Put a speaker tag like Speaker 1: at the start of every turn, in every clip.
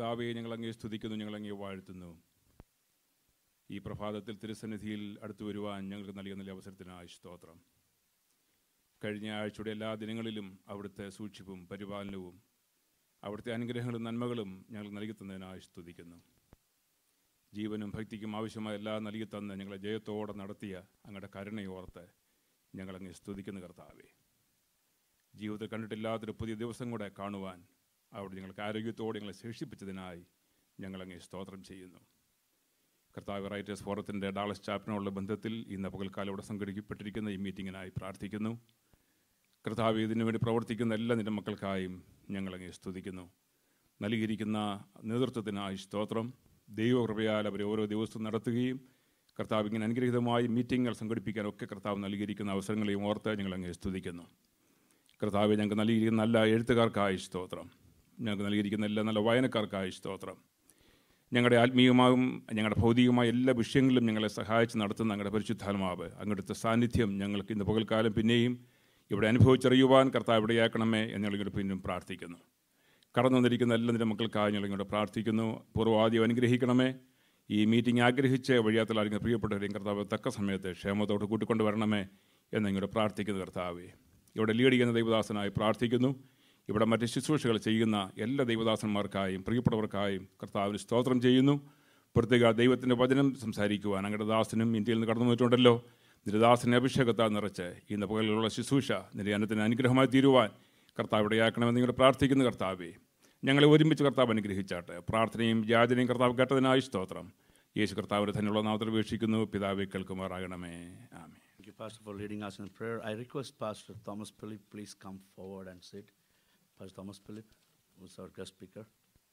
Speaker 1: പിതാവെ ഞങ്ങൾ അങ്ങേ സ്തുതിക്കുന്നു ഞങ്ങൾ അങ്ങേ വാഴ്ത്തുന്നു ഈ പ്രഭാതത്തിൽ തിരുസന്നിധിയിൽ അടുത്തു വരുവാൻ ഞങ്ങൾക്ക് നൽകിയ നല്ല അവസരത്തിനായി സ്തോത്രം കഴിഞ്ഞ ആഴ്ചയുടെ എല്ലാ ദിനങ്ങളിലും അവിടുത്തെ സൂക്ഷിപ്പും പരിപാലനവും അവിടുത്തെ അനുഗ്രഹങ്ങളും നന്മകളും ഞങ്ങൾ നൽകി തന്നതിനായി സ്തുതിക്കുന്നു ജീവനും ഭക്തിക്കും ആവശ്യമായ എല്ലാം നൽകി തന്ന് ഞങ്ങളെ ജയത്തോടെ നടത്തിയ അങ്ങയുടെ കരുണയോർത്ത് ഞങ്ങളങ്ങ് സ്തുതിക്കുന്ന കർത്താവേ ജീവിതത്തിൽ കണ്ടിട്ടില്ലാത്തൊരു പുതിയ ദിവസം കൂടെ കാണുവാൻ അവിടെ ഞങ്ങൾക്ക് ആരോഗ്യത്തോടെ ഞങ്ങളെ ശേഷിപ്പിച്ചതിനായി ഞങ്ങളങ്ങ് സ്തോത്രം ചെയ്യുന്നു കർത്താവ് റൈറ്റേഴ്സ് ഫോറത്തിൻ്റെ ഡാളസ് ചാപ്പിനോടുള്ള ബന്ധത്തിൽ ഇന്ന് പകൽക്കാലം ഇവിടെ സംഘടിപ്പിക്കപ്പെട്ടിരിക്കുന്ന ഈ മീറ്റിങ്ങിനായി പ്രാർത്ഥിക്കുന്നു കർത്താവ് ഇതിനു വേണ്ടി പ്രവർത്തിക്കുന്ന എല്ലാ നിന്റെ മക്കൾക്കായും ഞങ്ങളങ്ങ് സ്തുതിക്കുന്നു നൽകിയിരിക്കുന്ന നേതൃത്വത്തിനായി സ്തോത്രം ദൈവകൃപയാൽ അവരെ ഓരോ ദിവസവും നടത്തുകയും കർത്താവ് ഇങ്ങനെ അനുഗ്രഹീതമായി മീറ്റിങ്ങുകൾ സംഘടിപ്പിക്കാനൊക്കെ കർത്താവ് നൽകിയിരിക്കുന്ന അവസരങ്ങളെയും ഓർത്ത് ഞങ്ങളങ്ങ് സ്തുതിക്കുന്നു കർത്താവ് ഞങ്ങൾക്ക് നൽകിയിരിക്കുന്ന നല്ല എഴുത്തുകാർക്കായി സ്തോത്രം ഞങ്ങൾക്ക് നൽകിയിരിക്കുന്ന എല്ലാ നല്ല വായനക്കാർക്കായി സ്തോത്രം ഞങ്ങളുടെ ആത്മീയമായും ഞങ്ങളുടെ ഭൗതികമായ എല്ലാ വിഷയങ്ങളിലും ഞങ്ങളെ സഹായിച്ച് നടത്തുന്ന ഞങ്ങളുടെ പരിശുദ്ധാത്മാവ് അങ്ങടുത്തെ സാന്നിധ്യം ഞങ്ങൾക്ക് ഇന്ന് പകൽക്കാലം പിന്നെയും ഇവിടെ അനുഭവിച്ചറിയുവാൻ കർത്താവ് ഇവിടെയാക്കണമേ എന്ന് ഞങ്ങളിങ്ങോട്ട് പിന്നും പ്രാർത്ഥിക്കുന്നു കടന്നു വന്നിരിക്കുന്ന എല്ലാ നിന്റെ മക്കൾക്കായി ഞങ്ങളിങ്ങോട്ട് പ്രാർത്ഥിക്കുന്നു പൂർവ്വാദ്യം അനുഗ്രഹിക്കണമേ ഈ മീറ്റിംഗ് ആഗ്രഹിച്ച് വഴിയാത്തലായിരിക്കുന്ന പ്രിയപ്പെട്ടവരെയും കർത്താവ് തക്ക സമയത്ത് ക്ഷേമത്തോട് കൂട്ടിക്കൊണ്ട് വരണമേ എന്ന് ഇങ്ങോട്ട് പ്രാർത്ഥിക്കുന്നു കർത്താവേ ഇവിടെ ലീഡ് ചെയ്യുന്ന ദൈവദാസനായി പ്രാർത്ഥിക്കുന്നു ഇവിടെ മറ്റ് ശുശ്രൂഷകൾ ചെയ്യുന്ന എല്ലാ ദൈവദാസന്മാർക്കായും പ്രിയപ്പെട്ടവർക്കായും കർത്താവിന് സ്തോത്രം ചെയ്യുന്നു പ്രത്യേക ദൈവത്തിൻ്റെ വചനം സംസാരിക്കുവാൻ അങ്ങയുടെ ദാസനും ഇന്ത്യയിൽ നിന്ന് കടന്നു വന്നിട്ടുണ്ടല്ലോ നിന്റെ ദാസനെ അഭിഷേകത്താൽ നിറച്ച് ഇന്ന് പകലിലുള്ള ശുശ്രൂഷ നിന്റെ അന്നത്തിന് അനുഗ്രഹമായി തീരുവാൻ കർത്താവ് ഇടയാക്കണമെന്ന് നിങ്ങൾ പ്രാർത്ഥിക്കുന്ന കർത്താവേ ഞങ്ങളെ ഒരുമിച്ച് കർത്താവ് അനുഗ്രഹിച്ചാട്ടെ പ്രാർത്ഥനയും യാചനയും കർത്താവ് കേട്ടതിനായി സ്തോത്രം യേശു കർത്താവിൻ്റെ തന്നെയുള്ള നാമത്തിൽ ഉപേക്ഷിക്കുന്നു പിതാവെ കേൾക്കുമാറാകണമേ ആമേ
Speaker 2: Thank you, Pastor, for leading us in prayer. I request Pastor Thomas Philip, please come forward and sit. Pastor Thomas Philip, who's our guest speaker.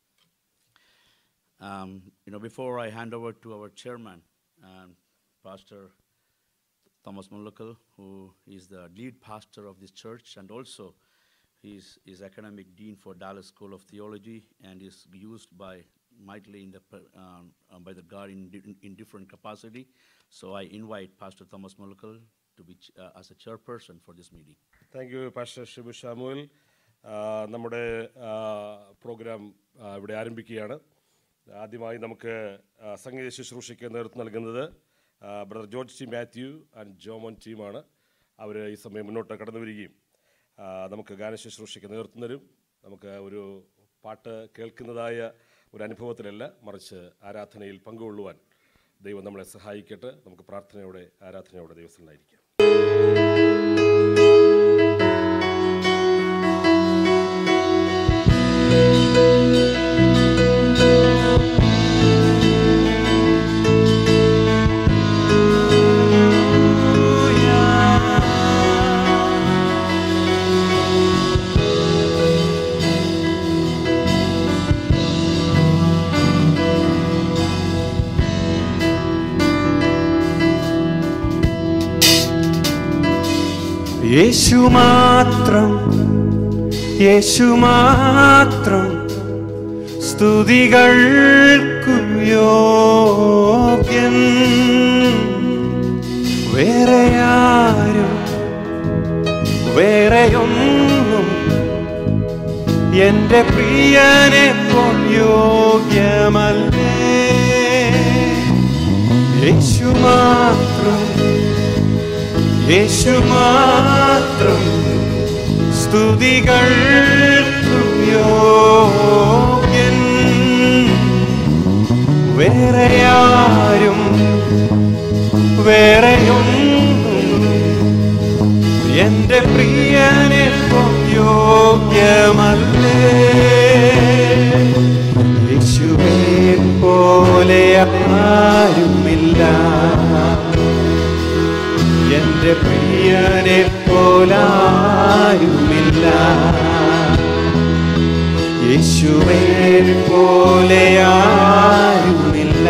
Speaker 2: Um, you know, before I hand over to our chairman, um, Pastor Thomas Mulukal, who is the lead pastor of this church, and also he's is academic dean for Dallas School of Theology, and is used by mightily in the per- um, uh, by the God in, di- in different capacity. So I invite Pastor Thomas Mulukal to be ch- uh, as a chairperson for this meeting.
Speaker 3: Thank you pastor Shibu Samuel ആ, നമ്മുടെ ആ, programme ആ, ഇവിടെ ആരംഭിക്കുകയാണ് ആദ്യമായി നമുക്ക് ആ, സംഗീത ശുശ്രൂഷയ്ക്ക് നേതൃത്വം നൽകുന്നത് ആ, brother George T Mathew and Jomon ടീമാണ് അവർ ഈ സമയം മുന്നോട്ട് കടന്നു വരികയും ആ, നമുക്ക് ഗാന ശുശ്രൂഷയ്ക്ക് നേതൃത്വം തരും നമുക്ക് ഒരു പാട്ട് കേൾക്കുന്നതായ ഒരു അനുഭവത്തിലല്ല മറിച്ച് ആരാധനയിൽ പങ്കുകൊള്ളുവാൻ ദൈവം നമ്മളെ സഹായിക്കട്ടെ നമുക്ക് പ്രാർത്ഥനയോടെ ആരാധനയോടെ ദൈവസ്ഥനായിരിക്കാം
Speaker 4: യേശു മാത്രം യേശു മാത്രം സ്തുതികൾക്കു യോഗ്യൻ വേറെ ആരും വേറെയൊന്നും എന്റെ പ്രിയനെ പോൽ യോഗ്യമല്ലേ യേശു മാത്രം യേശു മാത്രം സ്തുതികൾക്കു യോഗ്യൻ വേറെ ആരും വേറെയൊന്നും എന്റെ പ്രിയനെ പോൽ യോഗ്യമല്ലേ യേശുവേ പോലെ ആരുമില്ല എന്റെ പ്രിയനെ പോലാരുമില്ല യേശുവേ പോലെ ആരുമില്ല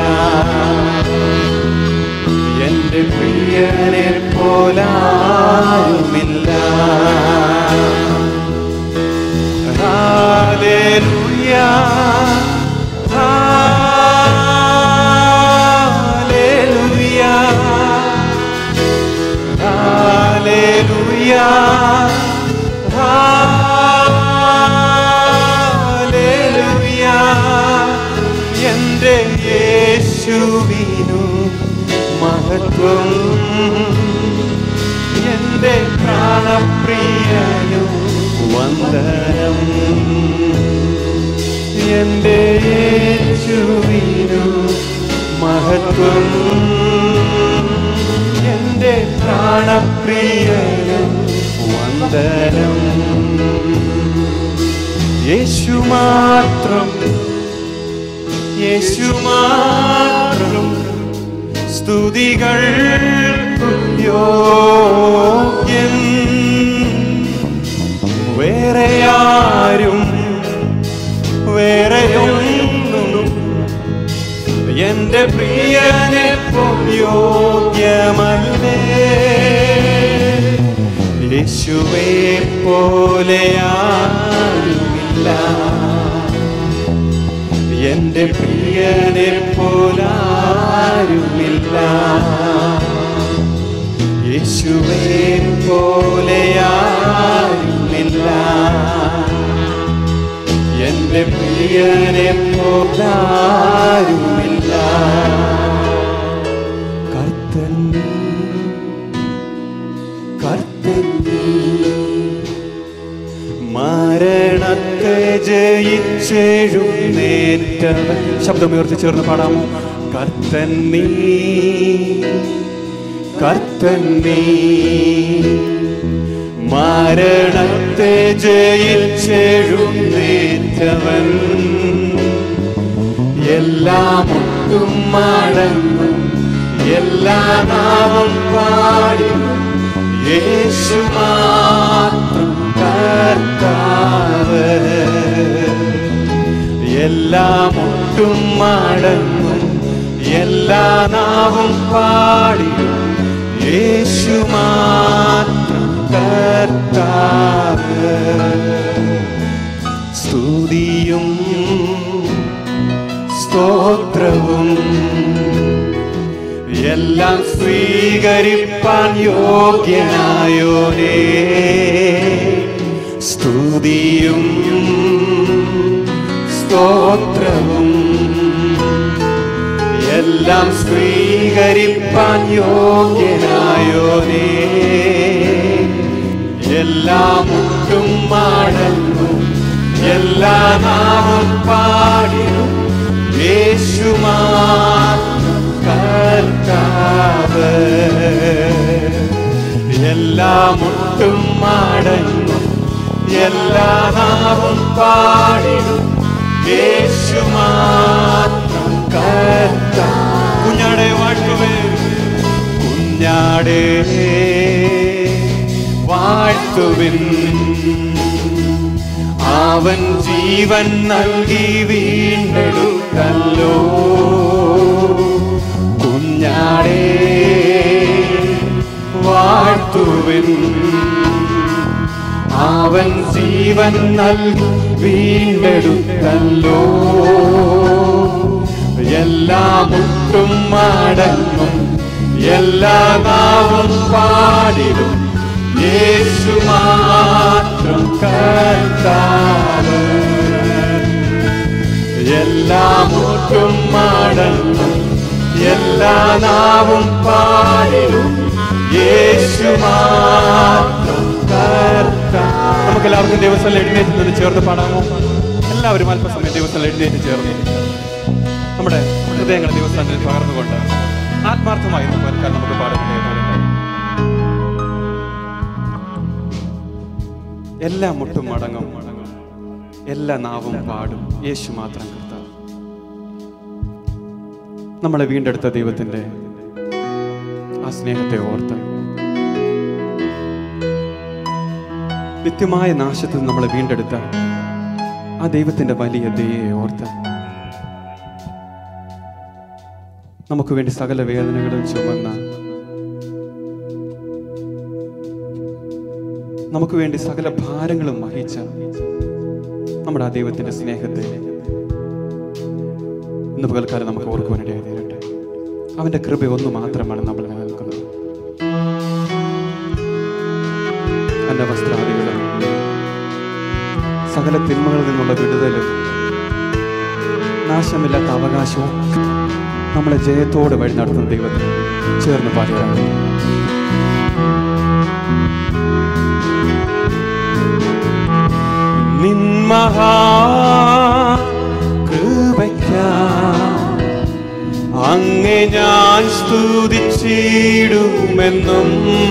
Speaker 4: എന്റെ പ്രിയനെ പോലാരുമില്ല ഹാലേലൂയ ഹാലേലൂയ Hallelujah. Hallelujah. മഹത്വം എന്റെ പ്രാണപ്രിയനും വന്ദനം എന്റെ യേശുവിനു മഹത്വം എന്റെ പ്രാണപ്രിയനും വന്ദനം യേശു മാത്രം യേശു മാത്രം സ്തുതികൾ യോഗ്യൻ വേറെ ആരും വേറെയൊന്നും എന്റെ പ്രിയനെ യോഗ്യമല്ലേ യേശുവെ പോലെ ആരുമില്ല എന്റെ പ്രിയനെ പോലാരുമില്ല യേശുവെ പോലെ ആരുമില്ല എന്റെ പ്രിയനെ പോലാരുമില്ല കർത്തൻ നീ, കർത്തൻ നീ, മരണത്തെ ജയിച്ചെഴുന്നേറ്റവൻ ശബ്ദമുയർത്തി ചേർന്ന് പാടാമോ കർത്തൻ നീ കർത്തൻ നീ മരണത്തെ ജയിച്ചെഴുന്നേറ്റവൻ എല്ലാം ഒട്ടും മടങ്ങും എല്ലാ നാമം പാടി യേശു മാത്രം കർത്താവ് എല്ലാം ഒട്ടും മടങ്ങും എല്ലാ നാവും പാടി യേശു മാത്രം കർത്താവ് സ്തുതിയും സ്തോത്രവും എല്ലാം സ്വീകരിപ്പാൻ യോഗ്യനായോരേ സ്തുതിയും സ്തോത്രവും എല്ലാം സ്വീകരിപ്പാൻ യോഗ്യനായോരേ എല്ലാം മുട്ടും മടങ്ങും എല്ലാ നാമം പാടിയും യേശു മാത്രം കർത്താവ് എല്ലാ മുട്ടും മടങ്ങും എല്ലാ നാമം പാടിയും യേശു മാത്രം കർത്താവ് കുഞ്ഞാടെ വാഴ്ത്തുവേ കുഞ്ഞാടേ വാഴ്ത്തുവിൻ അവൻ ജീവൻ നൽകി വീണ്ടെടുത്തല്ലോ കുഞ്ഞാടേ വാഴ്ത്തുവിൻ അവൻ ജീവൻ നൽകി വീണ്ടെടുത്തല്ലോ എല്ലാ മുട്ടും മടങ്ങും എല്ലാ നാവും പാടിടും യേശു മാത്രം കർത്താവ് എല്ലാ മുട്ടും മടങ്ങും എല്ലാ നാവും പാടിടും യേശു മാത്രം കർത്താവ് നമുക്ക് എല്ലാവർക്കും ദിവസം എഴുന്നേറ്റ് നിന്ന് ചേർത്ത് പാടാമോ എല്ലാവരും അല്പസമയം ദിവസം എഴുന്നേറ്റ് ചേർന്ന് നമ്മുടെ ഹൃദയങ്ങൾ ദിവസങ്ങളിൽ പകർന്നുകൊണ്ട് ആത്മാർത്ഥമായി ഇന്ന് പകർക്കാൻ നമുക്ക് പാടുന്നുണ്ട് എല്ലാ മുട്ടും മടങ്ങും എല്ലാ നാവും പാടും യേശു മാത്രം കർത്താവ് നമ്മളെ വീണ്ടെടുത്ത ദൈവത്തിന്റെ ആ സ്നേഹത്തെ ഓർത്ത് നിത്യമായ നാശത്തിൽ നമ്മളെ വീണ്ടെടുത്ത ആ ദൈവത്തിന്റെ വലിയ ദയെ ഓർത്ത് നമുക്ക് വേണ്ടി സകല വേദനകളും ചുമന്ന നമുക്ക് വേണ്ടി സകല ഭാരങ്ങളും വഹിച്ച നമ്മുടെ ആ ദൈവത്തിന്റെ സ്നേഹത്തെ ഇന്ന് പകൽക്കാലം നമുക്ക് ഓർക്കുവാനിടയായി തീരട്ടെ അവന്റെ കൃപ ഒന്ന് മാത്രമാണ് നമ്മൾ നിലനിൽക്കുന്നത് അന്നവസ്ത്രാദികളും സകല തിന്മകളിൽ നിന്നുള്ള വിടുതലും നാശമില്ലാത്ത അവകാശവും ഒക്കെ നമ്മളെ ജയത്തോടെ വഴി നടത്തുന്ന ദൈവത്തിന് ചേർന്ന് പാടിയാണ് നിന്മഹാ കൃപയ്ക്കായി അങ്ങെ ഞാൻ സ്തുതിച്ചിടുമെന്നും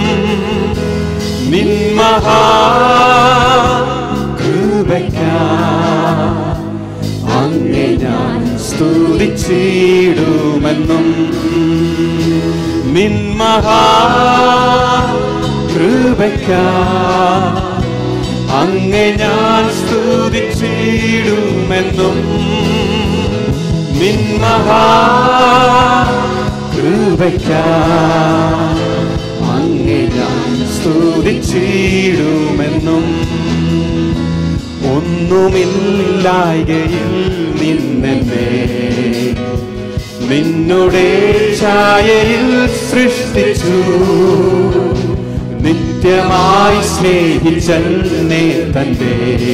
Speaker 4: നിന്മഹാ കൃപയ്ക്കായി അങ്ങെ ഞാൻ സ്തുതിച്ചിടുമെന്നും നിന്മഹാ കൃപയ്ക്കായി അങ്ങെ ഞാൻ സ്തുതിച്ചിടുമെന്നും നിന്മഹാ കൃപയ്ക്കായി അങ്ങെ ഞാൻ സ്തുതിച്ചിടുമെന്നും ഒന്നുമില്ലായകയിൽ നിന്നെന്നെ നിന്നുടെ ഛായയിൽ സൃഷ്ടിച്ചു നിത്യമായി സ്നേഹിച്ചെന്നെ തന്റെ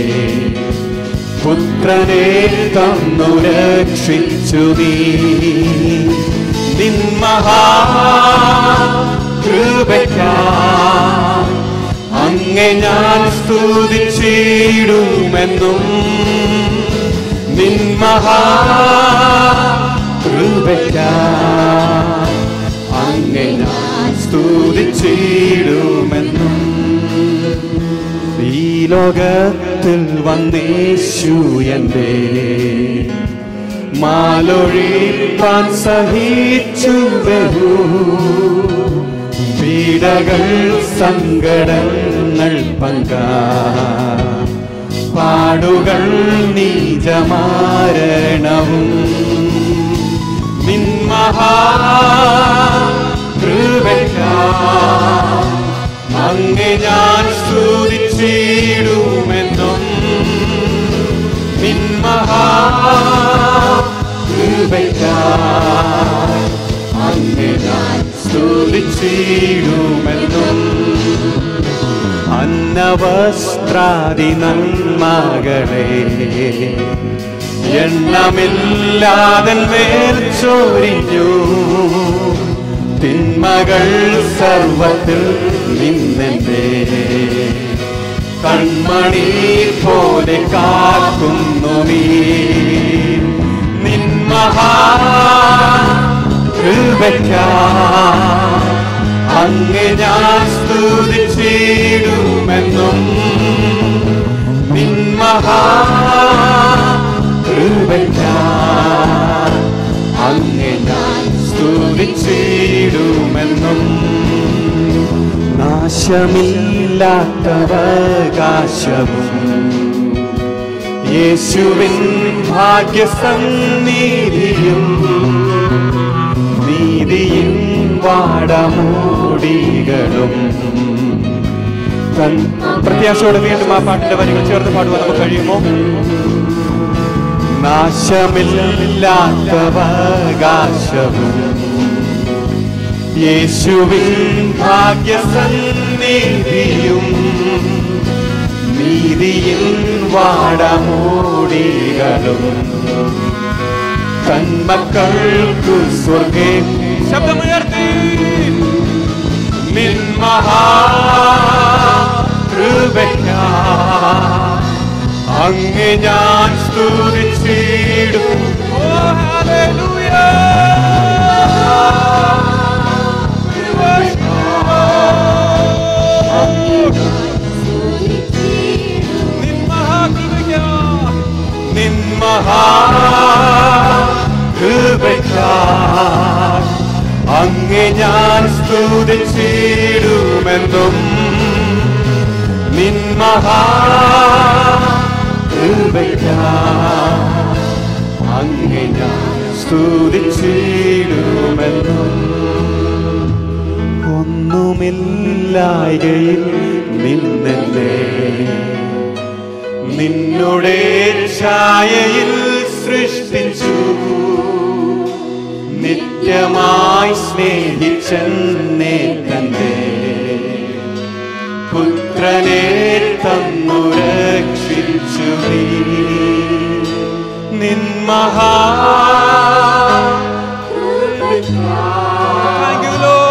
Speaker 4: പുത്രനെ തന്നു രക്ഷിച്ചു നീ നിന്മഹാ കൃപയ്ക്കായി അങ്ങെ ഞാൻ സ്തുതിച്ചിടുമെന്നും നിന്മഹാ കൃപയ്ക്കായി അങ്ങെ ഞാൻ സ്തുതിച്ചിടുമെന്നും ഈ ലോകത്തിൽ വന്നേശു എൻ്റെ മാലൊഴിപ്പാൻ സഹിച്ചു ബഹു പീഡകൾ സങ്കടങ്ങൾ പങ്ക പാടുകൾ നീജമാരണവും നിന്മഹാ അങ്ങെ ഞാൻ സ്തുതിച്ചിടുമെന്നും നിന്മഹാ അങ്ങെ ഞാൻ സ്തുതിച്ചിടുമെന്നും അന്നവസ്ത്രാദി നന്മകളെ എണ്ണമില്ലാതെ മേൽ ചോരിഞ്ഞു തിന്മകൾ സർവത്തിൽ നിന്നെ കൺമണി പോലെ കാക്കുന്നു നീ നിന്മഹാ അങ്ങ് ഞാൻ സ്തുതിച്ചിടുമെന്നും നിന്മഹാ അങ്ങെ ഞാൻ സ്തുതിച്ചിടുമെന്നും നാശമില്ലാത്തവകാശവും യേശുവിൻ ഭാഗ്യസന്നിധിയും നീതിയിൻ വാടമൂടികളും തൻ പ്രത്യാശയോടെ വീണ്ടും ആ പാട്ടിന്റെ വരികൾ ചേർത്ത് പാടുവാൻ നമുക്ക് കഴിയുമോ നാശമില്ലാത്തവകാശവും യേശുവിൻ ഭാഗ്യസന്നിധിയും നീതിയിൽ വാടമൂടികളും തന്മക്കൾക്കു സ്വർഗേ ശബ്ദമുയർത്തി നിന്മഹാ അങ്ങ് ഞാൻ സ്തുതിച്ചിടും ഓ ഹല്ലേലൂയ അങ്ങെ ഞാൻ സ്തുതിച്ചിടുമെന്നും നിന്മഹാ അങ്ങെ ഞാൻ സ്തുതിച്ചിടുമെന്നും ഒന്നുമില്ലായകയിൽ നിന്നല്ലേ നിന്നുടെ ഛായയിൽ സൃഷ്ടിച്ചു നിത്യമായി സ്നേഹിച്ചെന്നെ തന്റെ പുത്രനെ തന്നു രക്ഷിച്ചു നീ നിന്മഹാ Thank you, Lord.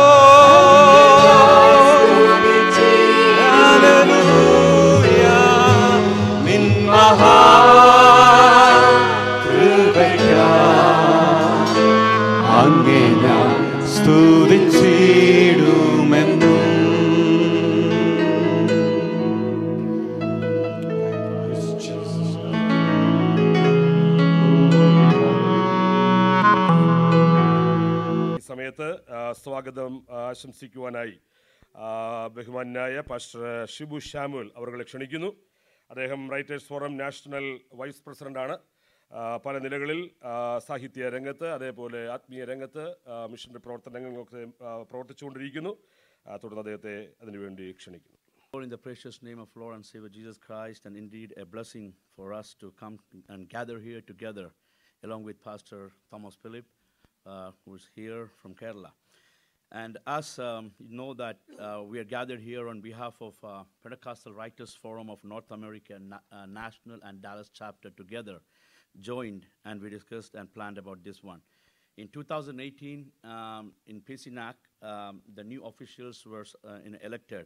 Speaker 3: സ്വാഗതം ആ, ആശംസിക്കുവാനായി ആ, ബഹുമാന്യായ പാസ്റ്റർ ഷിബു ഷാമുൽ അവരെ ക്ഷണിക്കുന്നു അദ്ദേഹം റൈറ്റേഴ്സ് ഫോറം നാഷണൽ വൈസ് പ്രസിഡന്റാണ് ആ, പല നിലകളിൽ ആ, സാഹിത്യ രംഗത്ത് അതേപോലെ ആത്മീയ രംഗത്ത് ആ, മിഷന്റെ പ്രവർത്തനങ്ങളൊക്കെ ആ, പ്രവർത്തിച്ചുകൊണ്ടിരിക്കുന്നു ആ, തുടർന്ന് അദ്ദേഹത്തെ അതിനുവേണ്ടി ക്ഷണിക്കുന്നു
Speaker 2: Lord, in the precious name of Lord and Savior Jesus Christ, and indeed a blessing for us to come and gather here together, along with Pastor Thomas Philip, uh, who is here from Kerala. And us, um, you know that uh, we are gathered here on behalf of uh, Pentecostal Writers Forum of North America na- uh, National and Dallas chapter together, joined, and we discussed and planned about this one. In 2018, um, in PCNAC, um, the new officials were uh, in- elected,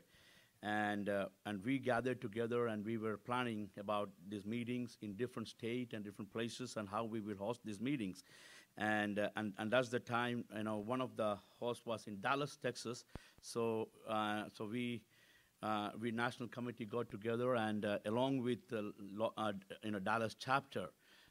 Speaker 2: and uh, and we gathered together and we were planning about these meetings in different state and different places and how we will host these meetings, and uh, and and that's the time you know one of the hosts was in Dallas, Texas, so uh, so we. Uh, we national committee got together and uh, along with the lo- uh, you know Dallas chapter,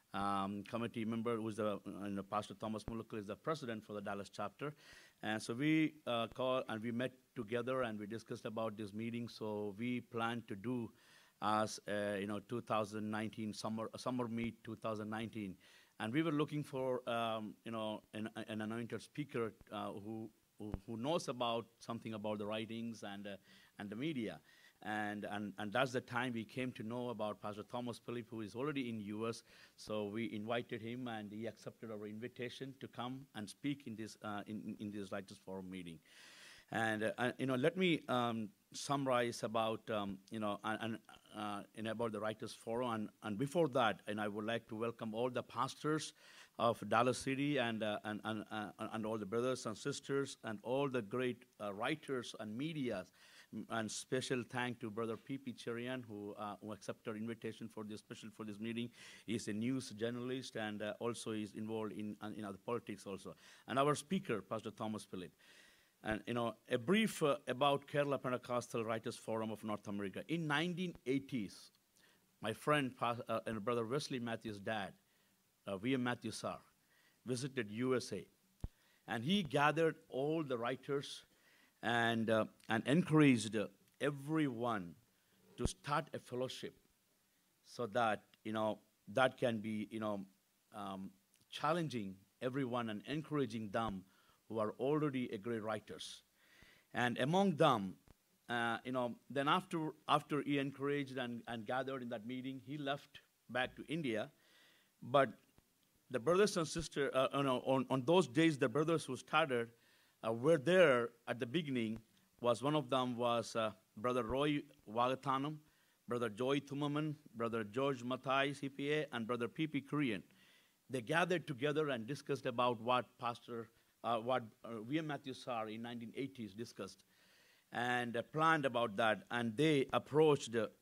Speaker 2: um, committee member was the uh, you know, Pastor Thomas Mulukal is the president for the Dallas chapter, and so we uh, called and we met together and we discussed about this meeting. So we plan to do as uh, you know 2019 summer summer meet 2019, and we were looking for um, you know an, an anointed speaker uh, who who who knows about something about the writings and uh, and the media. And, and, and that's the time we came to know about Pastor Thomas Philip, who is already in U.S. So we invited him, and he accepted our invitation to come and speak in this uh, in, in this Writers Forum meeting. And uh, uh, you know, let me um, summarize about um, you know and, and, uh, and about the Writers Forum. And, and before that, and I would like to welcome all the pastors of Dallas City and uh, and, and, uh, and all the brothers and sisters and all the great uh, writers and media. And special thank to Brother P.P. Cherian, who, uh, who accepted our invitation for this special for this meeting. He's a news journalist and uh, also is involved in, uh, in other politics also. And our speaker, Pastor Thomas Philip. And you know, a brief uh, about Kerala Pentecostal Writers Forum of North America. In 1980s, my friend pas- uh, and brother Wesley Matthews' dad, uh, V.M. Matthews sir, visited USA, and he gathered all the writers and uh, and encouraged uh, everyone to start a fellowship, so that you know that can be you know um, challenging everyone and encouraging them who are already a great writers. And among them, uh, you know, then after, after he encouraged and, and gathered in that meeting, he left back to India. But the brothers and sisters, uh, you know, on, on those days, the brothers who started uh, were there at the beginning. Was one of them was uh, Brother Roy Wagathanam, Brother Joy Thumaman, Brother George Mathai, CPA, and Brother P.P. Korean. They gathered together and discussed about what Pastor, uh, what uh, V.M. Matthews Sar in 1980s discussed and uh, planned about that. And they approached uh,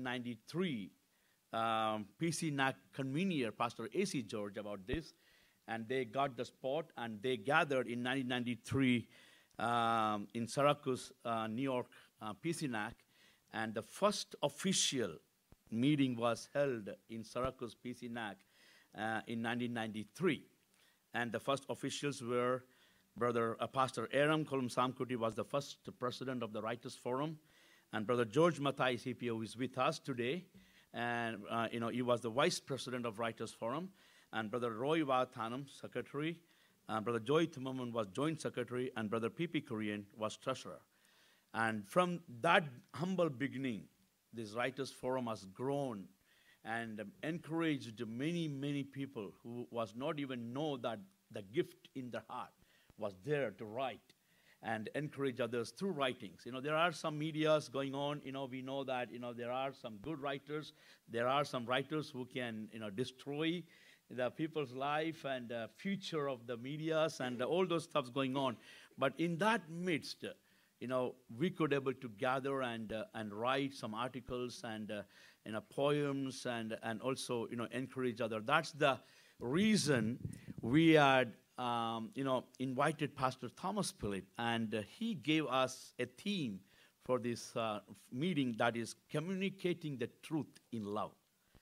Speaker 2: 1993 um, PC NAC convener, Pastor A.C. George, about this. And they got the spot and they gathered in 1993 um, in Syracuse, uh, New York, uh, PC NAC. And the first official meeting was held in Syracuse, PC NAC uh, in 1993. And the first officials were Brother uh, Pastor Aram Kolum Samkuti was the first president of the Writers Forum, and Brother George Mathai CPO is with us today, and uh, you know he was the vice president of Writers Forum, and Brother Roy Vathanam, secretary, uh, Brother Joy Thumaman was joint secretary, and Brother P.P. Korean was treasurer. And from that humble beginning, this Writers Forum has grown and um, encouraged many, many people who was not even know that the gift in their heart was there to write and encourage others through writings. You know, there are some medias going on. You know, we know that you know there are some good writers. There are some writers who can you know destroy the people's life and uh, future of the medias and all those stuffs going on. But in that midst, uh, you know, we could able to gather and uh, and write some articles and uh, you know poems and and also you know encourage other. That's the reason we had um, you know invited Pastor Thomas Philip, and uh, he gave us a theme for this uh, meeting that is communicating the truth in love.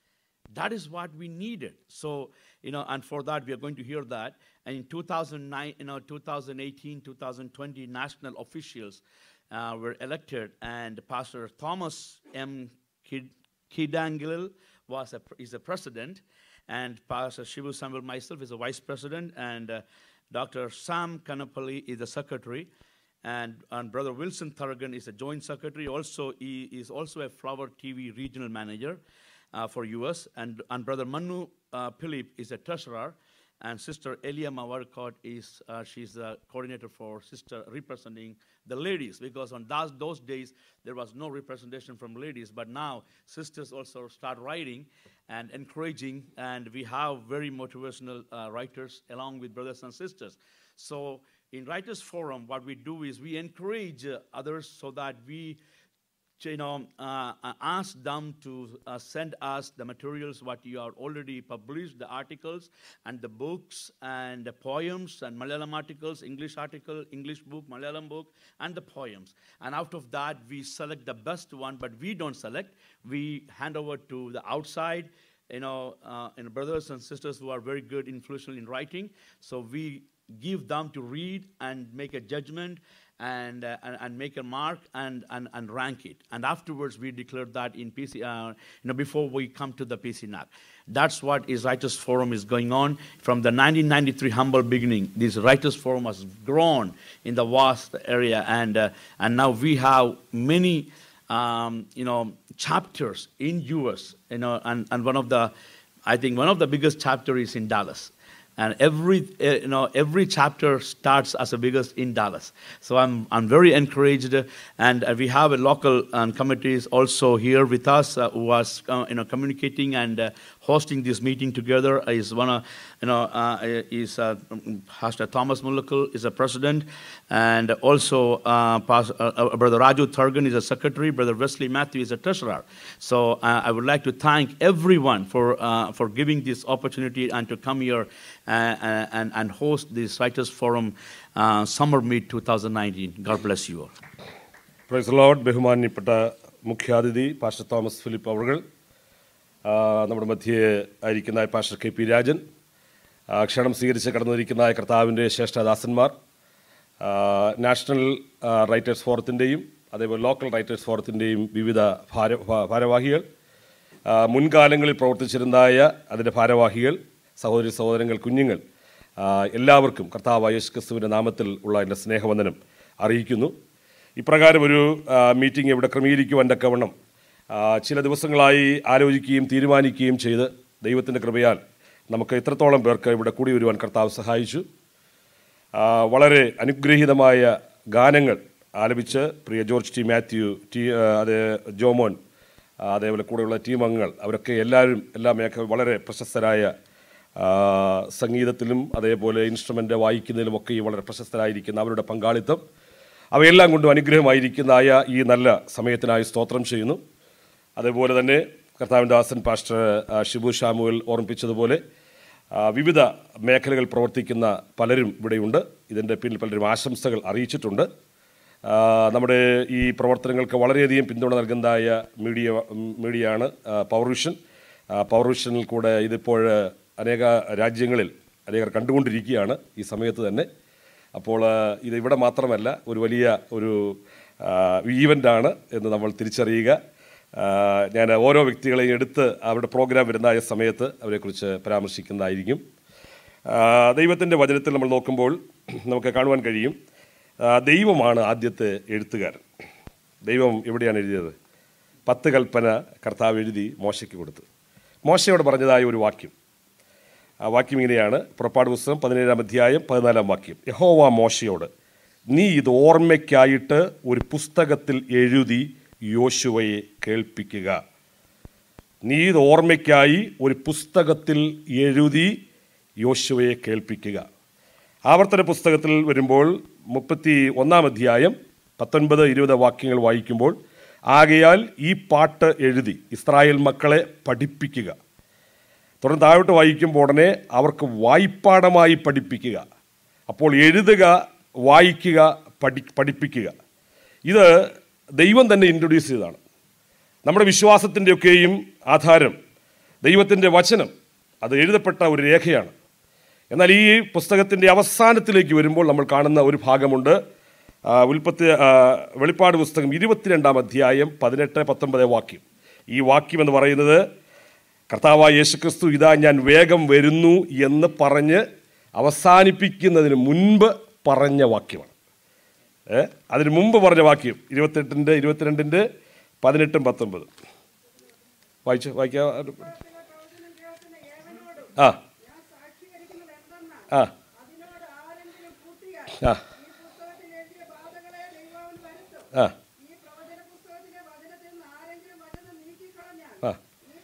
Speaker 2: That is what we needed. So, you know, and for that, we are going to hear that. And in 2009, you know, 2018, 2020, national officials uh, were elected, and Pastor Thomas M. Kid- Kidangil was a, is a president, and Pastor Shivu Samuel myself is a vice president, and uh, Dr. Sam Kanapalli is the secretary and, and brother Wilson Thurgan is a joint secretary. Also, he is also a Flower TV regional manager uh, for US, and, and brother Manu uh, Philip is a treasurer, and sister Elia Mawarkot is uh, she's the coordinator for sister representing the ladies because on those, those days there was no representation from ladies, but now sisters also start writing and encouraging, and we have very motivational uh, writers along with brothers and sisters. So in Writers Forum, what we do is we encourage uh, others so that we, you know, uh, uh, ask them to uh, send us the materials what you are already published, the articles and the books and the poems and Malayalam articles, English article, English book, Malayalam book, and the poems. And out of that, we select the best one, but we don't select. We hand over to the outside you know, uh, and brothers and sisters who are very good, influential in writing. So we give them to read and make a judgment and, uh, and, and make a mark and, and, and rank it. And afterwards, we declare that in PC, uh, you know, before we come to the PCNAC. That's what is Writers Forum is going on. From the 1993 humble beginning, this Writers Forum has grown in the vast area, and, uh, and now we have many um, you know, chapters in US, you know, and, and one of the, I think one of the biggest chapter is in Dallas. And every, uh, you know, every chapter starts as the biggest in Dallas. So I'm, I'm very encouraged. And uh, we have a local um, committees also here with us uh, who was, uh, you know, communicating and uh, hosting this meeting together. Is one of, you know, uh, is uh, Pastor Thomas Mulakal is a president. And also uh, Pas- uh, uh, Brother Raju Thurgan is a secretary. Brother Wesley Matthew is a treasurer. So uh, I would like to thank everyone for, uh, for giving this opportunity and to come here uh, uh, and, and host this Writers Forum uh, Summer Meet 2019. God bless you all.
Speaker 3: Praise Lord ബഹുമാന്യപ്പെട്ട മുഖ്യാതിഥി pastor Thomas Philip അവർ നമ്മുടെ മധ്യേ ആയിരിക്കുന്ന pastor K P Rajan ആ, ക്ഷണം സ്വീകരിച്ച് കടന്നിരിക്കുന്ന കർത്താവിൻ്റെ ശ്രേഷ്ഠദാസന്മാർ ആ, നാഷണൽ ആ, റൈറ്റേഴ്സ് ഫോറത്തിൻ്റെയും അതേപോലെ ലോക്കൽ റൈറ്റേഴ്സ് ഫോറത്തിൻ്റെയും വിവിധ ഭാര ഭാ- ഭാരവാഹികൾ ആ, മുൻകാലങ്ങളിൽ പ്രവർത്തിച്ചിരുന്നായ അതിൻ്റെ ഭാരവാഹികൾ സഹോദരി സഹോദരങ്ങൾ കുഞ്ഞുങ്ങൾ ആ, എല്ലാവർക്കും കർത്താവ് യേശു ക്രിസ്തുവിൻ്റെ നാമത്തിൽ ഉള്ള എൻ്റെ സ്നേഹവന്ദനം അറിയിക്കുന്നു ഇപ്രകാരം ഒരു ആ, മീറ്റിംഗ് ഇവിടെ ക്രമീകരിക്കുവാൻ തക്കവണ്ണം ആ, ചില ദിവസങ്ങളായി ആലോചിക്കുകയും തീരുമാനിക്കുകയും ചെയ്ത് ദൈവത്തിൻ്റെ കൃപയാൽ നമുക്ക് ഇത്രത്തോളം പേർക്ക് ഇവിടെ കൂടി വരുവാൻ കർത്താവ് സഹായിച്ചു ആ, വളരെ അനുഗ്രഹീതമായ ഗാനങ്ങൾ ആലപിച്ച് പ്രിയ ജോർജ് ടി മാത്യു ടി ആ, അത് ജോമോൻ ആ, അതേപോലെ കൂടെയുള്ള ടീം അംഗങ്ങൾ അവരൊക്കെ എല്ലാവരും എല്ലാ മേഖല വളരെ പ്രശസ്തരായ ആ, സംഗീതത്തിലും അതേപോലെ ഇൻസ്ട്രുമെൻ്റ് വായിക്കുന്നതിലുമൊക്കെ ഈ വളരെ പ്രശസ്തരായിരിക്കുന്ന അവരുടെ പങ്കാളിത്തം അവയെല്ലാം കൊണ്ടും അനുഗ്രഹമായിരിക്കുന്നതായ ഈ നല്ല സമയത്തിനായി സ്തോത്രം ചെയ്യുന്നു അതേപോലെ തന്നെ കർത്താവിൻ ദാസൻ പാസ്റ്റർ ആ, ഷിബു ഷാമുവൽ ഓർമ്മിപ്പിച്ചതുപോലെ ആ, വിവിധ മേഖലകൾ പ്രവർത്തിക്കുന്ന പലരും ഇവിടെയുണ്ട് ഇതിൻ്റെ പിന്നിൽ പലരും ആശംസകൾ അറിയിച്ചിട്ടുണ്ട് ആ, നമ്മുടെ ഈ പ്രവർത്തനങ്ങൾക്ക് വളരെയധികം പിന്തുണ നൽകുന്നതായ മീഡിയ മീഡിയയാണ് ആ, പവർ വിഷൻ ആ, പവർ വിഷനിൽ കൂടെ ഇതിപ്പോൾ അനേക രാജ്യങ്ങളിൽ അനേകർ കണ്ടുകൊണ്ടിരിക്കുകയാണ് ഈ സമയത്ത് തന്നെ അപ്പോൾ ആ, ഇത് ഇവിടെ മാത്രമല്ല ഒരു വലിയ ഒരു ഈവൻ്റാണ് എന്ന് നമ്മൾ തിരിച്ചറിയുക ആ, ഞാൻ ഓരോ വ്യക്തികളെയും എടുത്ത് അവരുടെ പ്രോഗ്രാം വരുന്നതായ സമയത്ത് അവരെക്കുറിച്ച് പരാമർശിക്കുന്നതായിരിക്കും ദൈവത്തിൻ്റെ വചനത്തിൽ നമ്മൾ നോക്കുമ്പോൾ നമുക്ക് കാണുവാൻ കഴിയും ആ, ദൈവമാണ് ആദ്യത്തെ എഴുത്തുകാരൻ ദൈവം എവിടെയാണ് എഴുതിയത് പത്ത് കൽപ്പന കർത്താവ് എഴുതി മോശയ്ക്ക് കൊടുത്തു മോശയോട് പറഞ്ഞതായ ഒരു വാക്യം ആ വാക്യം ഇങ്ങനെയാണ് പുറപ്പാട് പുസ്തകം പതിനേഴാം അധ്യായം പതിനാലാം വാക്യം യഹോവ മോശയോട് നീ ഇത് ഓർമ്മയ്ക്കായിട്ട് ഒരു പുസ്തകത്തിൽ എഴുതി യോശുവയെ കേൾപ്പിക്കുക നീ ഇത് ഓർമ്മയ്ക്കായി ഒരു പുസ്തകത്തിൽ എഴുതി യോശുവയെ കേൾപ്പിക്കുക ആവർത്തന പുസ്തകത്തിൽ വരുമ്പോൾ മുപ്പത്തി ഒന്നാം അധ്യായം പത്തൊൻപത് ഇരുപത് വാക്യങ്ങൾ വായിക്കുമ്പോൾ ആകയാൽ ഈ പാട്ട് എഴുതി ഇസ്രായേൽ മക്കളെ പഠിപ്പിക്കുക തുടർന്ന് താഴോട്ട് വായിക്കുമ്പോൾ ഉടനെ അവർക്ക് വായ്പാടമായി പഠിപ്പിക്കുക അപ്പോൾ എഴുതുക വായിക്കുക പഠി പഠിപ്പിക്കുക ഇത് ദൈവം തന്നെ ഇൻട്രൊഡ്യൂസ് ചെയ്തതാണ് നമ്മുടെ വിശ്വാസത്തിൻ്റെയൊക്കെയും ആധാരം ദൈവത്തിൻ്റെ വചനം അത് എഴുതപ്പെട്ട ഒരു രേഖയാണ് എന്നാൽ ഈ പുസ്തകത്തിൻ്റെ അവസാനത്തിലേക്ക് വരുമ്പോൾ നമ്മൾ കാണുന്ന ഒരു ഭാഗമുണ്ട് ആ, ഉൽപ്പത്തി ആ, വെളിപ്പാട് പുസ്തകം ഇരുപത്തിരണ്ടാം അധ്യായം പതിനെട്ട് പത്തൊമ്പത് വാക്യം ഈ വാക്യം എന്ന് പറയുന്നത് കർത്താവായ യേശുക്രിസ്തു ഇതാ ഞാൻ വേഗം വരുന്നു എന്ന് പറഞ്ഞ് അവസാനിപ്പിക്കുന്നതിന് മുൻപ് പറഞ്ഞ വാക്യമാണ് ഏ അതിന് മുമ്പ് പറഞ്ഞ വാക്യം ഇരുപത്തെട്ടിൻ്റെ ഇരുപത്തിരണ്ടിൻ്റെ പതിനെട്ടും പത്തൊമ്പതും വായിച്ചു വായിക്കാം ആ ആ ആ ആ ആ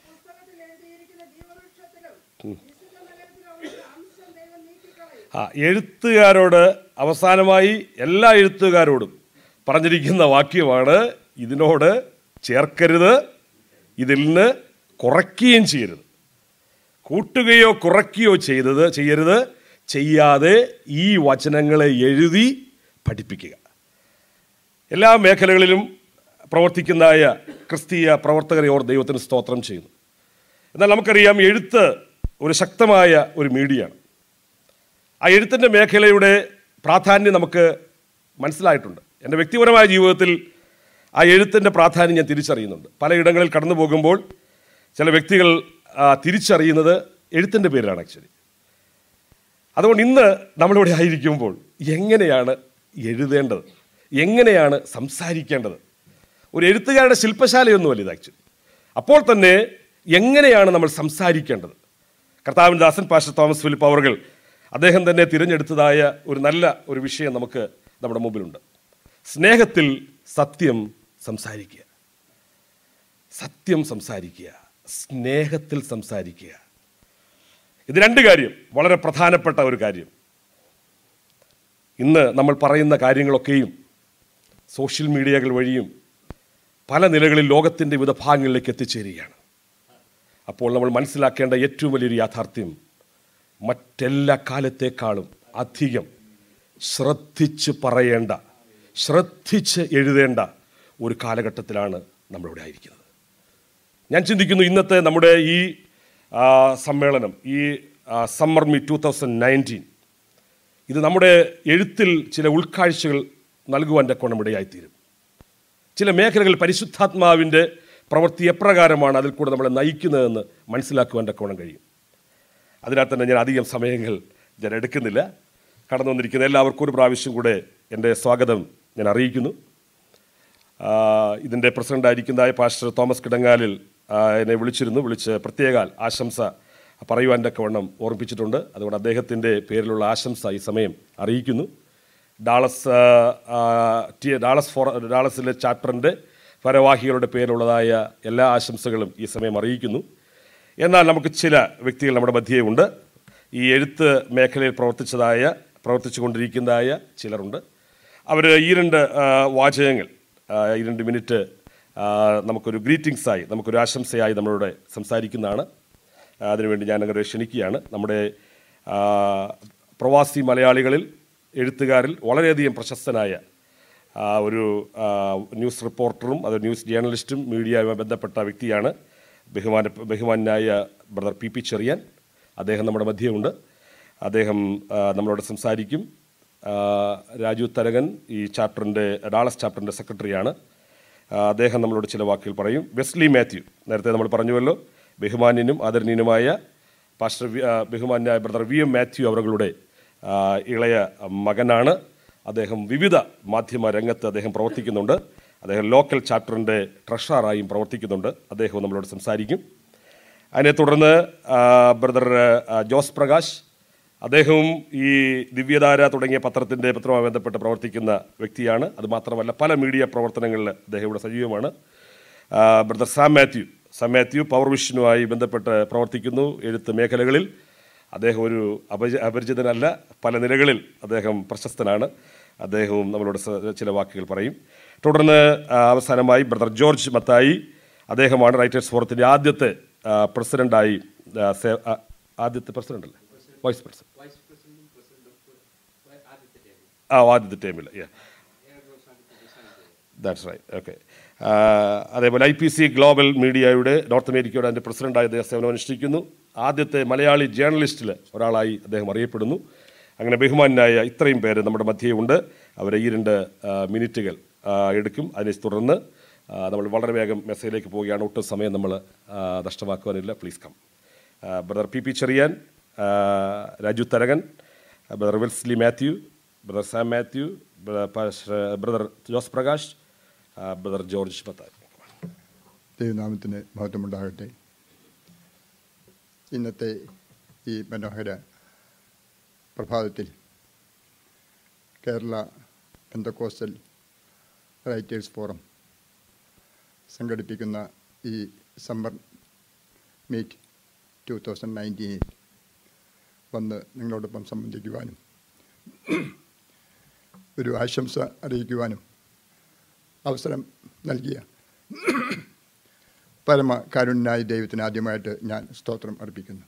Speaker 3: ആ എഴുത്തുകാരോട് അവസാനമായി എല്ലാ എഴുത്തുകാരോടും പറഞ്ഞിരിക്കുന്ന വാക്യമാണ് ഇതിനോട് ചേർക്കരുത് ഇതിൽ നിന്ന് കുറയ്ക്കുകയും ചെയ്യരുത് കൂട്ടുകയോ കുറയ്ക്കുകയോ ചെയ്തത് ചെയ്യരുത് ചെയ്യാതെ ഈ വചനങ്ങളെ എഴുതി പഠിപ്പിക്കുക എല്ലാ മേഖലകളിലും പ്രവർത്തിക്കുന്നതായ ക്രിസ്തീയ പ്രവർത്തകരെ ഓർ ദൈവത്തിന് സ്തോത്രം ചെയ്യുന്നു എന്നാൽ നമുക്കറിയാം എഴുത്ത് ഒരു ശക്തമായ ഒരു മീഡിയയാണ് ആ എഴുത്തിൻ്റെ മേഖലയുടെ പ്രാധാന്യം നമുക്ക് മനസ്സിലായിട്ടുണ്ട് എൻ്റെ വ്യക്തിപരമായ ജീവിതത്തിൽ ആ എഴുത്തിൻ്റെ പ്രാധാന്യം ഞാൻ തിരിച്ചറിയുന്നുണ്ട് പലയിടങ്ങളിൽ കടന്നു പോകുമ്പോൾ ചില വ്യക്തികൾ ആ, തിരിച്ചറിയുന്നത് എഴുത്തിൻ്റെ പേരിലാണ് ആക്ച്വലി അതുകൊണ്ട് ഇന്ന് നമ്മളിവിടെ ആയിരിക്കുമ്പോൾ എങ്ങനെയാണ് എഴുതേണ്ടത് എങ്ങനെയാണ് സംസാരിക്കേണ്ടത് ഒരു എഴുത്തുകാരുടെ ശില്പശാലയൊന്നുമല്ല ഇത് ആക്ച്വലി അപ്പോൾ തന്നെ എങ്ങനെയാണ് നമ്മൾ സംസാരിക്കേണ്ടത് കർത്താവിൻ ദാസൻ പാസ്റ്റർ തോമസ് ഫിലിപ്പ് അവർകൾ അദ്ദേഹം തന്നെ തിരഞ്ഞെടുത്തതായ ഒരു നല്ല ഒരു വിഷയം നമുക്ക് നമ്മുടെ മുമ്പിലുണ്ട് സ്നേഹത്തിൽ സത്യം സംസാരിക്കുക സത്യം സംസാരിക്കുക സ്നേഹത്തിൽ സംസാരിക്കുക ഇത് രണ്ട് കാര്യം വളരെ പ്രധാനപ്പെട്ട ഒരു കാര്യം ഇന്ന് നമ്മൾ പറയുന്ന കാര്യങ്ങളൊക്കെയും സോഷ്യൽ മീഡിയകൾ വഴിയും പല നിലകളിൽ ലോകത്തിൻ്റെ വിവിധ ഭാഗങ്ങളിലേക്ക് എത്തിച്ചേരുകയാണ് അപ്പോൾ നമ്മൾ മനസ്സിലാക്കേണ്ട ഏറ്റവും വലിയൊരു യാഥാർത്ഥ്യം മറ്റെല്ലാ കാലത്തേക്കാളും അധികം ശ്രദ്ധിച്ച് പറയേണ്ട ശ്രദ്ധിച്ച് എഴുതേണ്ട ഒരു കാലഘട്ടത്തിലാണ് നമ്മളിവിടെ ആയിരിക്കുന്നത് ഞാൻ ചിന്തിക്കുന്നു ഇന്നത്തെ നമ്മുടെ ഈ ആ, സമ്മേളനം ഈ summer meet two thousand nineteen ഇത് നമ്മുടെ എഴുത്തിൽ ചില ഉൾക്കാഴ്ചകൾ നൽകുവാൻ തക്കോണം ഇടയായിത്തീരും ചില മേഖലകൾ പരിശുദ്ധാത്മാവിൻ്റെ പ്രവൃത്തി എപ്രകാരമാണ് അതിൽ കൂടെ നമ്മളെ നയിക്കുന്നതെന്ന് മനസ്സിലാക്കുവാൻ തക്കോണം കഴിയും അതിനാൽ തന്നെ ഞാൻ അധികം സമയങ്ങൾ ഞാൻ എടുക്കുന്നില്ല കടന്നു വന്നിരിക്കുന്ന എല്ലാവർക്കും ഒരു പ്രാവശ്യം കൂടെ എൻ്റെ സ്വാഗതം ഞാൻ അറിയിക്കുന്നു ആ, ഇതിൻ്റെ പ്രസിഡൻ്റായിരിക്കുന്നതായ പാസ്റ്റർ തോമസ് കിടങ്ങാലിൽ ആ, എന്നെ വിളിച്ചിരുന്നു വിളിച്ച് പ്രത്യേകാൽ ആശംസ പറയുവാൻ തക്കവണ്ണം ഓർമ്മിപ്പിച്ചിട്ടുണ്ട് അതുകൊണ്ട് അദ്ദേഹത്തിൻ്റെ പേരിലുള്ള ആശംസ ഈ സമയം അറിയിക്കുന്നു ഡാളസ് ആ, ആ, ടി- ഡാളസ് ഫോറ ഡാളസിലെ ചാപ്റ്ററിൻ്റെ ഭാരവാഹികളുടെ പേരിലുള്ളതായ എല്ലാ ആശംസകളും ഈ സമയം അറിയിക്കുന്നു എന്നാൽ നമുക്ക് ചില വ്യക്തികൾ നമ്മുടെ മധ്യേ ഉണ്ട് ഈ എഴുത്ത് മേഖലയിൽ പ്രവർത്തിച്ചതായ പ്രവർത്തിച്ചു കൊണ്ടിരിക്കുന്നതായ ചിലരുണ്ട് അവർ ഈ രണ്ട് ആ, വാചകങ്ങൾ ആ, ഈ രണ്ട് മിനിറ്റ് ആ, നമുക്കൊരു ഗ്രീറ്റിംഗ്സായി നമുക്കൊരു ആശംസയായി നമ്മളോട് സംസാരിക്കുന്നതാണ് ആ, അതിനുവേണ്ടി ഞാൻ അങ്ങനെ ക്ഷണിക്കുകയാണ് നമ്മുടെ ആ, പ്രവാസി മലയാളികളിൽ എഴുത്തുകാരിൽ വളരെയധികം പ്രശസ്തനായ ആ, ഒരു ആ, ന്യൂസ് റിപ്പോർട്ടറും അത് ന്യൂസ് ജേർണലിസ്റ്റും മീഡിയയുമായി ബന്ധപ്പെട്ട വ്യക്തിയാണ് ബഹുമാന ബഹുമാനായ ബ്രദർ പി പി ചെറിയാൻ അദ്ദേഹം നമ്മുടെ മധ്യമുണ്ട് അദ്ദേഹം ആ, നമ്മളോട് സംസാരിക്കും ആ, രാജു തരകൻ ഈ ചാപ്റ്ററിൻ്റെ ഡാളസ് ചാപ്റ്ററിൻ്റെ സെക്രട്ടറിയാണ് ആ, അദ്ദേഹം നമ്മളോട് ചില വാക്കുകൾ പറയും വെസ്ലി മാത്യു നേരത്തെ നമ്മൾ പറഞ്ഞുവല്ലോ ബഹുമാന്യനും ആദരണീയനുമായ പാസ്റ്റർ വി- ആ, ബഹുമാന്യായ ബ്രദർ വി എം മാത്യു അവരുടെ ആ, ഇളയ മകനാണ് അദ്ദേഹം വിവിധ മാധ്യമ രംഗത്ത് അദ്ദേഹം പ്രവർത്തിക്കുന്നുണ്ട് അദ്ദേഹം ലോക്കൽ ചാപ്റ്ററിൻ്റെ ട്രഷറായും പ്രവർത്തിക്കുന്നുണ്ട് അദ്ദേഹം നമ്മളോട് സംസാരിക്കും അതിനെ തുടർന്ന് ആ, ബ്രദർ ആ, ജോസ് പ്രകാശ് അദ്ദേഹവും ഈ ദിവ്യധാര തുടങ്ങിയ പത്രത്തിൻ്റെ പത്രവുമായി ബന്ധപ്പെട്ട് പ്രവർത്തിക്കുന്ന വ്യക്തിയാണ് അതുമാത്രമല്ല പല മീഡിയ പ്രവർത്തനങ്ങളിൽ അദ്ദേഹം ഇവിടെ സജീവമാണ് ആ, brother Sam Mathew Sam Mathew power വിഷനുമായി ബന്ധപ്പെട്ട് പ്രവർത്തിക്കുന്നു എഴുത്ത് മേഖലകളിൽ അദ്ദേഹം ഒരു അപരിച അപരിചിതനല്ല പല നിലകളിൽ അദ്ദേഹം പ്രശസ്തനാണ് അദ്ദേഹവും നമ്മളോട് സ- ചില വാക്കുകൾ പറയും തുടർന്ന് ആ, അവസാനമായി ബ്രദർ ജോർജ് മത്തായി അദ്ദേഹമാണ് റൈറ്റേഴ്സ് ഫോറത്തിൻ്റെ ആദ്യത്തെ ആ, പ്രസിഡൻ്റായി ആ, സേ- ആ, ആദ്യത്തെ പ്രസിഡന്റ് അല്ലേ വൈസ് പ്രസിഡന്റ് ആ ആദ്യത്തെ ടൈമിൽ ദാറ്റ്സ് റൈറ്റ് ഓക്കെ ആ, അതേപോലെ ഐ പി സി ഗ്ലോബൽ മീഡിയയുടെ നോർത്ത് അമേരിക്കയുടെ അതിൻ്റെ പ്രസിഡൻ്റായി അദ്ദേഹം സേവനം അനുഷ്ഠിക്കുന്നു ആദ്യത്തെ മലയാളി ജേർണലിസ്റ്റിൽ ഒരാളായി അദ്ദേഹം അറിയപ്പെടുന്നു അങ്ങനെ ബഹുമാനായ ഇത്രയും പേര് നമ്മുടെ മധ്യേ ഉണ്ട് അവരെ ഈ രണ്ട് ആ, മിനിറ്റുകൾ ആ, എടുക്കും അതിനെ തുടർന്ന് ആ, നമ്മൾ വളരെ വേഗം മെസ്സേജിലേക്ക് പോവുകയാണ് ഒട്ടും സമയം നമ്മൾ ആ, നഷ്ടമാക്കുവാനില്ല please come brother P P Cherian ആ, Raju Tharakan brother Wesley Mathew brother Sam Mathew brother pastor- brother Jose Prakash ആ, ബ്രദർ ജോർജ് പത്താൻ
Speaker 5: ദൈവനാമത്തിന് മഹത്വമുണ്ടാകട്ടെ ഇന്നത്തെ ഈ മനോഹര പ്രഭാതത്തിൽ കേരള പെന്തക്കോസ്റ്റൽ റൈറ്റേഴ്സ് ഫോറം സംഘടിപ്പിക്കുന്ന ഈ സമ്മർ മീറ്റ് ടു തൗസൻഡ് നയൻറ്റീനിൽ വന്ന് നിങ്ങളോടൊപ്പം സംബന്ധിക്കുവാനും ഒരു ആശംസ അറിയിക്കുവാനും അവസരം നൽകിയ പരമകാരുണ്യനായ ദൈവത്തിന് ആദ്യമായിട്ട് ഞാൻ സ്തോത്രം അർപ്പിക്കുന്നു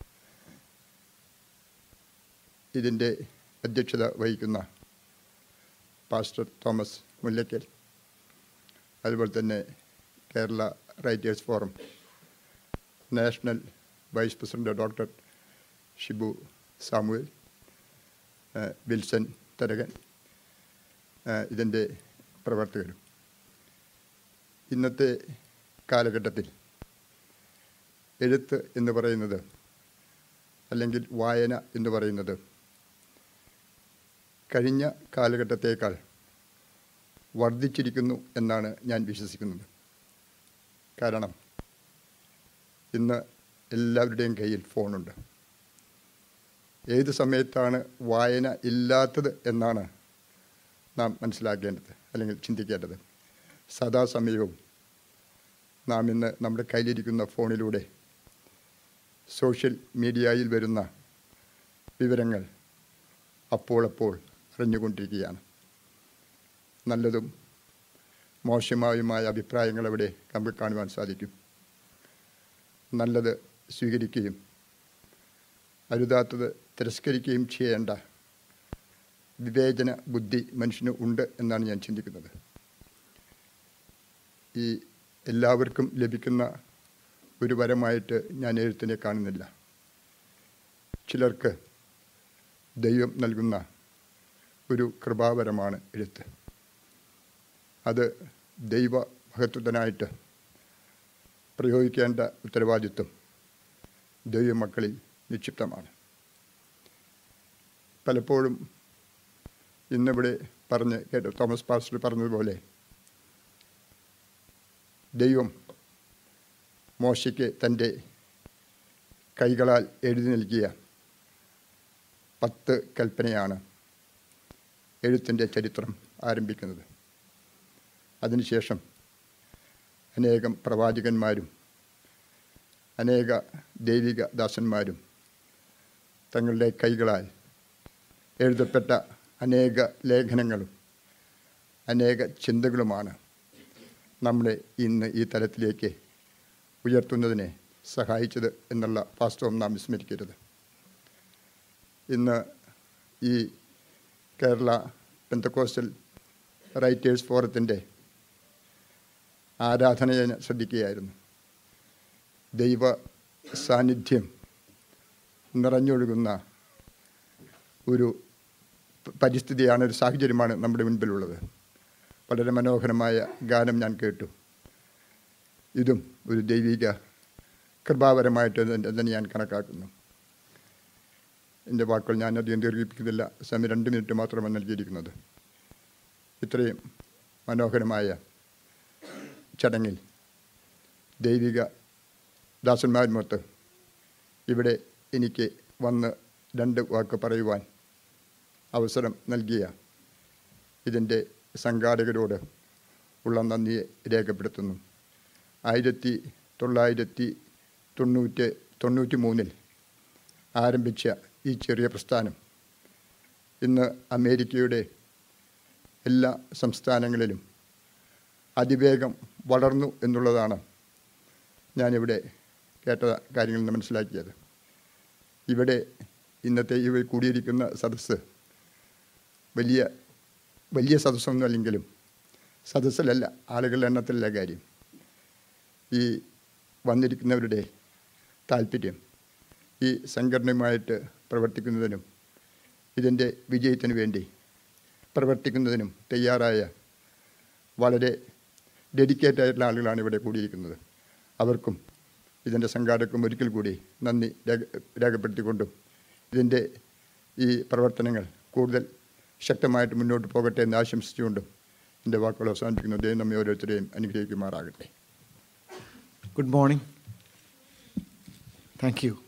Speaker 5: ഇതിൻ്റെ അധ്യക്ഷത വഹിക്കുന്ന പാസ്റ്റർ തോമസ് മുല്ലയ്ക്കൽ അതുപോലെ തന്നെ Kerala writers forum national vice president doctor Shibu Samuel ഏഹ് വിൽസൺ തരകൻ ഏഹ് ഇതിൻ്റെ പ്രവർത്തകരും ഇന്നത്തെ കാലഘട്ടത്തിൽ എഴുത്ത് എന്ന് പറയുന്നത് അല്ലെങ്കിൽ വായന എന്ന് പറയുന്നത് കഴിഞ്ഞ കാലഘട്ടത്തേക്കാൾ വർദ്ധിച്ചിരിക്കുന്നു എന്നാണ് ഞാൻ വിശ്വസിക്കുന്നത് കാരണം ഇന്ന് എല്ലാവരുടെയും കയ്യിൽ ഫോണുണ്ട് ഏത് സമയത്താണ് വായന ഇല്ലാത്തത് എന്നാണ് നാം മനസ്സിലാക്കേണ്ടത് അല്ലെങ്കിൽ ചിന്തിക്കേണ്ടത് സദാസമയവും നാം ഇന്ന് നമ്മുടെ കയ്യിലിരിക്കുന്ന ഫോണിലൂടെ സോഷ്യൽ മീഡിയയിൽ വരുന്ന വിവരങ്ങൾ അപ്പോൾ അപ്പോൾ അറിഞ്ഞുകൊണ്ടിരിക്കുകയാണ് നല്ലതും മോശമായുമായ അഭിപ്രായങ്ങൾ അവിടെ നമുക്ക് കാണുവാൻ സാധിക്കും നല്ലത് സ്വീകരിക്കുകയും അരുതാത്തത് തിരസ്കരിക്കുകയും ചെയ്യേണ്ട വിവേചന ബുദ്ധി മനുഷ്യന് ഉണ്ട് എന്നാണ് ഞാൻ ചിന്തിക്കുന്നത് ഈ എല്ലാവർക്കും ലഭിക്കുന്ന ഒരു വരമായിട്ട് ഞാൻ എഴുത്തിനെ കാണുന്നില്ല ചിലർക്ക് ദൈവം നൽകുന്ന ഒരു കൃപാവരമാണ് എഴുത്ത് അത് ദൈവ മഹത്വത്തിനായിട്ട് പ്രയോഗിക്കേണ്ട ഉത്തരവാദിത്വം ദൈവമക്കളിൽ നിക്ഷിപ്തമാണ് പലപ്പോഴും ഇന്നിവിടെ പറഞ്ഞ് കേട്ടു തോമസ് പാസ്റ്റർ പറഞ്ഞതുപോലെ ദൈവം മോശയ്ക്ക് തൻ്റെ കൈകളാൽ എഴുതി നൽകിയ പത്ത് കൽപ്പനയാണ് എഴുത്തിൻ്റെ ചരിത്രം ആരംഭിക്കുന്നത് അതിനുശേഷം അനേകം പ്രവാചകന്മാരും അനേക ദൈവിക ദാസന്മാരും തങ്ങളുടെ കൈകളാൽ എഴുതപ്പെട്ട അനേക ലേഖനങ്ങളും അനേക ചിന്തകളുമാണ് നമ്മളെ ഇന്ന് ഈ തലത്തിലേക്ക് ഉയർത്തുന്നതിനെ സഹായിച്ചത് എന്നുള്ള വാസ്തവം നാം വിസ്മരിക്കരുത് ഇന്ന് ഈ കേരള പെന്തക്കോസ്റ്റൽ റൈറ്റേഴ്സ് ഫോറത്തിൻ്റെ ആരാധനയെ ഞാൻ ശ്രദ്ധിക്കുകയായിരുന്നു ദൈവ സാന്നിധ്യം നിറഞ്ഞൊഴുകുന്ന ഒരു പ- പരിസ്ഥിതിയാണ് ഒരു സാഹചര്യമാണ് നമ്മുടെ മുൻപിലുള്ളത് വളരെ മനോഹരമായ ഗാനം ഞാൻ കേട്ടു ഇതും ഒരു ദൈവിക കൃപാപരമായിട്ട് തന്നെ തന്നെ ഞാൻ കണക്കാക്കുന്നു എൻ്റെ വാക്കുകൾ ഞാൻ അധികം ദീർഘിപ്പിക്കുന്നില്ല സമയം രണ്ട് മിനിറ്റ് മാത്രമാണ് നൽകിയിരിക്കുന്നത് ഇത്രയും മനോഹരമായ ചടങ്ങിൽ ദൈവിക ദാസന്മാരുമൊത്ത് ഇവിടെ എനിക്ക് വന്ന് രണ്ട് വാക്ക് പറയുവാൻ അവസരം നൽകിയ ഇതിൻ്റെ സംഘാടകരോട് ഉള്ള നന്ദിയെ രേഖപ്പെടുത്തുന്നു ആയിരത്തി തൊള്ളായിരത്തി തൊണ്ണൂറ്റി തൊണ്ണൂറ്റി മൂന്നിൽ ആരംഭിച്ച ഈ ചെറിയ പ്രസ്ഥാനം ഇന്ന് അമേരിക്കയുടെ എല്ലാ സംസ്ഥാനങ്ങളിലും അതിവേഗം വളർന്നു എന്നുള്ളതാണ് ഞാനിവിടെ കേട്ട കാര്യങ്ങളിൽ നിന്ന് മനസ്സിലാക്കിയത് ഇവിടെ ഇന്നത്തെ ഇവ കൂടിയിരിക്കുന്ന സദസ്സ് വലിയ വലിയ സദസ്സൊന്നും അല്ലെങ്കിലും സദസ്സിലല്ല ആളുകളുടെ എണ്ണത്തിലല്ല കാര്യം ഈ വന്നിരിക്കുന്നവരുടെ താല്പര്യം ഈ സംഘടനയുമായിട്ട് പ്രവർത്തിക്കുന്നതിനും ഇതിൻ്റെ വിജയത്തിനു വേണ്ടി പ്രവർത്തിക്കുന്നതിനും തയ്യാറായ വളരെ ഡെഡിക്കേറ്റ് ആയിട്ടുള്ള ആളുകളാണ് ഇവിടെ കൂടിയിരിക്കുന്നത് അവർക്കും ഇതിൻ്റെ സംഘാടകർക്കും ഒരിക്കൽ കൂടി നന്ദി രേഖ രേഖപ്പെടുത്തിക്കൊണ്ടും ഇതിൻ്റെ ഈ പ്രവർത്തനങ്ങൾ കൂടുതൽ ശക്തമായിട്ട് മുന്നോട്ട് പോകട്ടെ എന്ന് ആശംസിച്ചുകൊണ്ടും എൻ്റെ വാക്കുകൾ അവസാനിപ്പിക്കുന്നു ദൈവം നമ്മെ ഓരോരുത്തരെയും അനുഗ്രഹിക്കുമാറാകട്ടെ
Speaker 6: ഗുഡ് മോർണിംഗ് താങ്ക് യു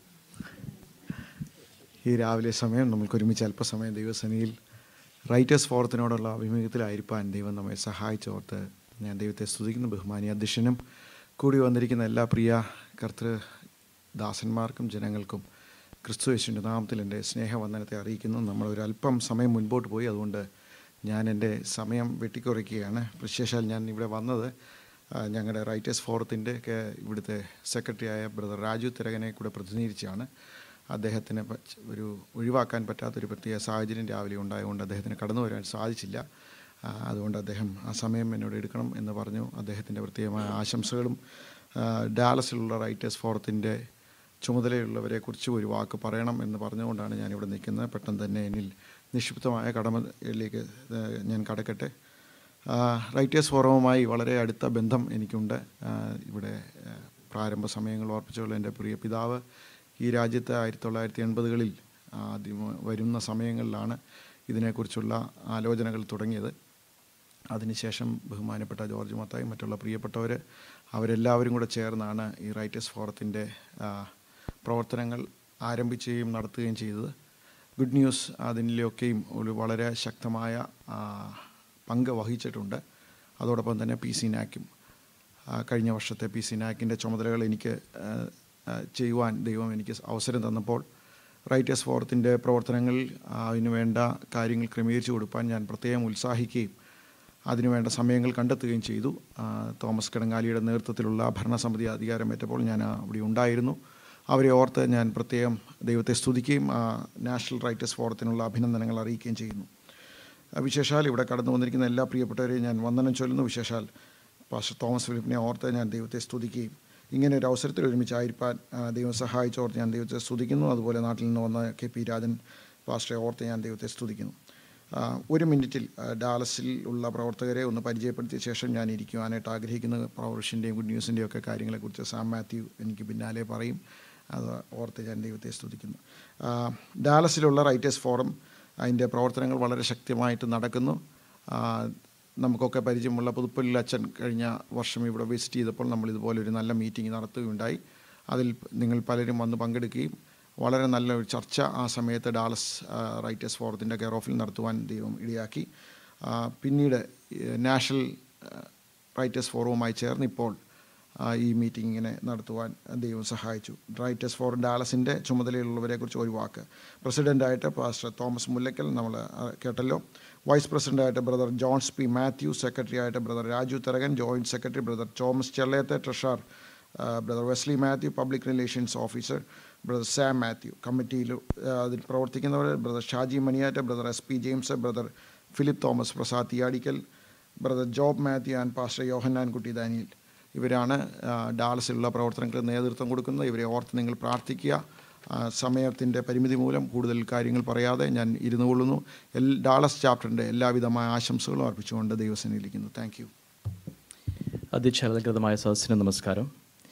Speaker 6: ഈ രാവിലെ സമയം നമുക്ക് ഒരുമിച്ച് അല്പസമയം ദൈവസേനയിൽ റൈറ്റേഴ്സ് ഫോറത്തിനോടുള്ള അഭിമുഖത്തിലായിരിക്കാൻ ദൈവം നമ്മെ സഹായിച്ചോർത്ത് ഞാൻ ദൈവത്തെ സ്തുതിക്കുന്നു ബഹുമാനി അധ്യക്ഷനും കൂടി വന്നിരിക്കുന്ന എല്ലാ പ്രിയ കർത്തൃ ദാസന്മാർക്കും ജനങ്ങൾക്കും ക്രിസ്തു യേശുവിൻ്റെ നാമത്തിൽ എൻ്റെ സ്നേഹവന്ദനത്തെ അറിയിക്കുന്നു നമ്മൾ ഒരു അല്പം സമയം മുൻപോട്ട് പോയി അതുകൊണ്ട് ഞാൻ എൻ്റെ സമയം വെട്ടിക്കുറയ്ക്കുകയാണ് വിശേഷാൽ ഞാൻ ഇവിടെ വന്നത് ആ, ഞങ്ങളുടെ റൈറ്റേഴ്സ് ഫോറത്തിൻ്റെ ഒക്കെ ഇവിടുത്തെ സെക്രട്ടറിയായ ബ്രദർ രാജു തിരകനെ കൂടെ പ്രതിനിധീകരിച്ചാണ് അദ്ദേഹത്തിന് പ- ഒരു ഒഴിവാക്കാൻ പറ്റാത്തൊരു പ്രത്യേക സാഹചര്യം രാവിലെ ഉണ്ടായതുകൊണ്ട് അദ്ദേഹത്തിന് കടന്നു വരാൻ സാധിച്ചില്ല ആ, അതുകൊണ്ട് അദ്ദേഹം ആ സമയം എന്നോട് എടുക്കണം എന്ന് പറഞ്ഞു അദ്ദേഹത്തിൻ്റെ പ്രത്യേകമായ ആശംസകളും ആ, ഡാലസിലുള്ള റൈറ്റേഴ്സ് ഫോറത്തിൻ്റെ ചുമതലയുള്ളവരെ കുറിച്ച് ഒരു വാക്ക് പറയണം എന്ന് പറഞ്ഞുകൊണ്ടാണ് ഞാനിവിടെ നിൽക്കുന്നത് പെട്ടെന്ന് തന്നെ എന്നിൽ നിക്ഷിപ്തമായ കടമയിലേക്ക് ആ, ഞാൻ കടക്കട്ടെ ആ, റൈറ്റേഴ്സ് ഫോറവുമായി വളരെ അടുത്ത ബന്ധം എനിക്കുണ്ട് ആ, ഇവിടെ ആ, പ്രാരംഭ സമയങ്ങൾ ഓർപ്പിച്ചുള്ള എൻ്റെ പ്രിയ പിതാവ് ഈ രാജ്യത്ത് ആയിരത്തി തൊള്ളായിരത്തി എൺപതുകളിൽ ആദ്യം വരുന്ന സമയങ്ങളിലാണ് ഇതിനെക്കുറിച്ചുള്ള ആലോചനകൾ തുടങ്ങിയത് അതിനുശേഷം ബഹുമാനപ്പെട്ട ജോർജ് മത്തായി മറ്റുള്ള പ്രിയപ്പെട്ടവർ അവരെല്ലാവരും കൂടെ ചേർന്നാണ് ഈ റൈറ്റേഴ്സ് ഫോറത്തിൻ്റെ ആ, പ്രവർത്തനങ്ങൾ ആരംഭിക്കുകയും നടത്തുകയും ചെയ്തത് ഗുഡ് ന്യൂസ് അതിലൊക്കെയും ഒരു വളരെ ശക്തമായ ആ, പങ്ക് വഹിച്ചിട്ടുണ്ട് അതോടൊപ്പം തന്നെ പി സി നാക്കും ആ, കഴിഞ്ഞ വർഷത്തെ പി സി നാക്കിൻ്റെ ചുമതലകൾ എനിക്ക് ആ, ആ, ചെയ്യുവാൻ ദൈവം എനിക്ക് അവസരം തന്നപ്പോൾ റൈറ്റേഴ്സ് ഫോറത്തിൻ്റെ പ്രവർത്തനങ്ങൾ ആ, അതിനു വേണ്ട കാര്യങ്ങൾ ക്രമീകരിച്ചു കൊടുക്കാൻ ഞാൻ പ്രത്യേകം ഉത്സാഹിക്കുകയും അതിനുവേണ്ട സമയങ്ങൾ കണ്ടെത്തുകയും ചെയ്തു ആ, തോമസ് കിടങ്ങാലിയുടെ നേതൃത്വത്തിലുള്ള ഭരണസമിതി അധികാരമേറ്റപ്പോൾ ഞാൻ അവിടെ ഉണ്ടായിരുന്നു അവരെ ഓർത്ത് ഞാൻ പ്രത്യേകം ദൈവത്തെ സ്തുതിക്കുകയും ആ, നാഷണൽ റൈറ്റേഴ്സ് ഫോറത്തിനുള്ള അഭിനന്ദനങ്ങൾ അറിയിക്കുകയും ചെയ്യുന്നു ആ, വിശേഷാൽ ഇവിടെ കടന്നു വന്നിരിക്കുന്ന എല്ലാ പ്രിയപ്പെട്ടവരെയും ഞാൻ വന്ദനം ചൊല്ലുന്നു വിശേഷാൽ പാസ്റ്റർ തോമസ് ഫിലിപ്പിനെ ഓർത്ത് ഞാൻ ദൈവത്തെ സ്തുതിക്കുകയും ഇങ്ങനെ ഒരു അവസരത്തിൽ ഒരുമിച്ചായിരിക്കാൻ ആ, ദൈവം സഹായിച്ചോർത്ത് ഞാൻ ദൈവത്തെ സ്തുതിക്കുന്നു അതുപോലെ നാട്ടിൽ നിന്ന് വന്ന കെ പി രാജൻ പാസ്റ്ററെ ഓർത്ത് ഞാൻ ദൈവത്തെ സ്തുതിക്കുന്നു ആ, ഒരു മിനിറ്റിൽ ആ, ഡാലസിൽ ഉള്ള പ്രവർത്തകരെ ഒന്ന് പരിചയപ്പെടുത്തിയ ശേഷം ഞാൻ ഇരിക്കുവാനായിട്ട് ആഗ്രഹിക്കുന്ന പ്രൊഫഷൻ്റെയും ഗുഡ് ന്യൂസിൻ്റെയും ഒക്കെ കാര്യങ്ങളെക്കുറിച്ച് സാം മാത്യു എനിക്ക് പിന്നാലെ പറയും അത് ഓർത്ത് ഞാൻ ദൈവത്തെ സ്തുതിക്കുന്നു ആ, ഡാലസിലുള്ള റൈറ്റേഴ്സ് ഫോറം അതിൻ്റെ പ്രവർത്തനങ്ങൾ വളരെ ശക്തമായിട്ട് നടക്കുന്നു ആ, നമുക്കൊക്കെ പരിചയമുള്ള പുതുപ്പള്ളിൽ അച്ഛൻ കഴിഞ്ഞ വർഷം ഇവിടെ വിസിറ്റ് ചെയ്തപ്പോൾ നമ്മൾ ഇതുപോലെ ഒരു നല്ല മീറ്റിംഗ് നടത്തുകയുണ്ടായി അതിൽ നിങ്ങൾ പലരും വന്ന് പങ്കെടുക്കുകയും വളരെ നല്ല ഒരു ചർച്ച ആ സമയത്ത് ഡാലസ് ആ, റൈറ്റേഴ്സ് ഫോറത്തിൻ്റെ കെയർ ഓഫിൽ നടത്തുവാൻ ദൈവം ഇടയാക്കി ആ, പിന്നീട് ഏഹ്, നാഷണൽ ആ, റൈറ്റേഴ്സ് ഫോറവുമായി ചേർന്ന് ഇപ്പോൾ ആ, ഈ മീറ്റിംഗ് ഇങ്ങനെ നടത്തുവാൻ ദൈവം സഹായിച്ചു റൈറ്റേഴ്സ് ഫോർ ഡാലസിൻ്റെ ചുമതലയുള്ളവരെക്കുറിച്ച് ഒരു വാക്ക് പ്രസിഡൻ്റായിട്ട് പാസ്റ്റർ തോമസ് മുല്ലക്കൽ നമ്മൾ ആ, കേട്ടല്ലോ വൈസ് പ്രസിഡൻ്റായിട്ട് brother Johns P Mathew secretary ആയിട്ട് brother Raju Tharakan joint secretary brother Thomas ചെള്ളയത്തെ treasurer brother Wesley Mathew public relations officer brother Sam Mathew കമ്മിറ്റിയിൽ അതിൽ പ്രവർത്തിക്കുന്നവർ brother Shaji Maniyatt brother S P James brother Philip Thomas Prasad Thiyadikkal brother Job Mathew and pastor Yohannan Kutty Daniel ഇവരാണ് ആ, ഡാലസിലുള്ള പ്രവർത്തനങ്ങൾക്ക് നേതൃത്വം കൊടുക്കുന്നത് ഇവരെ ഓർത്ത് നിങ്ങൾ പ്രാർത്ഥിക്കുക ആ, സമയത്തിൻ്റെ പരിമിതി മൂലം കൂടുതൽ കാര്യങ്ങൾ പറയാതെ ഞാൻ ഇരുന്നു കൊള്ളുന്നു എൽ ഡാലസ് ചാപ്റ്ററിൻ്റെ എല്ലാവിധമായ ആശംസകളും അർപ്പിച്ചുകൊണ്ട് ദൈവസേനയിലിരിക്കുന്നു താങ്ക് യു
Speaker 7: അധ്യക്ഷാലകൃതമായ സദസ്സിന് നമസ്കാരം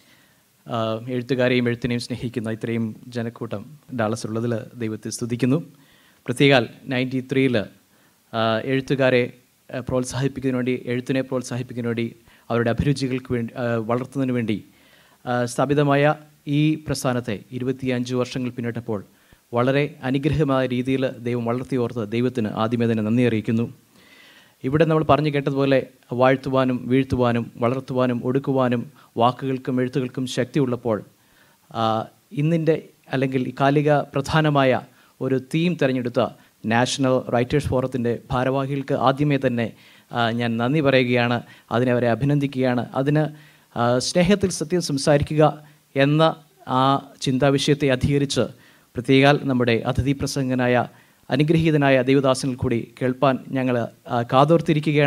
Speaker 7: ആ, എഴുത്തുകാരെയും എഴുത്തിനെയും സ്നേഹിക്കുന്ന ഇത്രയും ജനക്കൂട്ടം ഡാളസിലുള്ളതിൽ ദൈവത്തെ സ്തുതിക്കുന്നു പ്രത്യേകാൽ നയൻറ്റി ത്രീയിൽ എഴുത്തുകാരെ ആ, പ്രോത്സാഹിപ്പിക്കുന്നതിന് വേണ്ടി എഴുത്തിനെ പ്രോത്സാഹിപ്പിക്കുന്നതിന് വേണ്ടി അവരുടെ അഭിരുചികൾക്ക് വേണ്ടി ആ, വളർത്തുന്നതിന് വേണ്ടി ആ, സ്ഥാപിതമായ ഈ പ്രസ്ഥാനത്തെ ഇരുപത്തിയഞ്ച് വർഷങ്ങൾ പിന്നിട്ടപ്പോൾ വളരെ അനുഗ്രഹമായ രീതിയിൽ ദൈവം വളർത്തിയോർത്ത് ദൈവത്തിന് ആദ്യമേ തന്നെ നന്ദി അറിയിക്കുന്നു ഇവിടെ നമ്മൾ പറഞ്ഞു കേട്ടതുപോലെ വാഴ്ത്തുവാനും വീഴ്ത്തുവാനും വളർത്തുവാനും ഒടുക്കുവാനും വാക്കുകൾക്കും എഴുത്തുകൾക്കും ശക്തിയുള്ളപ്പോൾ ആ, ഇന്നിൻ്റെ അല്ലെങ്കിൽ ഈ കാലിക പ്രധാനമായ ഒരു തീം തിരഞ്ഞെടുത്ത നാഷണൽ റൈറ്റേഴ്സ് ഫോറത്തിൻ്റെ ഭാരവാഹികൾക്ക് ആദ്യമേ തന്നെ ആ, ഞാൻ നന്ദി പറയുകയാണ് അതിനെ അവരെ അഭിനന്ദിക്കുകയാണ് അതിന് ആ, സ്നേഹത്തിൽ സത്യം സംസാരിക്കുക എന്ന ആ ചിന്താവിഷയത്തെ അധികരിച്ച് പ്രത്യേകാൽ നമ്മുടെ അതിഥി പ്രസംഗനായ അനുഗ്രഹീതനായ ദൈവദാസനിൽ കൂടി കേൾപ്പാൻ ഞങ്ങൾ ആ, കാതോർത്തിരിക്കുകയാണ്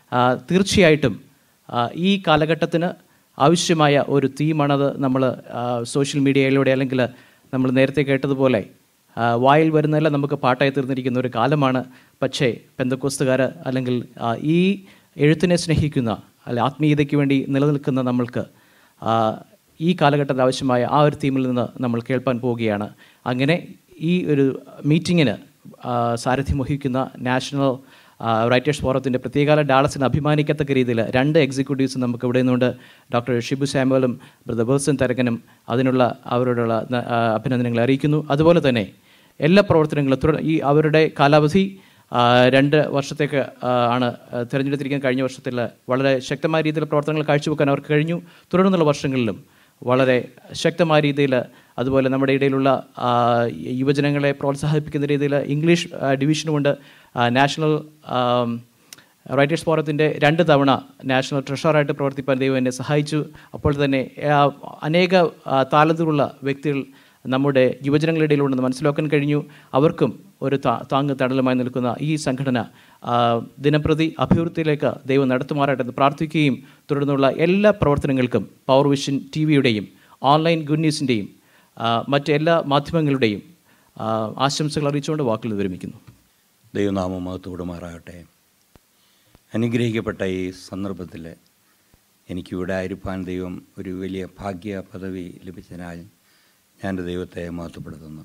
Speaker 7: ആ, തീർച്ചയായിട്ടും ആ, ഈ കാലഘട്ടത്തിന് ആവശ്യമായ ഒരു തീമാണത് നമ്മൾ സോഷ്യൽ മീഡിയയിലൂടെ അല്ലെങ്കിൽ നമ്മൾ നേരത്തെ കേട്ടതുപോലെ ആ, വായിൽ വരുന്നതെല്ലാം നമുക്ക് പാട്ടായി തീർന്നിരിക്കുന്ന ഒരു കാലമാണ് പക്ഷേ പെന്തക്കോസ്തുകാർ അല്ലെങ്കിൽ ആ, ഈ എഴുത്തിനെ സ്നേഹിക്കുന്ന അല്ലെ ആത്മീയതയ്ക്ക് വേണ്ടി നിലനിൽക്കുന്ന നമ്മൾക്ക് ആ, ഈ കാലഘട്ടത്തിൽ ആവശ്യമായ ആ ഒരു തീമിൽ നിന്ന് നമ്മൾ കേൾപ്പാൻ പോവുകയാണ് അങ്ങനെ ഈ ഒരു മീറ്റിങ്ങിന് ആ, സാരഥ്യം വഹിക്കുന്ന നാഷണൽ ആ, റൈറ്റേഴ്സ് ഫോറത്തിൻ്റെ പ്രത്യേകാല ഡാളസിന് അഭിമാനിക്കത്തക്ക രീതിയിൽ രണ്ട് എക്സിക്യൂട്ടീവ്സ് നമുക്ക് ഇവിടെ നിന്നുണ്ട് ഡോക്ടർ ഷിബു സാമുവലും ബ്രദർ ബേഴ്സൺ തരകനും അതിനുള്ള അവരോടുള്ള ന- ആ, അഭിനന്ദനങ്ങൾ അറിയിക്കുന്നു അതുപോലെ തന്നെ എല്ലാ പ്രവർത്തനങ്ങളും തുടർ ഈ അവരുടെ കാലാവധി ആ, രണ്ട് വർഷത്തേക്ക് ആ, ആണ് ആ, തിരഞ്ഞെടുത്തിരിക്കുന്ന കഴിഞ്ഞ വർഷത്തിൽ വളരെ ശക്തമായ രീതിയിൽ പ്രവർത്തനങ്ങൾ കാഴ്ചവെക്കാൻ അവർക്ക് കഴിഞ്ഞു തുടർന്നുള്ള വർഷങ്ങളിലും വളരെ ശക്തമായ രീതിയിൽ അതുപോലെ നമ്മുടെ ഇടയിലുള്ള ആ, യുവജനങ്ങളെ പ്രോത്സാഹിപ്പിക്കുന്ന രീതിയിൽ ഇംഗ്ലീഷ് ആ, ഡിവിഷനുമുണ്ട് ആ, നാഷണൽ ആം, റൈറ്റേഴ്സ് ഫോറത്തിൻ്റെ രണ്ട് തവണ നാഷണൽ ട്രഷറായിട്ട് പ്രവർത്തിപ്പാൻ ദൈവം എന്നെ സഹായിച്ചു അപ്പോൾ തന്നെ ആ, അനേക ആ, താലന്തുള്ള വ്യക്തികൾ നമ്മുടെ യുവജനങ്ങളുടെ ഇടയിലുണ്ടെന്ന് മനസ്സിലാക്കാൻ കഴിഞ്ഞു അവർക്കും ഒരു താ താങ്ങ് തണലുമായി നിൽക്കുന്ന ഈ സംഘടന ആ, ദിനംപ്രതി അഭിവൃദ്ധിയിലേക്ക് ദൈവം നടത്തുമാറാട്ടെ എന്ന് പ്രാർത്ഥിക്കുകയും തുടർന്നുള്ള എല്ലാ പ്രവർത്തനങ്ങൾക്കും പവർ വിഷൻ ടി വിയുടെയും ഓൺലൈൻ ഗുഡ് ന്യൂസിൻ്റെയും മറ്റെല്ലാ മാധ്യമങ്ങളുടെയും ആ, ആശംസകൾ അറിയിച്ചുകൊണ്ട് വാക്കുകൾ വിരമിക്കുന്നു
Speaker 8: ദൈവനാമം മഹത്വപ്പെടുമാറാകട്ടെ അനുഗ്രഹിക്കപ്പെട്ട ഈ സന്ദർഭത്തിൽ എനിക്കിവിടെ ആയിരിക്കാൻ ദൈവം ഒരു വലിയ ഭാഗ്യ പദവി ലഭിച്ചതിനാൽ ഞാൻ എൻ്റെ ദൈവത്തെ മഹത്വപ്പെടുത്തുന്നു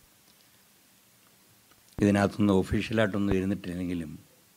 Speaker 8: ഇതിനകത്തൊന്നും ഒഫീഷ്യലായിട്ടൊന്നും ഇരുന്നിട്ടില്ലെങ്കിലും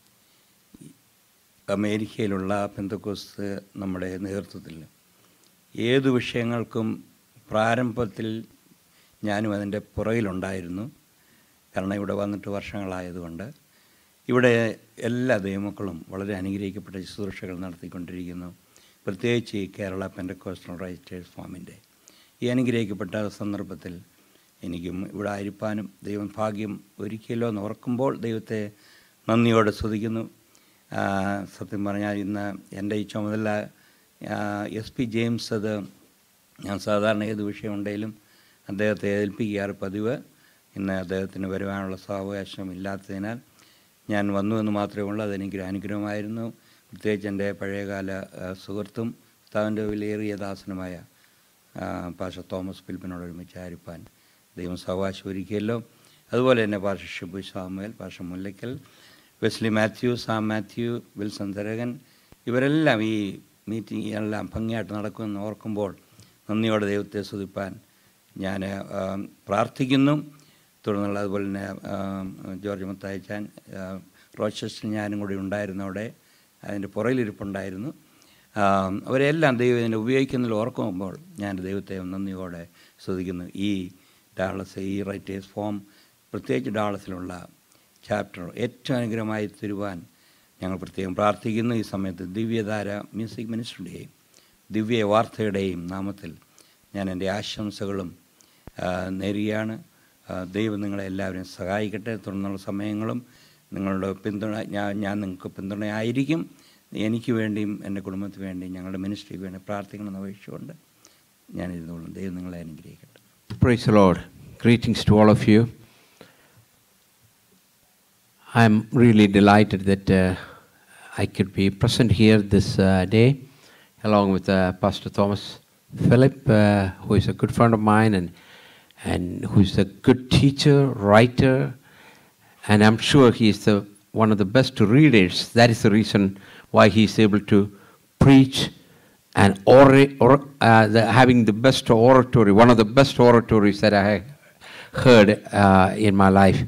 Speaker 8: അമേരിക്കയിലുള്ള പെന്തക്കോസ് നമ്മുടെ നേതൃത്വത്തിൽ ഏത് വിഷയങ്ങൾക്കും പ്രാരംഭത്തിൽ ഞാനും അതിൻ്റെ പുറകിലുണ്ടായിരുന്നു കാരണം ഇവിടെ വന്നിട്ട് വർഷങ്ങളായതുകൊണ്ട് ഇവിടെ എല്ലാ ദൈവമക്കളും വളരെ അനുഗ്രഹിക്കപ്പെട്ട ശുശ്രൂഷകൾ നടത്തിക്കൊണ്ടിരിക്കുന്നു പ്രത്യേകിച്ച് ഈ കേരള പെൻഡക്കോസ്റ്റൽ റൈറ്റേഴ്സ് ഫോമിൻ്റെ ഈ അനുഗ്രഹിക്കപ്പെട്ട സന്ദർഭത്തിൽ എനിക്കും ഇവിടെ ആയിരിക്കാനും ദൈവം ഭാഗ്യം ഒരുക്കിയല്ലോ എന്ന് ഓർക്കുമ്പോൾ ദൈവത്തെ നന്ദിയോടെ സ്തുതിക്കുന്നു ആ, സത്യം പറഞ്ഞാൽ ഇന്ന് എൻ്റെ ഈ ചുമതല എസ് പി ജെയിംസ് അത് ഞാൻ സാധാരണ ഏത് വിഷയമുണ്ടെങ്കിലും അദ്ദേഹത്തെ ഏൽപ്പിക്കാറ് പതിവ് ഇന്ന് അദ്ദേഹത്തിന് വരുവാനുള്ള സാവകാശം ഇല്ലാത്തതിനാൽ ഞാൻ വന്നു എന്ന് മാത്രമേ ഉള്ളൂ അതെനിക്കൊരു അനുഗ്രഹമായിരുന്നു പ്രത്യേകിച്ച് എൻ്റെ പഴയകാല ആ, സുഹൃത്തും കർത്താവിൻ്റെ വിലയേറിയ ദാസനുമായ ആ, പാഷ തോമസ് ഫിലിപ്പിനോട് ഒരുമിച്ച് ആയിരിക്കാൻ ദൈവം സാവകാശം ഒരുക്കിയല്ലോ അതുപോലെ തന്നെ പാഷ ഷിബു സാമുവൽ പാഷ Mullackal Wesley Mathew Sam Mathew Wilson Tharakan ഇവരെല്ലാം ഈ മീറ്റിംഗ് എല്ലാം ഭംഗിയായിട്ട് നടക്കുമെന്ന് ഓർക്കുമ്പോൾ നന്ദിയോടെ ദൈവത്തെ സ്തുതിപ്പാൻ ഞാൻ ആ, പ്രാർത്ഥിക്കുന്നു തുടർന്നുള്ള അതുപോലെ തന്നെ ആ, ജോർജ് മുത്തായച്ചാൻ ആ, റോച്ചസ്റ്റർ ഞാനും കൂടി ഉണ്ടായിരുന്നു അവിടെ അതിൻ്റെ പുറയിലിരിപ്പുണ്ടായിരുന്നു ആ, അവരെല്ലാം ദൈവം ഇതിനെ ഉപയോഗിക്കുന്നതിൽ ഓർക്കുമ്പോൾ ഞാൻ ദൈവത്തെ നന്ദിയോടെ സ്തുതിക്കുന്നു ഈ ഡാളസ് ഈ റൈറ്റേഴ്സ് ഫോം പ്രത്യേകിച്ച് ഡാളസിലുള്ള ചാപ്റ്റർ ഏറ്റവും അനുഗ്രഹമായി തരുവാൻ ഞങ്ങൾ പ്രത്യേകം പ്രാർത്ഥിക്കുന്നു ഈ സമയത്ത് ദിവ്യധാര മ്യൂസിക് മിനിസ്റ്ററുടെയും ദിവ്യ വാർത്തയുടെയും നാമത്തിൽ ഞാൻ എൻ്റെ ആശംസകളും ആ, നേരുകയാണ് ആ, ദൈവം നിങ്ങളെ എല്ലാവരെയും സഹായിക്കട്ടെ തുടർന്നുള്ള സമയങ്ങളും നിങ്ങളുടെ പിന്തുണ ഞാൻ ഞാൻ നിങ്ങൾക്ക് പിന്തുണയായിരിക്കും എനിക്ക് വേണ്ടിയും എൻ്റെ കുടുംബത്തിന് വേണ്ടിയും ഞങ്ങളുടെ മിനിസ്ട്രിക്ക് വേണ്ടി പ്രാർത്ഥിക്കണമെന്ന് അപേക്ഷിച്ചുകൊണ്ട് ഞാൻ ഇരുന്നോളും ദൈവം നിങ്ങളെ അനുഗ്രഹിക്കട്ടെ
Speaker 9: Praise the Lord. Greetings to all of you. I'm really delighted that uh, I could be present here this uh, day, along with uh, Pastor Thomas Philip, uh, who is a good friend of mine and and who is a good teacher, writer, and I'm sure he is the one of the best readers. That is the reason why he is able to preach and ora- or, uh, the, having the best oratory, one of the best oratories that I heard uh, in my life.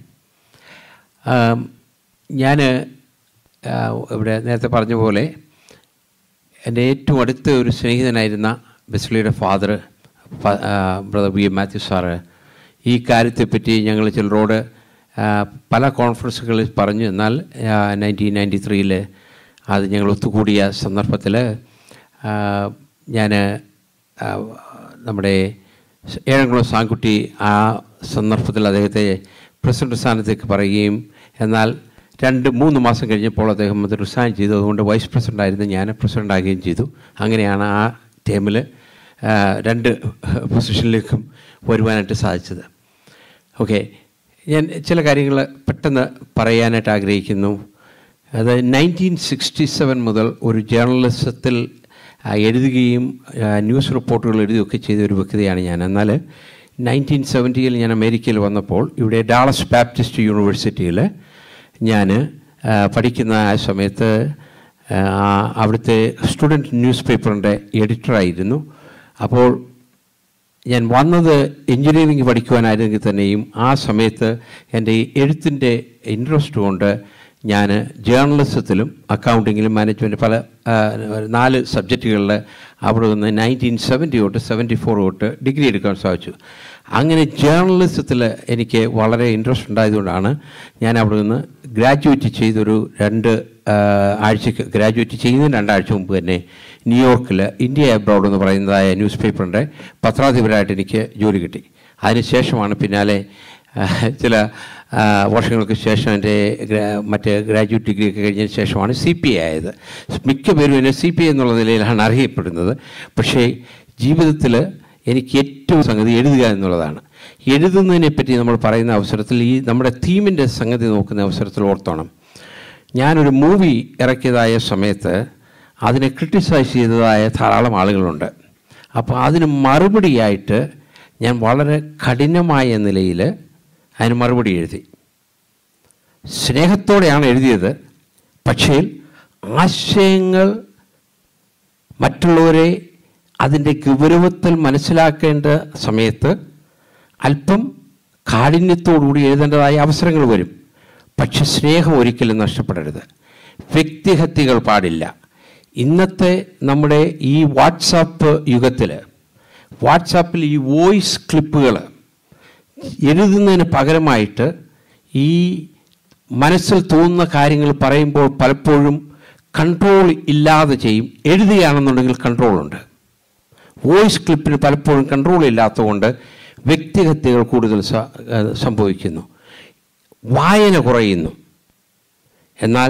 Speaker 9: ഞാൻ ഇവിടെ നേരത്തെ പറഞ്ഞ പോലെ എൻ്റെ ഏറ്റവും അടുത്ത ഒരു സ്നേഹിതനായിരുന്ന ബെസ്ലിയുടെ father brother V M Mathew സാറ് ഈ കാര്യത്തെപ്പറ്റി ഞങ്ങൾ ചിലരോട് ആ, പല കോൺഫറൻസുകളിൽ പറഞ്ഞു എന്നാൽ നയൻറ്റീൻ നയൻറ്റി ത്രീയിൽ അത് ഞങ്ങൾ ഒത്തുകൂടിയ സന്ദർഭത്തിൽ ഞാൻ നമ്മുടെ ഏഴംകുളം സാൻകുട്ടി ആ സന്ദർഭത്തിൽ അദ്ദേഹത്തെ പ്രസിഡന്റ് സ്ഥാനത്തേക്ക് പറയുകയും എന്നാൽ രണ്ട് മൂന്ന് മാസം കഴിഞ്ഞപ്പോൾ അദ്ദേഹം അത് റിസൈൻ ചെയ്തു അതുകൊണ്ട് വൈസ് പ്രസിഡന്റ് ആയിരുന്നു ഞാൻ പ്രസിഡന്റ് ആകുകയും ചെയ്തു അങ്ങനെയാണ് ആ ടൈമിൽ രണ്ട് പൊസിഷനിലേക്കും വരുവാനായിട്ട് സാധിച്ചത് ഓക്കെ ഞാൻ ചില കാര്യങ്ങൾ പെട്ടെന്ന് പറയാനായിട്ട് ആഗ്രഹിക്കുന്നു അത് നയൻറ്റീൻ സിക്സ്റ്റി സെവൻ മുതൽ ഒരു ജേർണലിസത്തിൽ ആ, എഴുതുകയും ആ, ന്യൂസ് റിപ്പോർട്ടുകൾ എഴുതുകയൊക്കെ ചെയ്ത ഒരു വ്യക്തിയാണ് ഞാൻ എന്നാൽ നയൻറ്റീൻ സെവൻറ്റിയിൽ ഞാൻ അമേരിക്കയിൽ വന്നപ്പോൾ ഇവിടെ ഡാളസ് ബാപ്റ്റിസ്റ്റ് യൂണിവേഴ്സിറ്റിയിൽ ഞാൻ ആ, പഠിക്കുന്ന ആ സമയത്ത് ആ, അവിടുത്തെ സ്റ്റുഡൻറ്റ് ന്യൂസ് പേപ്പറിൻ്റെ എഡിറ്ററായിരുന്നു അപ്പോൾ ഞാൻ വന്നത് എൻജിനീയറിംഗ് പഠിക്കുവാനായിരുന്നെങ്കിൽ തന്നെയും ആ സമയത്ത് എൻ്റെ എഴുത്തിൻ്റെ ഇൻട്രസ്റ്റ് കൊണ്ട് ഞാൻ ജേർണലിസത്തിലും അക്കൗണ്ടിങ്ങിലും മാനേജ്മെൻറ്റ് പല ആ, നാല് സബ്ജക്റ്റുകളിൽ അവിടെ നിന്ന് നയൻറ്റീൻ സെവൻറ്റി തൊട്ട് സെവൻറ്റി ഫോർ തൊട്ട് ഡിഗ്രി എടുക്കാൻ സാധിച്ചു അങ്ങനെ ജേർണലിസത്തിൽ എനിക്ക് വളരെ ഇൻട്രസ്റ്റ് ഉണ്ടായതുകൊണ്ടാണ് ഞാൻ അവിടെ നിന്ന് ഗ്രാജുവേറ്റ് ചെയ്തൊരു രണ്ട് ആ, ആഴ്ചക്ക് ഗ്രാജുവേറ്റ് ചെയ്യുന്നതിന് രണ്ടാഴ്ച മുമ്പ് തന്നെ ന്യൂയോർക്കിൽ ഇന്ത്യ അബ്രോഡ് എന്ന് പറയുന്നതായ ന്യൂസ് പേപ്പറിൻ്റെ പത്രാധിപരായിട്ട് എനിക്ക് ജോലി കിട്ടി അതിനുശേഷമാണ് പിന്നാലെ ആ, ചില ആ, വർഷങ്ങൾക്ക് ശേഷം എൻ്റെ ഗ്രാ- മറ്റേ ഗ്രാജുവേറ്റ് ഡിഗ്രി ഒക്കെ കഴിഞ്ഞതിന് ശേഷമാണ് സി പി ഐ ആയത് മിക്ക പേരും എന്നെ സി പി ഐ എന്നുള്ള നിലയിലാണ് അറിയപ്പെടുന്നത് പക്ഷേ ജീവിതത്തിൽ എനിക്ക് ഏറ്റവും സംഗതി എഴുതുക എന്നുള്ളതാണ് എഴുതുന്നതിനെ പറ്റി നമ്മൾ പറയുന്ന അവസരത്തിൽ ഈ നമ്മുടെ തീമിൻ്റെ സംഗതി നോക്കുന്ന അവസരത്തിൽ ഓർത്തോണം ഞാനൊരു മൂവി ഇറക്കിയതായ സമയത്ത് അതിനെ ക്രിട്ടിസൈസ് ചെയ്തതായ ധാരാളം ആളുകളുണ്ട് അപ്പോൾ അതിന് മറുപടിയായിട്ട് ഞാൻ വളരെ കഠിനമായ നിലയിൽ അതിന് മറുപടി എഴുതി സ്നേഹത്തോടെയാണ് എഴുതിയത് പക്ഷേ ആശയങ്ങൾ മറ്റുള്ളവരെ അതിൻ്റെ ഗൗരവത്തിൽ മനസ്സിലാക്കേണ്ട സമയത്ത് അല്പം കാഠിന്യത്തോടുകൂടി എഴുതേണ്ടതായ അവസരങ്ങൾ വരും പക്ഷെ സ്നേഹം ഒരിക്കലും നഷ്ടപ്പെടരുത് വ്യക്തിഹത്യകൾ പാടില്ല ഇന്നത്തെ നമ്മുടെ ഈ വാട്സാപ്പ് യുഗത്തിൽ വാട്സാപ്പിൽ ഈ വോയിസ് ക്ലിപ്പുകൾ എഴുതുന്നതിന് പകരമായിട്ട് ഈ മനസ്സിൽ തോന്നുന്ന കാര്യങ്ങൾ പറയുമ്പോൾ പലപ്പോഴും കൺട്രോൾ ഇല്ലാതെ ചെയ്യും എഴുതുകയാണെന്നുണ്ടെങ്കിൽ കൺട്രോളുണ്ട് വോയിസ് ക്ലിപ്പിന് പലപ്പോഴും കൺട്രോൾ ഇല്ലാത്തതുകൊണ്ട് വ്യക്തിഹത്യകൾ കൂടുതൽ സ- ഏഹ് സംഭവിക്കുന്നു വായന കുറയുന്നു എന്നാൽ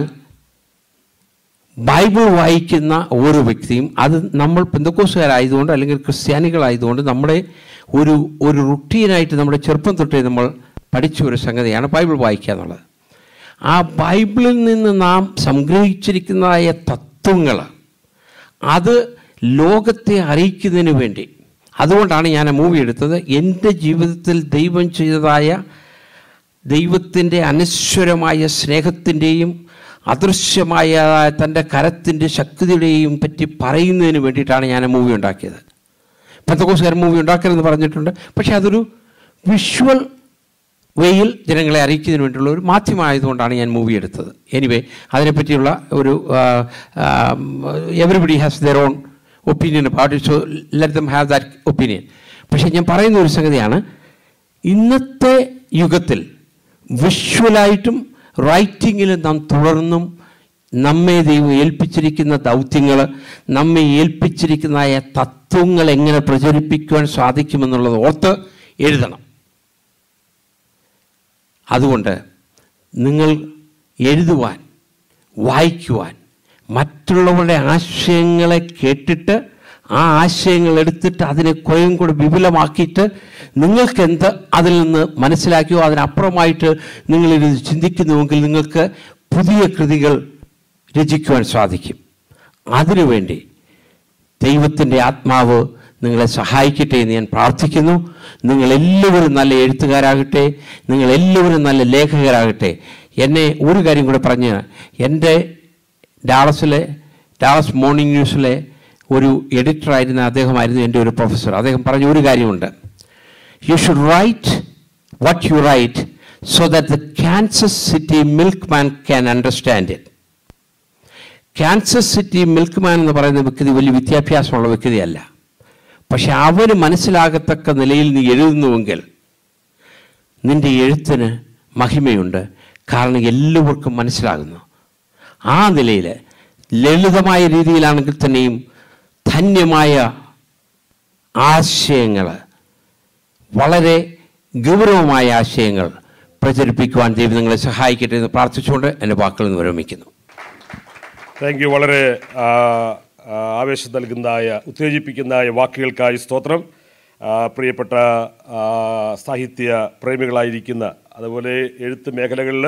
Speaker 9: ബൈബിൾ വായിക്കുന്ന ഓരോ വ്യക്തിയും അത് നമ്മൾ പെന്തക്കോസുകാരായതുകൊണ്ട് അല്ലെങ്കിൽ ക്രിസ്ത്യാനികളായതുകൊണ്ട് നമ്മുടെ ഒരു ഒരു റുട്ടീനായിട്ട് നമ്മുടെ ചെറുപ്പം തൊട്ടേ നമ്മൾ പഠിച്ച ഒരു സംഗതിയാണ് ബൈബിൾ വായിക്കുക എന്നുള്ളത് ആ ബൈബിളിൽ നിന്ന് നാം സംഗ്രഹിച്ചിരിക്കുന്നതായ തത്വങ്ങൾ അത് ലോകത്തെ അറിയിക്കുന്നതിന് വേണ്ടി അതുകൊണ്ടാണ് ഞാൻ ആ മൂവി എടുത്തത് എൻ്റെ ജീവിതത്തിൽ ദൈവം ചെയ്തതായ ദൈവത്തിൻ്റെ അനശ്വരമായ സ്നേഹത്തിൻ്റെയും അദൃശ്യമായ തൻ്റെ കരത്തിൻ്റെ ശക്തിയുടെയും പറ്റി പറയുന്നതിന് വേണ്ടിയിട്ടാണ് ഞാൻ ആ മൂവി ഉണ്ടാക്കിയത് പത്തക്കോസുകാരൻ മൂവി ഉണ്ടാക്കരുതെന്ന് പറഞ്ഞിട്ടുണ്ട് പക്ഷേ അതൊരു വിഷ്വൽ വേയിൽ ജനങ്ങളെ അറിയിക്കുന്നതിന് വേണ്ടിയുള്ള ഒരു മാധ്യമമായതുകൊണ്ടാണ് ഞാൻ മൂവി എടുത്തത് എനിവേ അതിനെപ്പറ്റിയുള്ള ഒരു everybody has their own opinion about it so let them have that opinion പക്ഷേ ഞാൻ പറയുന്ന ഒരു സംഗതിയാണ് ഇന്നത്തെ യുഗത്തിൽ വിഷ്വലായിട്ടും റൈറ്റിങ്ങിലും നാം തുടർന്നും നമ്മെ ദൈവം ഏൽപ്പിച്ചിരിക്കുന്ന ദൗത്യങ്ങൾ നമ്മെ ഏൽപ്പിച്ചിരിക്കുന്നതായ തത്വങ്ങൾ എങ്ങനെ പ്രചരിപ്പിക്കുവാൻ സാധിക്കുമെന്നുള്ളത് ഓർത്ത് എഴുതണം അതുകൊണ്ട് നിങ്ങൾ എഴുതുവാൻ വായിക്കുവാൻ മറ്റുള്ളവരുടെ ആശയങ്ങളെ കേട്ടിട്ട് ആ ആശയങ്ങൾ എടുത്തിട്ട് അതിനെ കുറേയും കൂടെ വിപുലമാക്കിയിട്ട് നിങ്ങൾക്ക് എന്ത് അതിൽ നിന്ന് മനസ്സിലാക്കിയോ അതിനപ്പുറമായിട്ട് നിങ്ങളിത് ചിന്തിക്കുന്നുവെങ്കിൽ നിങ്ങൾക്ക് പുതിയ കൃതികൾ രചിക്കുവാൻ സാധിക്കും അതിനുവേണ്ടി ദൈവത്തിൻ്റെ ആത്മാവ് നിങ്ങളെ സഹായിക്കട്ടെ എന്ന് ഞാൻ പ്രാർത്ഥിക്കുന്നു നിങ്ങളെല്ലാവരും നല്ല എഴുത്തുകാരാകട്ടെ നിങ്ങളെല്ലാവരും നല്ല ലേഖകരാകട്ടെ എന്നെ ഒരു കാര്യം കൂടെ പറഞ്ഞ് എൻ്റെ ഡാളസിലെ ഡാളസ് മോർണിംഗ് ന്യൂസിലെ ഒരു എഡിറ്ററായിരുന്ന അദ്ദേഹമായിരുന്നു എൻ്റെ ഒരു പ്രൊഫസർ അദ്ദേഹം പറഞ്ഞ ഒരു കാര്യമുണ്ട് you should write what you write so that the Kansas City milkman can understand it Kansas City milkman എന്ന് പറയുന്ന വ്യക്തി വലിയ വിദ്യാഭ്യാസമുള്ള വ്യക്തിയല്ല പക്ഷെ അവന് മനസ്സിലാകത്തക്ക നിലയിൽ നീ എഴുതുന്നുവെങ്കിൽ നിന്റെ എഴുത്തിന് മഹിമയുണ്ട് കാരണം എല്ലാവർക്കും മനസ്സിലാകുന്നു ആ നിലയിൽ ലളിതമായ രീതിയിലാണെങ്കിൽ തന്നെയും ധന്യമായ ആശയങ്ങൾ വളരെ ഗൗരവമായ ആശയങ്ങൾ പ്രചരിപ്പിക്കുവാൻ ദൈവം നിങ്ങളെ സഹായിക്കട്ടെ എന്ന് പ്രാർത്ഥിച്ചുകൊണ്ട് എൻ്റെ വാക്കുകൾ നിന്ന് വിരമിക്കുന്നു
Speaker 3: താങ്ക് യു വളരെ ആ, ആ, ആവേശം നൽകുന്നതായ ഉത്തേജിപ്പിക്കുന്നതായ വാക്കുകൾക്കായി സ്തോത്രം ആ, പ്രിയപ്പെട്ട ആ, സാഹിത്യ പ്രേമികളായിരിക്കുന്ന അതുപോലെ എഴുത്ത് മേഖലകളിൽ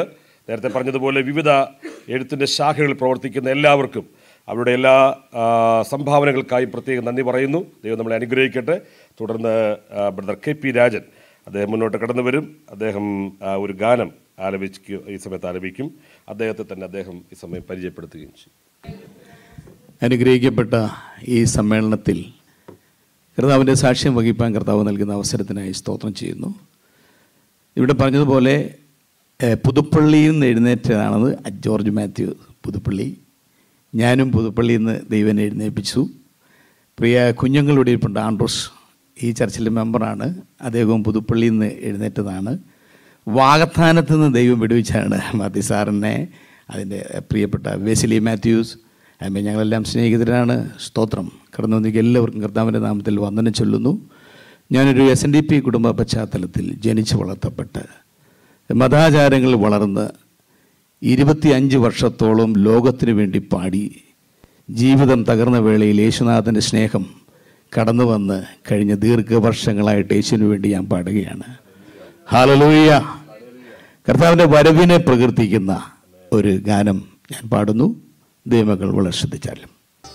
Speaker 3: നേരത്തെ പറഞ്ഞതുപോലെ വിവിധ എഴുത്തിൻ്റെ ശാഖകളിൽ പ്രവർത്തിക്കുന്ന എല്ലാവർക്കും അവരുടെ എല്ലാ ആ, സംഭാവനകൾക്കായി പ്രത്യേകം നന്ദി പറയുന്നു ദൈവം നമ്മളെ അനുഗ്രഹിക്കട്ടെ തുടർന്ന് ആ, ബ്രദർ കെ പി രാജൻ അദ്ദേഹം മുന്നോട്ട് കടന്നു വരും അദ്ദേഹം ആ, ഒരു ഗാനം ആലപിക്കും ഈ സമയത്ത് ആലപിക്കും അദ്ദേഹത്തെ തന്നെ അദ്ദേഹം ഈ സമയം പരിചയപ്പെടുത്തുകയും ചെയ്യും
Speaker 10: അനുഗ്രഹിക്കപ്പെട്ട ഈ സമ്മേളനത്തിൽ കർത്താവിൻ്റെ സാക്ഷ്യം വഹിപ്പാൻ കർത്താവ് നൽകുന്ന അവസരത്തിനായി സ്തോത്രം ചെയ്യുന്നു ഇവിടെ പറഞ്ഞതുപോലെ ഏഹ്, പുതുപ്പള്ളിയിൽ നിന്ന് എഴുന്നേറ്റതാണത് ജോർജ് മാത്യു പുതുപ്പള്ളി ഞാനും പുതുപ്പള്ളിയിൽ നിന്ന് ദൈവനെ എഴുന്നേൽപ്പിച്ചു പ്രിയ കുഞ്ഞുങ്ങളുടെ ഇരിപ്പുണ്ട് ആൻഡ്രോസ് ഈ ചർച്ചിലെ മെമ്പറാണ് അദ്ദേഹവും പുതുപ്പള്ളിയിൽ നിന്ന് എഴുന്നേറ്റതാണ് വാഗത്താനത്ത് നിന്ന് ദൈവം വിടുവിച്ചാണ് മാത്യു സാറിനെ അതിൻ്റെ പ്രിയപ്പെട്ട വെസിലി മാത്യൂസ് അതിന് ഞങ്ങളെല്ലാം സ്നേഹിതരാണ് സ്തോത്രം കടന്നു വന്നിക്ക് എല്ലാവർക്കും കർത്താവിൻ്റെ നാമത്തിൽ വന്ദനം ചൊല്ലുന്നു ഞാനൊരു എസ് എൻ ഡി പി കുടുംബ പശ്ചാത്തലത്തിൽ ജനിച്ചു വളർത്തപ്പെട്ട് മതാചാരങ്ങളിൽ വളർന്ന് ഇരുപത്തിയഞ്ച് വർഷത്തോളം ലോകത്തിനു വേണ്ടി പാടി ജീവിതം തകർന്ന വേളയിൽ യേശുനാഥൻ്റെ സ്നേഹം കടന്നു വന്ന് കഴിഞ്ഞ ദീർഘവർഷങ്ങളായിട്ട് യേശുവിന് വേണ്ടി ഞാൻ പാടുകയാണ് ഹാലലൂയ കർത്താവിൻ്റെ വരവിനെ പ്രകീർത്തിക്കുന്ന ഒരു ഗാനം ഞാൻ പാടുന്നു ദൈവങ്ങൾ വളരെ ശ്രദ്ധിച്ചാലും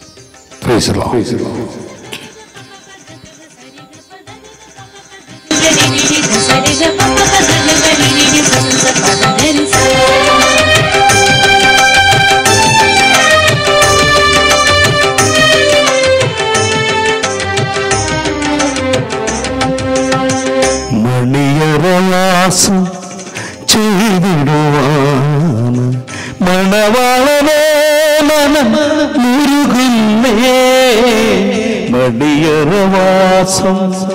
Speaker 11: മണിയറവാസം ചെയ്തിടുവാണ് മണവാളനേ മനം മുരുകുന്നേ മണിയറവാസം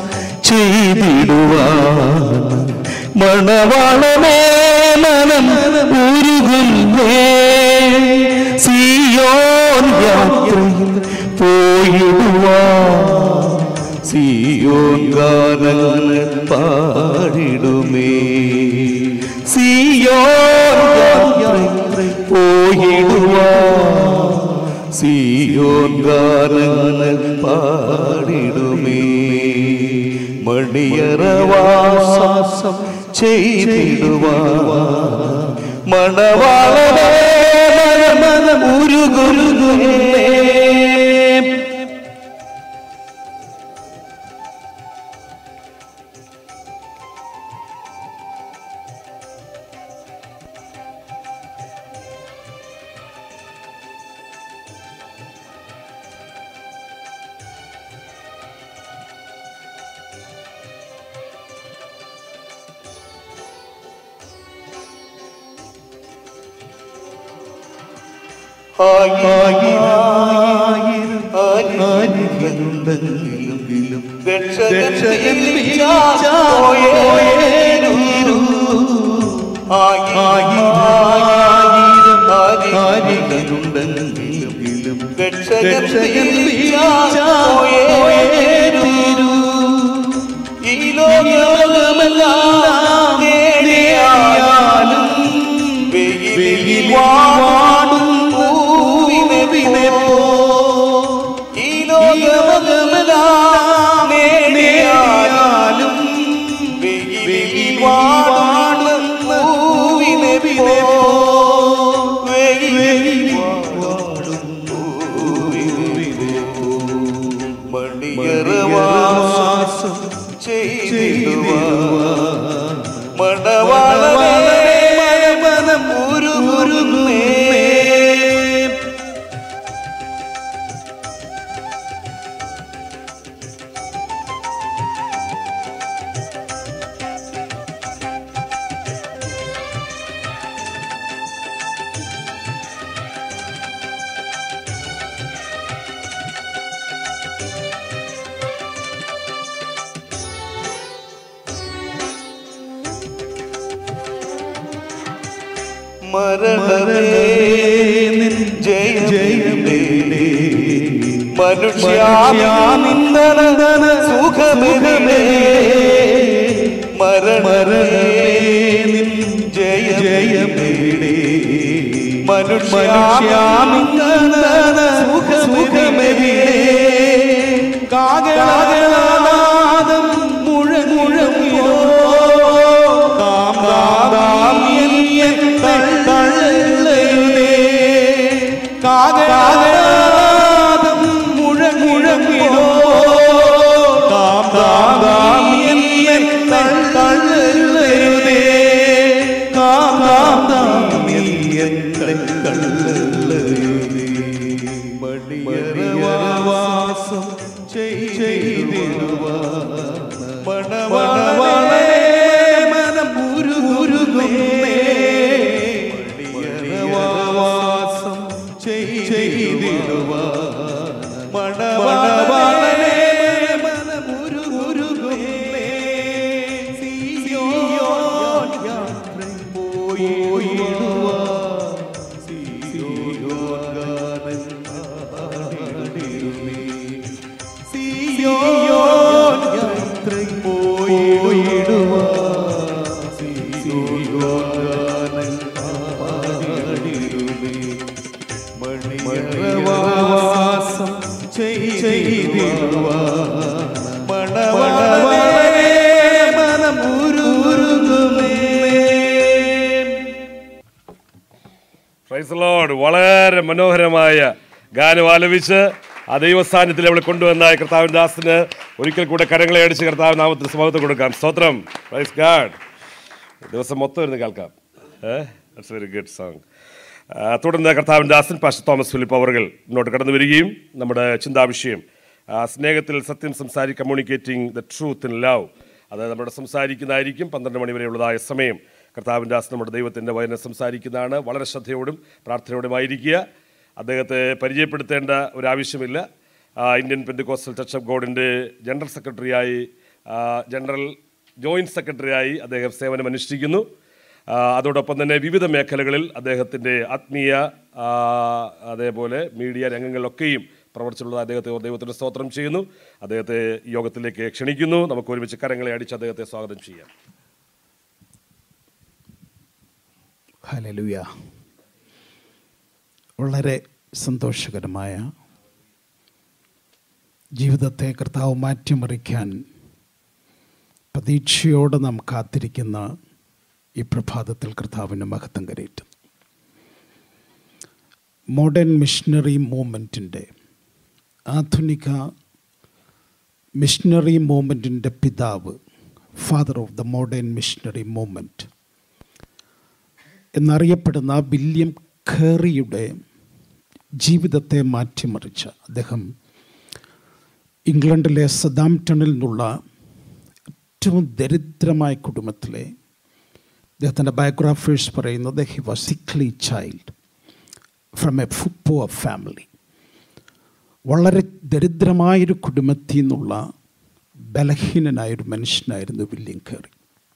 Speaker 11: ചെയ്തിടുവാണ് മണവാളനേ മനം ഉരുകുന്നേ സിയോൻ യാത്രയിൽ പോയിടുവാൻ സിയോൻ ഗാനങ്ങൾ പാടിടുമേ സിയോൻ യാത്രയിൽ പോയിടുവാൻ സിയോൻ ഗാനങ്ങൾ പാടിടുമേ മണിയറവാസം ചെയ്തിടുവാൻ മണവാളനേ മനമനം ഉരുകുന്നേ ആയിരങ്ങളുണ്ടെങ്കിലും രക്ഷകൻ ആയിരങ്ങളുണ്ടെങ്കിലും രക്ഷകൻ ഈ ലോകമെല്ലാം നേടിയാലും വെയിൽ വാടും പൂവിനെ പോ ഈ ലോകമെല്ലാം നേടിയാലും വെയിൽ വാടും പൂവിനെ പോ വെയിൽ വാടും പൂവിനെ പോ മണിയറവാസം ചെയ്തിടുവാൻ മണവാളനെ മനമനം ഉരുകുന്നേ മരണമേ നിൻ ജയ ജയമേ മനുഷ്യാനിന്ദന സുഖമേ മരണമേ നിൻ ജയ ജയമേ മനുഷ്യാനിന്ദന സുഖമേ കാകളാദം മുഴങ്ങുഴങ്ങോ കാം കാം മണവാളനെ മനം ഉരുകുന്നേ മണിയറവാസം ചെയ്തിടുവാ മണവാളനെ മനം ഉരുകുന്നേ സിയോൻ യാത്ര പോയിടുവാ സിയോൻ ഗാനം പാടിടുമേ സിയോൻ യാത്ര പോയിടുവാ സിയോൻ ഗാനം പാടിടുമേ മണിയറവാസം ചെയ്തിടുവാ മണവാളനെ മനം ഉരുകുന്നേ
Speaker 3: പ്രൈസ് ലോഡ് വളരെ മനോഹരമായ ഗാനം ആലപിച്ച് ആ ദൈവസ്ഥാനത്തിൽ അവളെ കൊണ്ടുവന്ന കർത്താവിൻ ദാസിന് ഒരിക്കൽ കൂടെ കരങ്ങളെ അടിച്ച് കർത്താവ് നാമത്തിന് സമൂഹത്തിൽ കൊടുക്കാം സ്തോത്രം പ്രൈസ് ഗാഡ് ദിവസം മൊത്തം ഇരുന്ന് കേൾക്കാം ദാറ്റ്സ് വെരി ഗുഡ് സോങ് തുടർന്ന് കർത്താവിൻ ദാസൻ പാസ്റ്റർ തോമസ് ഫിലിപ്പ് അവർകൾ മുന്നോട്ട് കടന്നു വരികയും നമ്മുടെ ചിന്താവിഷയം ആ, സ്നേഹത്തിൽ സത്യം സംസാരി communicating the truth in love അത് നമ്മുടെ സംസാരിക്കുന്നതായിരിക്കും പന്ത്രണ്ട് മണി വരെയുള്ളതായ സമയം കർത്താവിൻ ദാസ് നമ്മുടെ ദൈവത്തിൻ്റെ വചനം സംസാരിക്കുന്നതാണ് വളരെ ശ്രദ്ധയോടും പ്രാർത്ഥനയോടുമായിരിക്കുക അദ്ദേഹത്തെ പരിചയപ്പെടുത്തേണ്ട ഒരാവശ്യമില്ല ആ, ഇന്ത്യൻ പെൻഡിക്കോസ്റ്റൽ ചർച്ച് ഓഫ് ഗോഡിൻ്റെ ജനറൽ സെക്രട്ടറിയായി ആ, ജനറൽ ജോയിൻറ്റ് സെക്രട്ടറിയായി അദ്ദേഹം സേവനം അനുഷ്ഠിക്കുന്നു ആ, അതോടൊപ്പം തന്നെ വിവിധ മേഖലകളിൽ അദ്ദേഹത്തിൻ്റെ ആത്മീയ ആ, അതേപോലെ മീഡിയ രംഗങ്ങളിലൊക്കെയും പ്രവർത്തിച്ചുള്ള അദ്ദേഹത്തെ ദൈവത്തിന് സ്തോത്രം ചെയ്യുന്നു അദ്ദേഹത്തെ ഈ യോഗത്തിലേക്ക് ക്ഷണിക്കുന്നു നമുക്ക് ഒരുമിച്ച് കരങ്ങളെ അടിച്ച് അദ്ദേഹത്തെ സ്വാഗതം ചെയ്യാം
Speaker 12: ഹലലുയ വളരെ സന്തോഷകരമായ ജീവിതത്തെ കർത്താവ് മാറ്റിമറിക്കാൻ പ്രതീക്ഷയോടെ നാം കാത്തിരിക്കുന്ന ഈ പ്രഭാതത്തിൽ കർത്താവിന് മഹത്വം കരയേറ്റും മോഡേൺ മിഷണറി മൂവ്മെൻറ്റിൻ്റെ ആധുനിക മിഷണറി മൂവ്മെൻറ്റിൻ്റെ പിതാവ് father of the modern missionary movement എന്നറിയപ്പെടുന്ന വില്യം ഖേറിയുടെ ജീവിതത്തെ മാറ്റിമറിച്ച അദ്ദേഹം ഇംഗ്ലണ്ടിലെ സദാംപ്ടണിൽ നിന്നുള്ള ഏറ്റവും ദരിദ്രമായ കുടുംബത്തിലെ അദ്ദേഹത്തിൻ്റെ ബയോഗ്രാഫേഴ്സ് പറയുന്നത് he was sickly child from a poor family വളരെ ദരിദ്രമായൊരു കുടുംബത്തിൽ നിന്നുള്ള ബലഹീനനായൊരു മനുഷ്യനായിരുന്നു വില്യം ഖേറി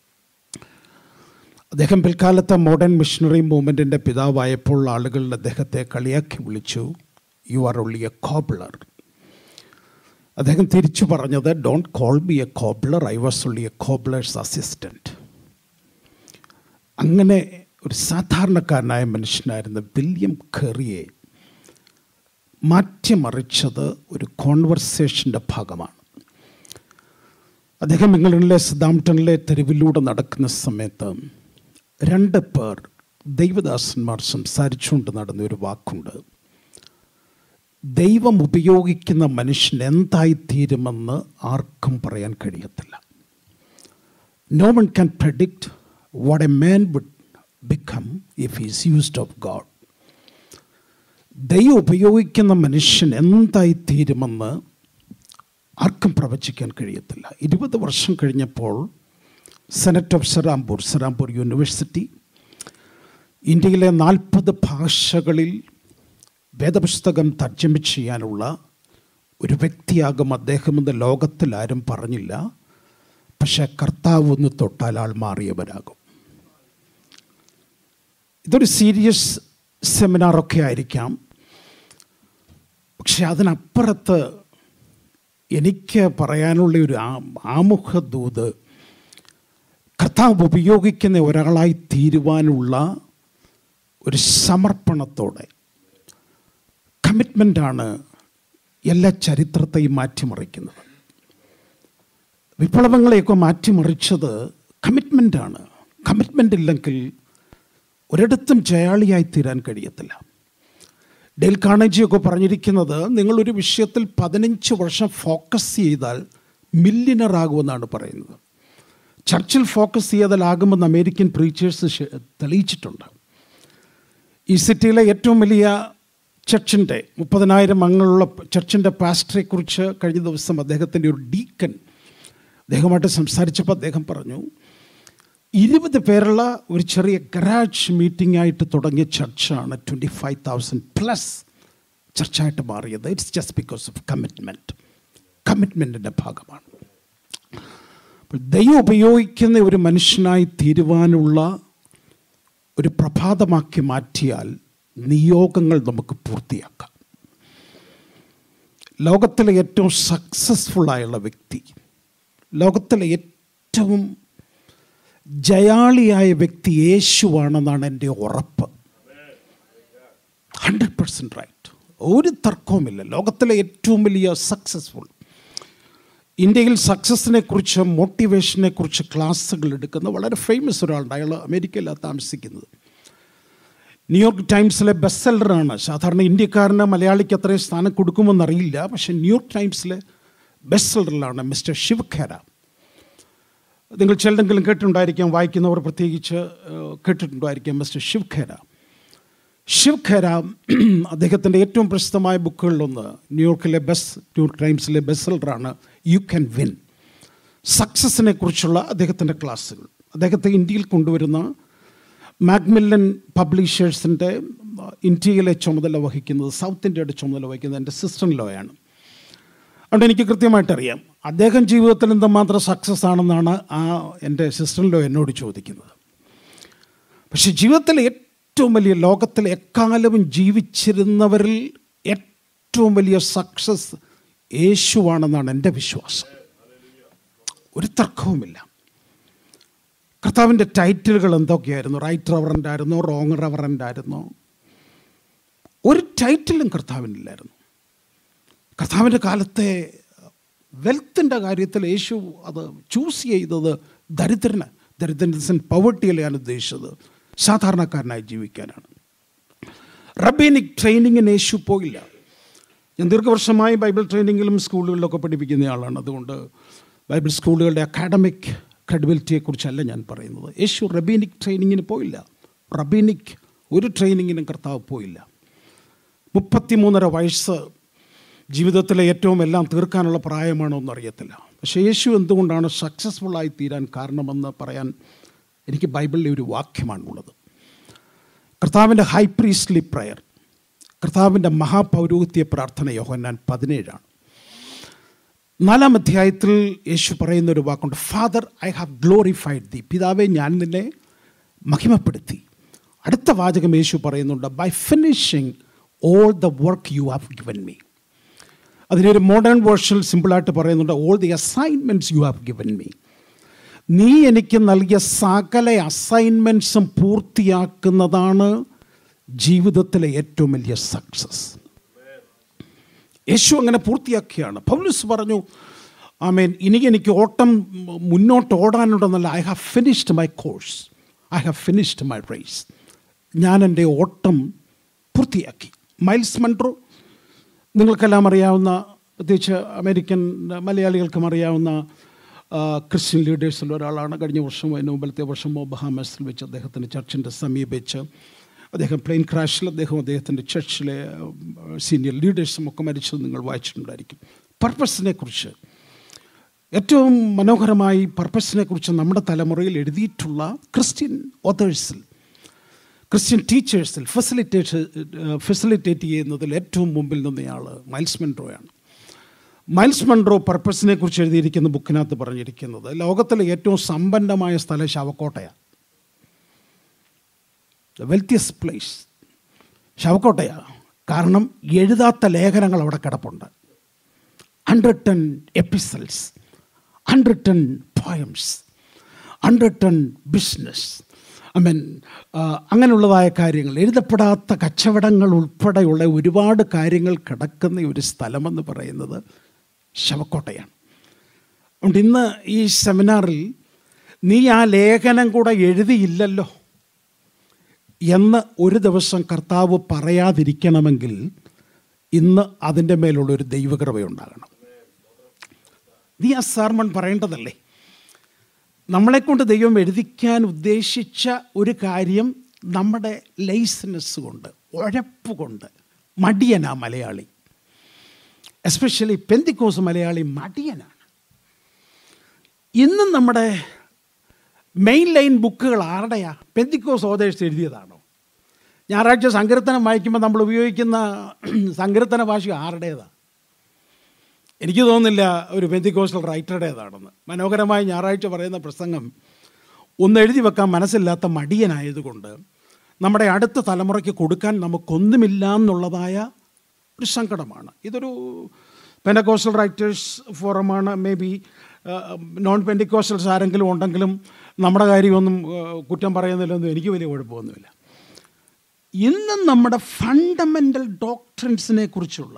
Speaker 12: അദ്ദേഹം പിൽക്കാലത്തെ മോഡേൺ മിഷണറി മൂവ്മെൻറ്റിൻ്റെ പിതാവായപ്പോൾ ആളുകൾ അദ്ദേഹത്തെ കളിയാക്കി വിളിച്ചു you are only a cobbler അദ്ദേഹം തിരിച്ചു പറഞ്ഞത് don't call me a cobbler I was only a cobbler's assistant അങ്ങനെ ഒരു സാധാരണക്കാരനായ മനുഷ്യനായിരുന്ന വില്യം ഖെറിയെ മാറ്റിമറിച്ചത് ഒരു കോൺവെർസേഷൻ്റെ ഭാഗമാണ് അദ്ദേഹം ഇംഗ്ലണ്ടിലെ സദാംപ്ടണിലെ തെരുവിലൂടെ നടക്കുന്ന സമയത്ത് രണ്ട് പേർ ദൈവദാസന്മാർ സംസാരിച്ചുകൊണ്ട് നടന്ന ഒരു വാക്കുണ്ട് ദൈവം ഉപയോഗിക്കുന്ന മനുഷ്യൻ എന്തായിത്തീരുമെന്ന് ആർക്കും പറയാൻ കഴിയത്തില്ല no one can predict what a man would become if is used of God ദൈവം ഉപയോഗിക്കുന്ന മനുഷ്യൻ എന്തായിത്തീരുമെന്ന് ആർക്കും പ്രവചിക്കാൻ കഴിയത്തില്ല ഇരുപത് വർഷം കഴിഞ്ഞപ്പോൾ senate of Serampore Serampore university ഇന്ത്യയിലെ നാൽപ്പത് ഭാഷകളിൽ വേദപുസ്തകം തർജ്ജമ ചെയ്യാനുള്ള ഒരു വ്യക്തിയാകും അദ്ദേഹമെന്ന് ലോകത്തിൽ ആരും പറഞ്ഞില്ല പക്ഷേ കർത്താവ് ഒന്ന് തൊട്ടാൽ ആൾ മാറിയവരാകും ഇതൊരു സീരിയസ് സെമിനാറൊക്കെ ആയിരിക്കാം പക്ഷെ അതിനപ്പുറത്ത് എനിക്ക് പറയാനുള്ള ഒരു ആ- ആമുഖ ദൂത് കർത്താവ് ഉപയോഗിക്കുന്ന ഒരാളായി തീരുവാനുള്ള ഒരു സമർപ്പണത്തോടെ കമ്മിറ്റ്മെൻ്റാണ് എല്ലാ ചരിത്രത്തെയും മാറ്റിമറിക്കുന്നത് വിപ്ലവങ്ങളെയൊക്കെ മാറ്റിമറിച്ചത് കമ്മിറ്റ്മെൻ്റാണ് കമ്മിറ്റ്മെൻ്റ് ഇല്ലെങ്കിൽ ഒരിടത്തും ജയാളിയായി തീരാൻ കഴിയത്തില്ല ഡെൽ കാണേജിയൊക്കെ പറഞ്ഞിരിക്കുന്നത് നിങ്ങളൊരു വിഷയത്തിൽ പതിനഞ്ച് വർഷം ഫോക്കസ് ചെയ്താൽ മില്യനർ ആകുമെന്നാണ് പറയുന്നത് ചർച്ചിൽ ഫോക്കസ് ചെയ്താലാകുമെന്ന് അമേരിക്കൻ പ്രീച്ചേഴ്സ് തെളിയിച്ചിട്ടുണ്ട് ഈ സിറ്റിയിലെ ഏറ്റവും വലിയ ചർച്ചിൻ്റെ മുപ്പതിനായിരം അംഗങ്ങളുള്ള ചർച്ചിൻ്റെ പാസ്റ്ററെക്കുറിച്ച് കഴിഞ്ഞ ദിവസം അദ്ദേഹത്തിൻ്റെ ഒരു ഡീക്കൻ അദ്ദേഹമായിട്ട് സംസാരിച്ചപ്പോൾ അദ്ദേഹം പറഞ്ഞു ഇരുപത് പേരുള്ള ഒരു ചെറിയ ഗരാജ് മീറ്റിംഗ് ആയിട്ട് തുടങ്ങിയ ചർച്ചാണ് ട്വൻറ്റി ഫൈവ് തൗസൻഡ് പ്ലസ് ചർച്ചായിട്ട് മാറിയത് it's just because of commitment കമ്മിറ്റ്മെൻറ്റിൻ്റെ ഭാഗമാണ് അപ്പോൾ ദൈവം ഉപയോഗിക്കുന്ന ഒരു മനുഷ്യനായി തീരുവാനുള്ള ഒരു പ്രഭാതമാക്കി മാറ്റിയാൽ നിയോഗങ്ങൾ നമുക്ക് പൂർത്തിയാക്കാം ലോകത്തിലെ ഏറ്റവും സക്സസ്ഫുൾ ആയുള്ള വ്യക്തി ലോകത്തിലെ ഏറ്റവും ജയാളിയായ വ്യക്തി യേശുവാണെന്നാണ് എൻ്റെ ഉറപ്പ് ഹൺഡ്രഡ് പെർസെൻറ്റ് റൈറ്റ് ഒരു തർക്കവുമില്ല ലോകത്തിലെ ഏറ്റവും വലിയ സക്സസ്ഫുൾ ഇന്ത്യയിൽ സക്സസിനെ കുറിച്ച് മോട്ടിവേഷനെ കുറിച്ച് ക്ലാസ്സുകൾ എടുക്കുന്ന വളരെ ഫേമസ് ഒരാളുണ്ട് അയാൾ അമേരിക്കയിലാണ് താമസിക്കുന്നത് ന്യൂയോർക്ക് ടൈംസിലെ ബെസ്റ്റ് സെല്ലറാണ് സാധാരണ ഇന്ത്യക്കാരന് മലയാളിക്ക് അത്രയും സ്ഥാനം കൊടുക്കുമെന്നറിയില്ല പക്ഷേ ന്യൂയോർക്ക് ടൈംസിലെ ബെസ്റ്റ് സെല്ലറിലാണ് മിസ്റ്റർ ശിവഖേര നിങ്ങൾ ചിലരെങ്കിലും കേട്ടിട്ടുണ്ടായിരിക്കാം വായിക്കുന്നവർ പ്രത്യേകിച്ച് ഏഹ്, കേട്ടിട്ടുണ്ടായിരിക്കാം മിസ്റ്റർ ശിവഖേര ശിവഖേര അദ്ദേഹത്തിൻ്റെ ഏറ്റവും പ്രസിദ്ധമായ ബുക്കുകളിലൊന്ന് ന്യൂയോർക്കിലെ ബെസ്റ്റ് ന്യൂയോർക്ക് ടൈംസിലെ ബെസ്റ്റ് സെല്ലറാണ് യു ക്യാൻ വിൻ സക്സസിനെ കുറിച്ചുള്ള അദ്ദേഹത്തിൻ്റെ ക്ലാസ്സുകൾ അദ്ദേഹത്തെ ഇന്ത്യയിൽ കൊണ്ടുവരുന്ന മാക്മില്ലൻ പബ്ലിഷേഴ്സിൻ്റെ ഇന്ത്യയിലെ ചുമതല വഹിക്കുന്നത് സൗത്ത് ഇന്ത്യയുടെ ചുമതല വഹിക്കുന്നത് എൻ്റെ സിസ്റ്റർ ലോയാണ് അതുകൊണ്ട് എനിക്ക് കൃത്യമായിട്ട് അറിയാം അദ്ദേഹം ജീവിതത്തിൽ എന്തുമാത്രം സക്സസ് ആണെന്നാണ് ആ എൻ്റെ സിസ്റ്റർ ലോ എന്നോട് ചോദിക്കുന്നത് പക്ഷെ ജീവിതത്തിലെ ഏറ്റവും വലിയ ലോകത്തിൽ എക്കാലവും ജീവിച്ചിരുന്നവരിൽ ഏറ്റവും വലിയ സക്സസ് യേശുവാണെന്നാണ് എൻ്റെ വിശ്വാസം ഒരു തർക്കവുമില്ല കർത്താവിൻ്റെ ടൈറ്റിലുകൾ എന്തൊക്കെയായിരുന്നു റൈറ്റ് റവറൻ്റ് ആയിരുന്നോ റോങ് റവറൻ്റ് ആയിരുന്നോ ഒരു ടൈറ്റിലും കർത്താവിനില്ലായിരുന്നു കർത്താവിൻ്റെ കാലത്തെ വെൽത്തിൻ്റെ കാര്യത്തിൽ യേശു അത് ചൂസ് ചെയ്തത് ദരിദ്രന് ദരിദ്രൻ പവർട്ടിയല്ല ഞാൻ ഉദ്ദേശിച്ചത് സാധാരണക്കാരനായി ജീവിക്കാനാണ് റബീനിക് ട്രെയിനിങ്ങിന് യേശു പോയില്ല ഞാൻ ദീർഘവർഷമായി ബൈബിൾ ട്രെയിനിങ്ങിലും സ്കൂളുകളിലൊക്കെ പഠിപ്പിക്കുന്ന ആളാണ് അതുകൊണ്ട് ബൈബിൾ സ്കൂളുകളുടെ അക്കാഡമിക് ക്രെഡിബിലിറ്റിയെക്കുറിച്ചല്ല ഞാൻ പറയുന്നത് യേശു റബീനിക് ട്രെയിനിങ്ങിന് പോയില്ല റബീനിക് ഒരു ട്രെയിനിങ്ങിനും കർത്താവ് പോയില്ല മുപ്പത്തിമൂന്നര വയസ്സ് ജീവിതത്തിലെ ഏറ്റവും എല്ലാം തീർക്കാനുള്ള പ്രായമാണോ എന്നറിയത്തില്ല പക്ഷേ യേശു എന്തുകൊണ്ടാണ് സക്സസ്ഫുള്ളായി തീരാൻ കാരണമെന്ന് പറയാൻ എനിക്ക് ബൈബിളിലെ ഒരു വാക്യമാണുള്ളത് കർത്താവിൻ്റെ ഹൈ പ്രീസ്ലി പ്രയർ കർത്താവിൻ്റെ മഹാപൗരോഹിത്യ പ്രാർത്ഥന യോഹന്നാൻ പതിനേഴാണ് നാലാം അധ്യായത്തിൽ യേശു പറയുന്ന ഒരു വാക്കുണ്ട് father I have glorified the പിതാവെ ഞാൻ നിന്നെ മഹിമപ്പെടുത്തി അടുത്ത വാചകം യേശു പറയുന്നുണ്ട് by finishing all the work you have given me അതിനൊരു മോഡേൺ വേർഷനിൽ സിമ്പിളായിട്ട് പറയുന്നുണ്ട് all the assignments you have given me നീ എനിക്ക് നൽകിയ സകല അസൈൻമെൻറ്റ്സും പൂർത്തിയാക്കുന്നതാണ് ജീവിതത്തിലെ ഏറ്റവും വലിയ സക്സസ് യേശു അങ്ങനെ പൂർത്തിയാക്കിയാണ് പൗലൂസ് പറഞ്ഞു ആമേൻ ഇനി എനിക്ക് ഓട്ടം മുന്നോട്ട് ഓടാനുണ്ടെന്നല്ല I have finished my course I have finished my race ഞാൻ എൻ്റെ ഓട്ടം പൂർത്തിയാക്കി മൈൽസ് മൺട്രോ നിങ്ങൾക്കെല്ലാം അറിയാവുന്ന പ്രത്യേകിച്ച് അമേരിക്കൻ മലയാളികൾക്കും അറിയാവുന്ന ആ, ക്രിസ്ത്യൻ ലീഡേഴ്സിൽ ഒരാളാണ് കഴിഞ്ഞ വർഷം അതിന് മുമ്പലത്തെ വർഷമോ ബഹാമസിൽ വെച്ച് അദ്ദേഹത്തിൻ്റെ ചർച്ചിൻ്റെ സമീപിച്ച് അദ്ദേഹം പ്ലെയിൻ ക്രാഷിൽ അദ്ദേഹം അദ്ദേഹത്തിൻ്റെ ചർച്ചിലെ സീനിയർ ലീഡേഴ്സും ഒക്കെ മരിച്ചത് നിങ്ങൾ വായിച്ചിട്ടുണ്ടായിരിക്കും പർപ്പസിനെ കുറിച്ച് ഏറ്റവും മനോഹരമായി പർപ്പസിനെ കുറിച്ച് നമ്മുടെ തലമുറയിൽ എഴുതിയിട്ടുള്ള ക്രിസ്ത്യൻ ഓതേഴ്സിൽ ക്രിസ്ത്യൻ ടീച്ചേഴ്സിൽ ഫെസിലിറ്റേറ്റ് ഫെസിലിറ്റേറ്റ് ചെയ്യുന്നതിൽ ഏറ്റവും മുമ്പിൽ നിന്നയാൾ മൈൽസ് മെൻട്രോയാണ് മൈൽസ് മൺട്രോ പർപ്പസിനെ കുറിച്ച് എഴുതിയിരിക്കുന്ന ബുക്കിനകത്ത് പറഞ്ഞിരിക്കുന്നത് ലോകത്തിലെ ഏറ്റവും സമ്പന്നമായ സ്ഥലം ശവക്കോട്ടയാണ് ദ വെൽത്തിയസ്റ്റ് പ്ലേസ് ശവക്കോട്ടയാണ് കാരണം എഴുതാത്ത ലേഖനങ്ങൾ അവിടെ കിടപ്പുണ്ട് unwritten epistles unwritten poems unwritten business I mean അങ്ങനെയുള്ളതായ കാര്യങ്ങൾ എഴുതപ്പെടാത്ത കച്ചവടങ്ങൾ ഉൾപ്പെടെയുള്ള ഒരുപാട് കാര്യങ്ങൾ കിടക്കുന്ന ഒരു സ്ഥലമെന്ന് പറയുന്നത് ശവക്കോട്ടയാണ് അതുകൊണ്ട് ഇന്ന് ഈ സെമിനാറിൽ നീ ആ ലേഖനം കൂടെ എഴുതിയില്ലല്ലോ എന്ന് ഒരു ദിവസം കർത്താവ് പറയാതിരിക്കണമെങ്കിൽ ഇന്ന് അതിൻ്റെ മേലുള്ളൊരു ദൈവകൃപയുണ്ടാകണം നീ ആ സാർമൺ പറയേണ്ടതല്ലേ നമ്മളെക്കൊണ്ട് ദൈവം എഴുതിക്കാൻ ഉദ്ദേശിച്ച ഒരു കാര്യം നമ്മുടെ ലൈസനസ് കൊണ്ട് ഉഴപ്പ് കൊണ്ട് മടിയനാ മലയാളി എസ്പെഷ്യലി പെന്തിക്കോസ് മലയാളി മടിയനാണ് ഇന്നും നമ്മുടെ മെയിൻ ലൈൻ ബുക്കുകൾ ആരുടെയാ പെന്തിക്കോസ് ഓതേഴ്സ് എഴുതിയതാണോ ഞായറാഴ്ച സങ്കീർത്തനം വായിക്കുമ്പോൾ നമ്മൾ ഉപയോഗിക്കുന്ന സങ്കീർത്തന ഭാഷ ആരുടേതാണ് എനിക്ക് തോന്നുന്നില്ല ഒരു പെന്തിക്കോസ്റ്റൽ റൈറ്ററുടേതാണെന്ന് മനോഹരമായി ഞായറാഴ്ച പറയുന്ന പ്രസംഗം ഒന്ന് എഴുതി വെക്കാൻ മനസ്സില്ലാത്ത മടിയനായതുകൊണ്ട് നമ്മുടെ അടുത്ത തലമുറയ്ക്ക് കൊടുക്കാൻ നമുക്കൊന്നുമില്ല എന്നുള്ളതായ ഒരു സങ്കടമാണ് ഇതൊരു പെൻഡക്കോസ്റ്റൽ റൈറ്റേഴ്സ് ഫോറമാണ് മേ ബി നോൺ പെൻഡിക്കോസ്റ്റൽസ് ആരെങ്കിലും ഉണ്ടെങ്കിലും നമ്മുടെ കാര്യമൊന്നും ആ, കുറ്റം പറയുന്നില്ലൊന്നും എനിക്ക് വലിയ കുഴപ്പമൊന്നുമില്ല ഇന്നും നമ്മുടെ ഫണ്ടമെൻ്റൽ ഡോക്ട്രിൻസിനെ കുറിച്ചുള്ള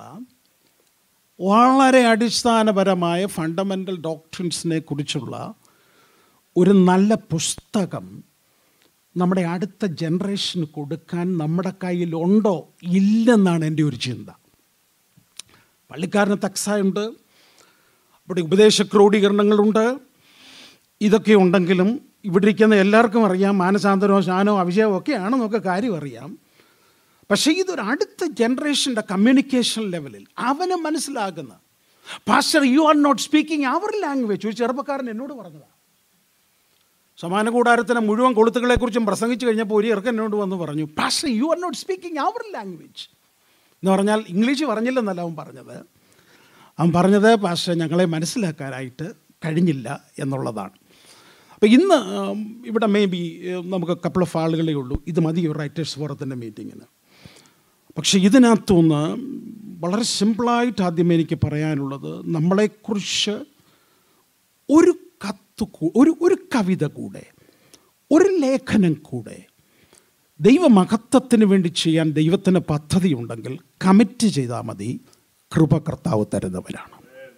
Speaker 12: വളരെ അടിസ്ഥാനപരമായ ഫണ്ടമെൻ്റൽ ഡോക്ട്രിൻസിനെ കുറിച്ചുള്ള ഒരു നല്ല പുസ്തകം നമ്മുടെ അടുത്ത ജനറേഷന് കൊടുക്കാൻ നമ്മുടെ കയ്യിൽ ഉണ്ടോ ഇല്ലെന്നാണ് എൻ്റെ ഒരു ചിന്ത പള്ളിക്കാരന് തക്സായുണ്ട് അവിടെ ഉപദേശ ക്രോഡീകരണങ്ങളുണ്ട് ഇതൊക്കെ ഉണ്ടെങ്കിലും ഇവിടെ ഇരിക്കുന്ന എല്ലാവർക്കും അറിയാം മാനസാന്തരമോ ശാനോ അഭിഷേകമോ ഒക്കെ ആണെന്നൊക്കെ കാര്യം അറിയാം പക്ഷേ ഇതൊരു അടുത്ത ജനറേഷൻ്റെ കമ്മ്യൂണിക്കേഷൻ ലെവലിൽ അവന് മനസ്സിലാകുന്ന pastor you are not speaking our language ഒരു ചെറുപ്പക്കാരൻ എന്നോട് പറഞ്ഞതാണ് സമാന കൂടാരത്തിലെ മുഴുവൻ കൊളുത്തുകളെക്കുറിച്ചും പ്രസംഗിച്ചു കഴിഞ്ഞപ്പോൾ ഒരു ഇറക്കം എന്നോട് വന്ന് പറഞ്ഞു pastor you are not speaking our language എന്ന് പറഞ്ഞാൽ ഇംഗ്ലീഷ് പറഞ്ഞില്ലെന്നല്ല അവൻ പറഞ്ഞത് അവൻ പറഞ്ഞത് പാസ്റ്റർ ഞങ്ങളെ മനസ്സിലാക്കാനായിട്ട് കഴിഞ്ഞില്ല എന്നുള്ളതാണ് അപ്പോൾ ഇന്ന് ഉം, ഇവിടെ മേ ബി നമുക്ക് കപ്പിൾ ഓഫ് ആളുകളേ ഉള്ളൂ ഇത് മതി ഒരു റൈറ്റേഴ്സ് ഫോറത്തിൻ്റെ മീറ്റിങ്ങിന് പക്ഷെ ഇതിനകത്തുനിന്ന് വളരെ സിമ്പിളായിട്ട് ആദ്യം എനിക്ക് പറയാനുള്ളത് നമ്മളെക്കുറിച്ച് ഒരു കത്ത് കൂ- ഒരു ഒരു കവിത കൂടെ ഒരു ലേഖനം കൂടെ ദൈവമഹത്വത്തിന് വേണ്ടി ചെയ്യാൻ ദൈവത്തിന് പദ്ധതി ഉണ്ടെങ്കിൽ കമ്മിറ്റ് ചെയ്താൽ മതി കൃപ കർത്താവ് തരുന്നവരാണ്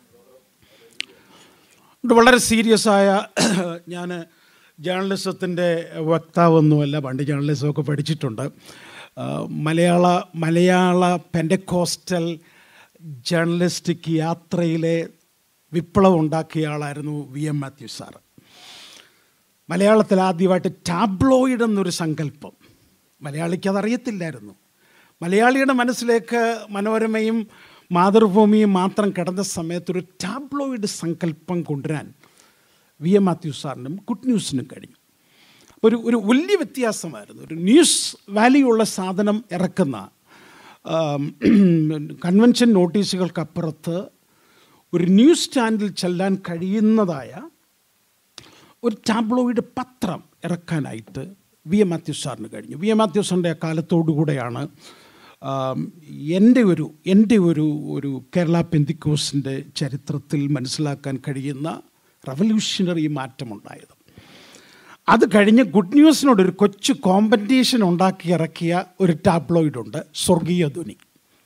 Speaker 12: ഇത് വളരെ സീരിയസ് ആയ ഞാൻ ജേർണലിസത്തിൻ്റെ വക്താവൊന്നുമല്ല പണ്ട് ജേർണലിസമൊക്കെ പഠിച്ചിട്ടുണ്ട് ആ, മലയാള മലയാള പെൻഡക്കോസ്റ്റൽ ജേർണലിസ്റ്റിക് യാത്രയിലെ വിപ്ലവം ഉണ്ടാക്കിയ ആളായിരുന്നു വി എം മാത്യു സാറ് മലയാളത്തിൽ ആദ്യമായിട്ട് ടാബ്ലോയിഡ് എന്നൊരു സങ്കല്പം മലയാളിക്ക് അതറിയത്തില്ലായിരുന്നു മലയാളിയുടെ മനസ്സിലേക്ക് മനോരമയും മാതൃഭൂമിയും മാത്രം കിടന്ന സമയത്ത് ഒരു ടാബ്ലോയിഡ് സങ്കല്പം കൊണ്ടുവരാൻ വി എം മാത്യു സാറിനും ഗുഡ് ന്യൂസിനും കഴിഞ്ഞു ഒരു ഒരു വലിയ വ്യത്യാസമായിരുന്നു ഒരു ന്യൂസ് വാല്യൂ ഉള്ള സാധനം ഇറക്കുന്ന ആം, കൺവെൻഷൻ നോട്ടീസുകൾക്കപ്പുറത്ത് ഒരു ന്യൂസ് സ്റ്റാൻഡിൽ ചെല്ലാൻ കഴിയുന്നതായ ഒരു ടാബ്ലോയിഡ് പത്രം ഇറക്കാനായിട്ട് വി എം മാത്യു സാറിന് കഴിഞ്ഞു വി എം മാത്യു സാറിൻ്റെ ആ കാലത്തോടുകൂടെയാണ് ആം, എൻ്റെ ഒരു എൻ്റെ ഒരു ഒരു കേരള പെന്തിക്കോസിൻ്റെ ചരിത്രത്തിൽ മനസ്സിലാക്കാൻ കഴിയുന്ന റവല്യൂഷണറി മാറ്റമുണ്ടായത് അത് കഴിഞ്ഞ് ഗുഡ് ന്യൂസിനോട് ഒരു കൊച്ചു കോമ്പറ്റീഷൻ ഉണ്ടാക്കി ഇറക്കിയ ഒരു ടാബ്ലോയിഡ് ഉണ്ട് സ്വർഗീയ ധ്വനി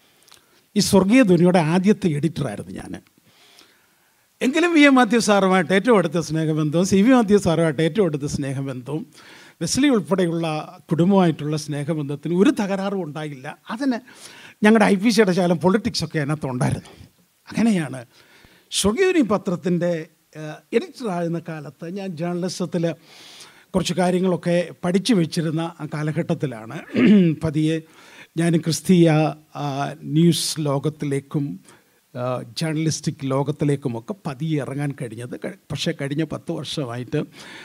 Speaker 12: ഈ സ്വർഗീയ ധ്വനിയുടെ ആദ്യത്തെ എഡിറ്ററായിരുന്നു ഞാൻ എങ്കിലും വി എം മാത്യു സാറുമായിട്ട് ഏറ്റവും അടുത്ത സ്നേഹബന്ധവും സി വി മാത്യു സാറുമായിട്ട് ഏറ്റവും അടുത്ത സ്നേഹബന്ധവും വെസ്ലി ഉൾപ്പെടെയുള്ള കുടുംബമായിട്ടുള്ള സ്നേഹബന്ധത്തിന് ഒരു തകരാറും ഉണ്ടായില്ല അതിന് ഞങ്ങളുടെ ഐ പി സിയുടെ ശകലം പൊളിറ്റിക്സൊക്കെ അതിനകത്ത് ഉണ്ടായിരുന്നു അങ്ങനെയാണ് ഷൊഗീനി പത്രത്തിൻ്റെ എഡിറ്ററായിരുന്ന കാലത്ത് ഞാൻ ജേർണലിസത്തിൽ കുറച്ച് കാര്യങ്ങളൊക്കെ പഠിച്ചു വെച്ചിരുന്ന ആ കാലഘട്ടത്തിലാണ് പതിയെ ഞാൻ ക്രിസ്തീയ ആ, ന്യൂസ് ലോകത്തിലേക്കും ആ, ജേർണലിസ്റ്റിക് ലോകത്തിലേക്കുമൊക്കെ പതിയെ ഇറങ്ങാൻ കഴിഞ്ഞത് ക- പക്ഷേ കഴിഞ്ഞ പത്ത് വർഷമായിട്ട്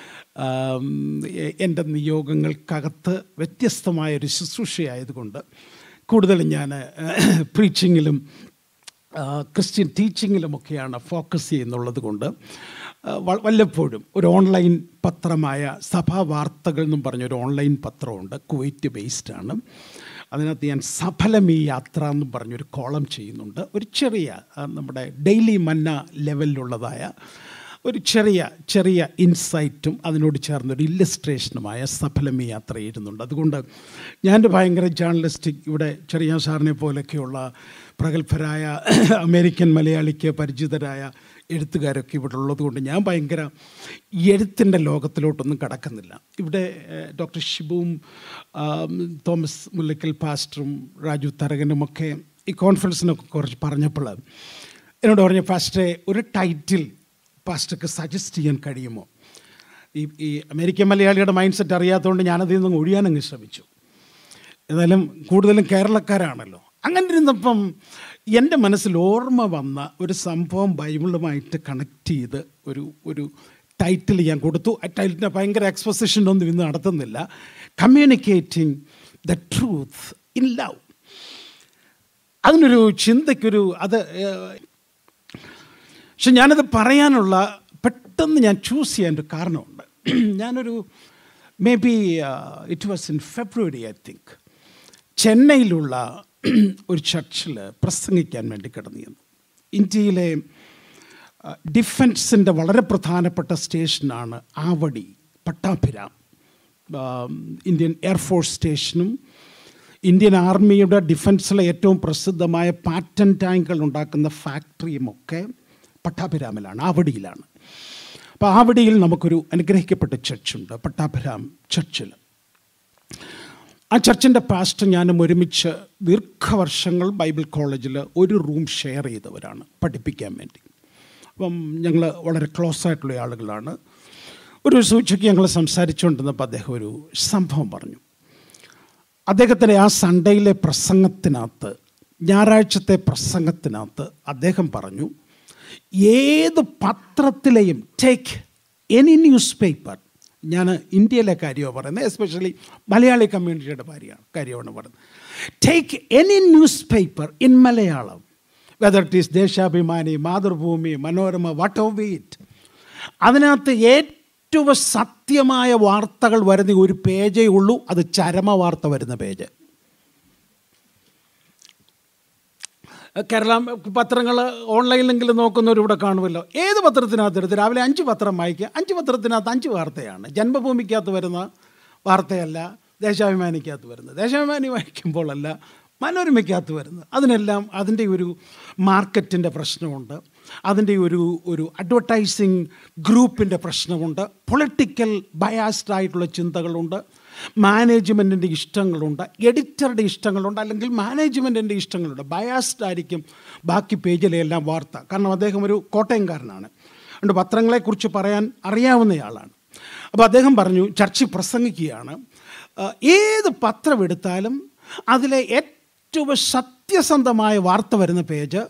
Speaker 12: ആം, എ- എൻ്റെ നിയോഗങ്ങൾക്കകത്ത് വ്യത്യസ്തമായൊരു ശുശ്രൂഷയായതുകൊണ്ട് കൂടുതലും ഞാൻ പ്രീച്ചിങ്ങിലും ആ, ക്രിസ്ത്യൻ ടീച്ചിങ്ങിലുമൊക്കെയാണ് ഫോക്കസ് ചെയ്യുന്നുള്ളത് കൊണ്ട് ആ, വ- വല്ലപ്പോഴും ഒരു ഓൺലൈൻ പത്രമായ സഭാ വാർത്തകൾ എന്നും പറഞ്ഞൊരു ഓൺലൈൻ പത്രമുണ്ട് കുവൈറ്റ് ബേസ്ഡ് ആണ് അതിനകത്ത് ഞാൻ സഫലം ഈ യാത്ര എന്നും പറഞ്ഞൊരു കോളം ചെയ്യുന്നുണ്ട് ഒരു ചെറിയ ആ, നമ്മുടെ ഡെയിലി മന്ന ലെവലിലുള്ളതായ ഒരു ചെറിയ ചെറിയ ഇൻസൈറ്റും അതിനോട് ചേർന്നൊരു ഇല്ലസ്ട്രേഷനുമായ സഫലമി യാത്ര ചെയ്യുന്നുണ്ട് അതുകൊണ്ട് ഞാൻ ഭയങ്കര ജേർണലിസ്റ്റിക് ഇവിടെ ചെറിയ സാറിനെ പോലെയൊക്കെയുള്ള പ്രഗത്ഭരായ അമേരിക്കൻ മലയാളിക്ക് പരിചിതരായ എഴുത്തുകാരൊക്കെ ഇവിടെ ഉള്ളതുകൊണ്ട് ഞാൻ ഭയങ്കര എഴുത്തിൻ്റെ ലോകത്തിലോട്ടൊന്നും കടക്കുന്നില്ല ഇവിടെ ഏഹ്, ഡോക്ടർ ഷിബുവും ആം, തോമസ് മുല്ലക്കൽ പാസ്റ്ററും രാജു തരകനുമൊക്കെ ഈ കോൺഫറൻസിനൊക്കെ കുറച്ച് പറഞ്ഞപ്പോൾ എന്നോട് പറഞ്ഞു പാസ്റ്ററെ ഒരു ടൈറ്റിൽ പാസ്റ്റർക്ക് സജസ്റ്റ് ചെയ്യാൻ കഴിയുമോ ഈ ഈ അമേരിക്കൻ മലയാളിയുടെ മൈൻഡ് സെറ്റ് അറിയാത്തതുകൊണ്ട് ഞാനതിൽ നിന്ന് ഒഴിയാനങ്ങ് ശ്രമിച്ചു എന്നാലും കൂടുതലും കേരളക്കാരാണല്ലോ അങ്ങനെ ഇരുന്നപ്പം എൻ്റെ മനസ്സിൽ ഓർമ്മ വന്ന ഒരു സംഭവം ബൈബിളുമായിട്ട് കണക്ട് ചെയ്ത് ഒരു ഒരു ടൈറ്റിൽ ഞാൻ കൊടുത്തു ആ ടൈറ്റിൻ്റെ ഭയങ്കര എക്സ്പൊസിഷൻ ഒന്നും ഇന്ന് നടത്തുന്നില്ല communicating the truth in love അതിനൊരു ചിന്തയ്ക്കൊരു അത് ഏഹ്, പക്ഷെ ഞാനത് പറയാനുള്ള പെട്ടെന്ന് ഞാൻ ചൂസ് ചെയ്യാൻ ഒരു കാരണമുണ്ട് ഞാനൊരു maybe it was in February I think ചെന്നൈയിലുള്ള ഒരു ചർച്ചിൽ പ്രസംഗിക്കാൻ വേണ്ടി കിടന്നു ചെന്നു ഇന്ത്യയിലെ ഡിഫൻസിൻ്റെ വളരെ പ്രധാനപ്പെട്ട സ്റ്റേഷനാണ് ആവടി പട്ടാഭിരാം ആം, ഇന്ത്യൻ എയർഫോഴ്സ് സ്റ്റേഷനും ഇന്ത്യൻ ആർമിയുടെ ഡിഫൻസിലെ ഏറ്റവും പ്രസിദ്ധമായ പാറ്റൻ ടാങ്കുകൾ ഉണ്ടാക്കുന്ന ഫാക്ടറിയും ഒക്കെ പട്ടാഭിരാമിലാണ് ആവടിയിലാണ് അപ്പോൾ ആവടിയിൽ നമുക്കൊരു അനുഗ്രഹിക്കപ്പെട്ട ചർച്ചുണ്ട് പട്ടാഭിരാം ചർച്ചിൽ ആ ചർച്ചിൻ്റെ പാസ്റ്റർ ഞാനും ഒരുമിച്ച് ദീർഘവർഷങ്ങൾ ബൈബിൾ കോളേജിൽ ഒരു റൂം ഷെയർ ചെയ്തവരാണ് പഠിപ്പിക്കാൻ വേണ്ടി അപ്പം ഞങ്ങൾ വളരെ ക്ലോസ് ആയിട്ടുള്ള ആളുകളാണ് ഒരു ദിവസം ഉച്ചയ്ക്ക് ഞങ്ങൾ സംസാരിച്ചുകൊണ്ടിരുന്നപ്പോൾ അദ്ദേഹം ഒരു സംഭവം പറഞ്ഞു അദ്ദേഹത്തിൻ്റെ ആ സൺഡേയിലെ പ്രസംഗത്തിനകത്ത് ഞായറാഴ്ചത്തെ പ്രസംഗത്തിനകത്ത് അദ്ദേഹം പറഞ്ഞു ഏത് പത്രത്തിലെയും ടേക്ക് എനി ന്യൂസ് പേപ്പർ ഞാൻ ഇന്ത്യയിലെ കാര്യമാണ് പറയുന്നത് എസ്പെഷ്യലി മലയാളി കമ്മ്യൂണിറ്റിയുടെ കാര്യമാണ് കാര്യമാണ് പറയുന്നത് take any newspaper in Malayalam whether it is Deshabhimani Mathrubhumi Manorama what of it അതിനകത്ത് ഏറ്റവും സത്യമായ വാർത്തകൾ വരുന്ന ഒരു പേജേ ഉള്ളൂ അത് ചരമ വാർത്ത വരുന്ന പേജ് കേരള പത്രങ്ങൾ ഓൺലൈനിലെങ്കിലും നോക്കുന്നവർ ഇവിടെ കാണുമല്ലോ ഏത് പത്രത്തിനകത്ത് എടുത്ത് രാവിലെ അഞ്ച് പത്രം വായിക്കുക അഞ്ച് പത്രത്തിനകത്ത് അഞ്ച് വാർത്തയാണ് ജന്മഭൂമിക്കകത്ത് വരുന്ന വാർത്തയല്ല ദേശാഭിമാനിക്കകത്ത് വരുന്നത് ദേശാഭിമാനി വായിക്കുമ്പോഴല്ല മനോരമയ്ക്കകത്ത് വരുന്നത് അതിനെല്ലാം അതിൻ്റെ ഒരു മാർക്കറ്റിൻ്റെ പ്രശ്നമുണ്ട് അതിൻ്റെ ഒരു ഒരു അഡ്വർടൈസിങ് ഗ്രൂപ്പിൻ്റെ പ്രശ്നമുണ്ട് പൊളിറ്റിക്കൽ ബയാസ്ഡ് ആയിട്ടുള്ള ചിന്തകളുണ്ട് മാനേജ്മെൻറ്റിൻ്റെ ഇഷ്ടങ്ങളുണ്ട് എഡിറ്ററുടെ ഇഷ്ടങ്ങളുണ്ട് അല്ലെങ്കിൽ മാനേജ്മെൻറ്റിൻ്റെ ഇഷ്ടങ്ങളുണ്ട് ബയാസ്ഡ് ആയിരിക്കും ബാക്കി പേജിലെല്ലാം വാർത്ത കാരണം അദ്ദേഹം ഒരു കോട്ടയംകാരനാണ് അതുകൊണ്ട് പത്രങ്ങളെക്കുറിച്ച് പറയാൻ അറിയാവുന്നയാളാണ് അപ്പോൾ അദ്ദേഹം പറഞ്ഞു ചർച്ചിൽ പ്രസംഗിക്കുകയാണ് ആ, ഏത് പത്രം എടുത്താലും അതിലെ ഏറ്റവും സത്യസന്ധമായ വാർത്ത വരുന്ന പേജ്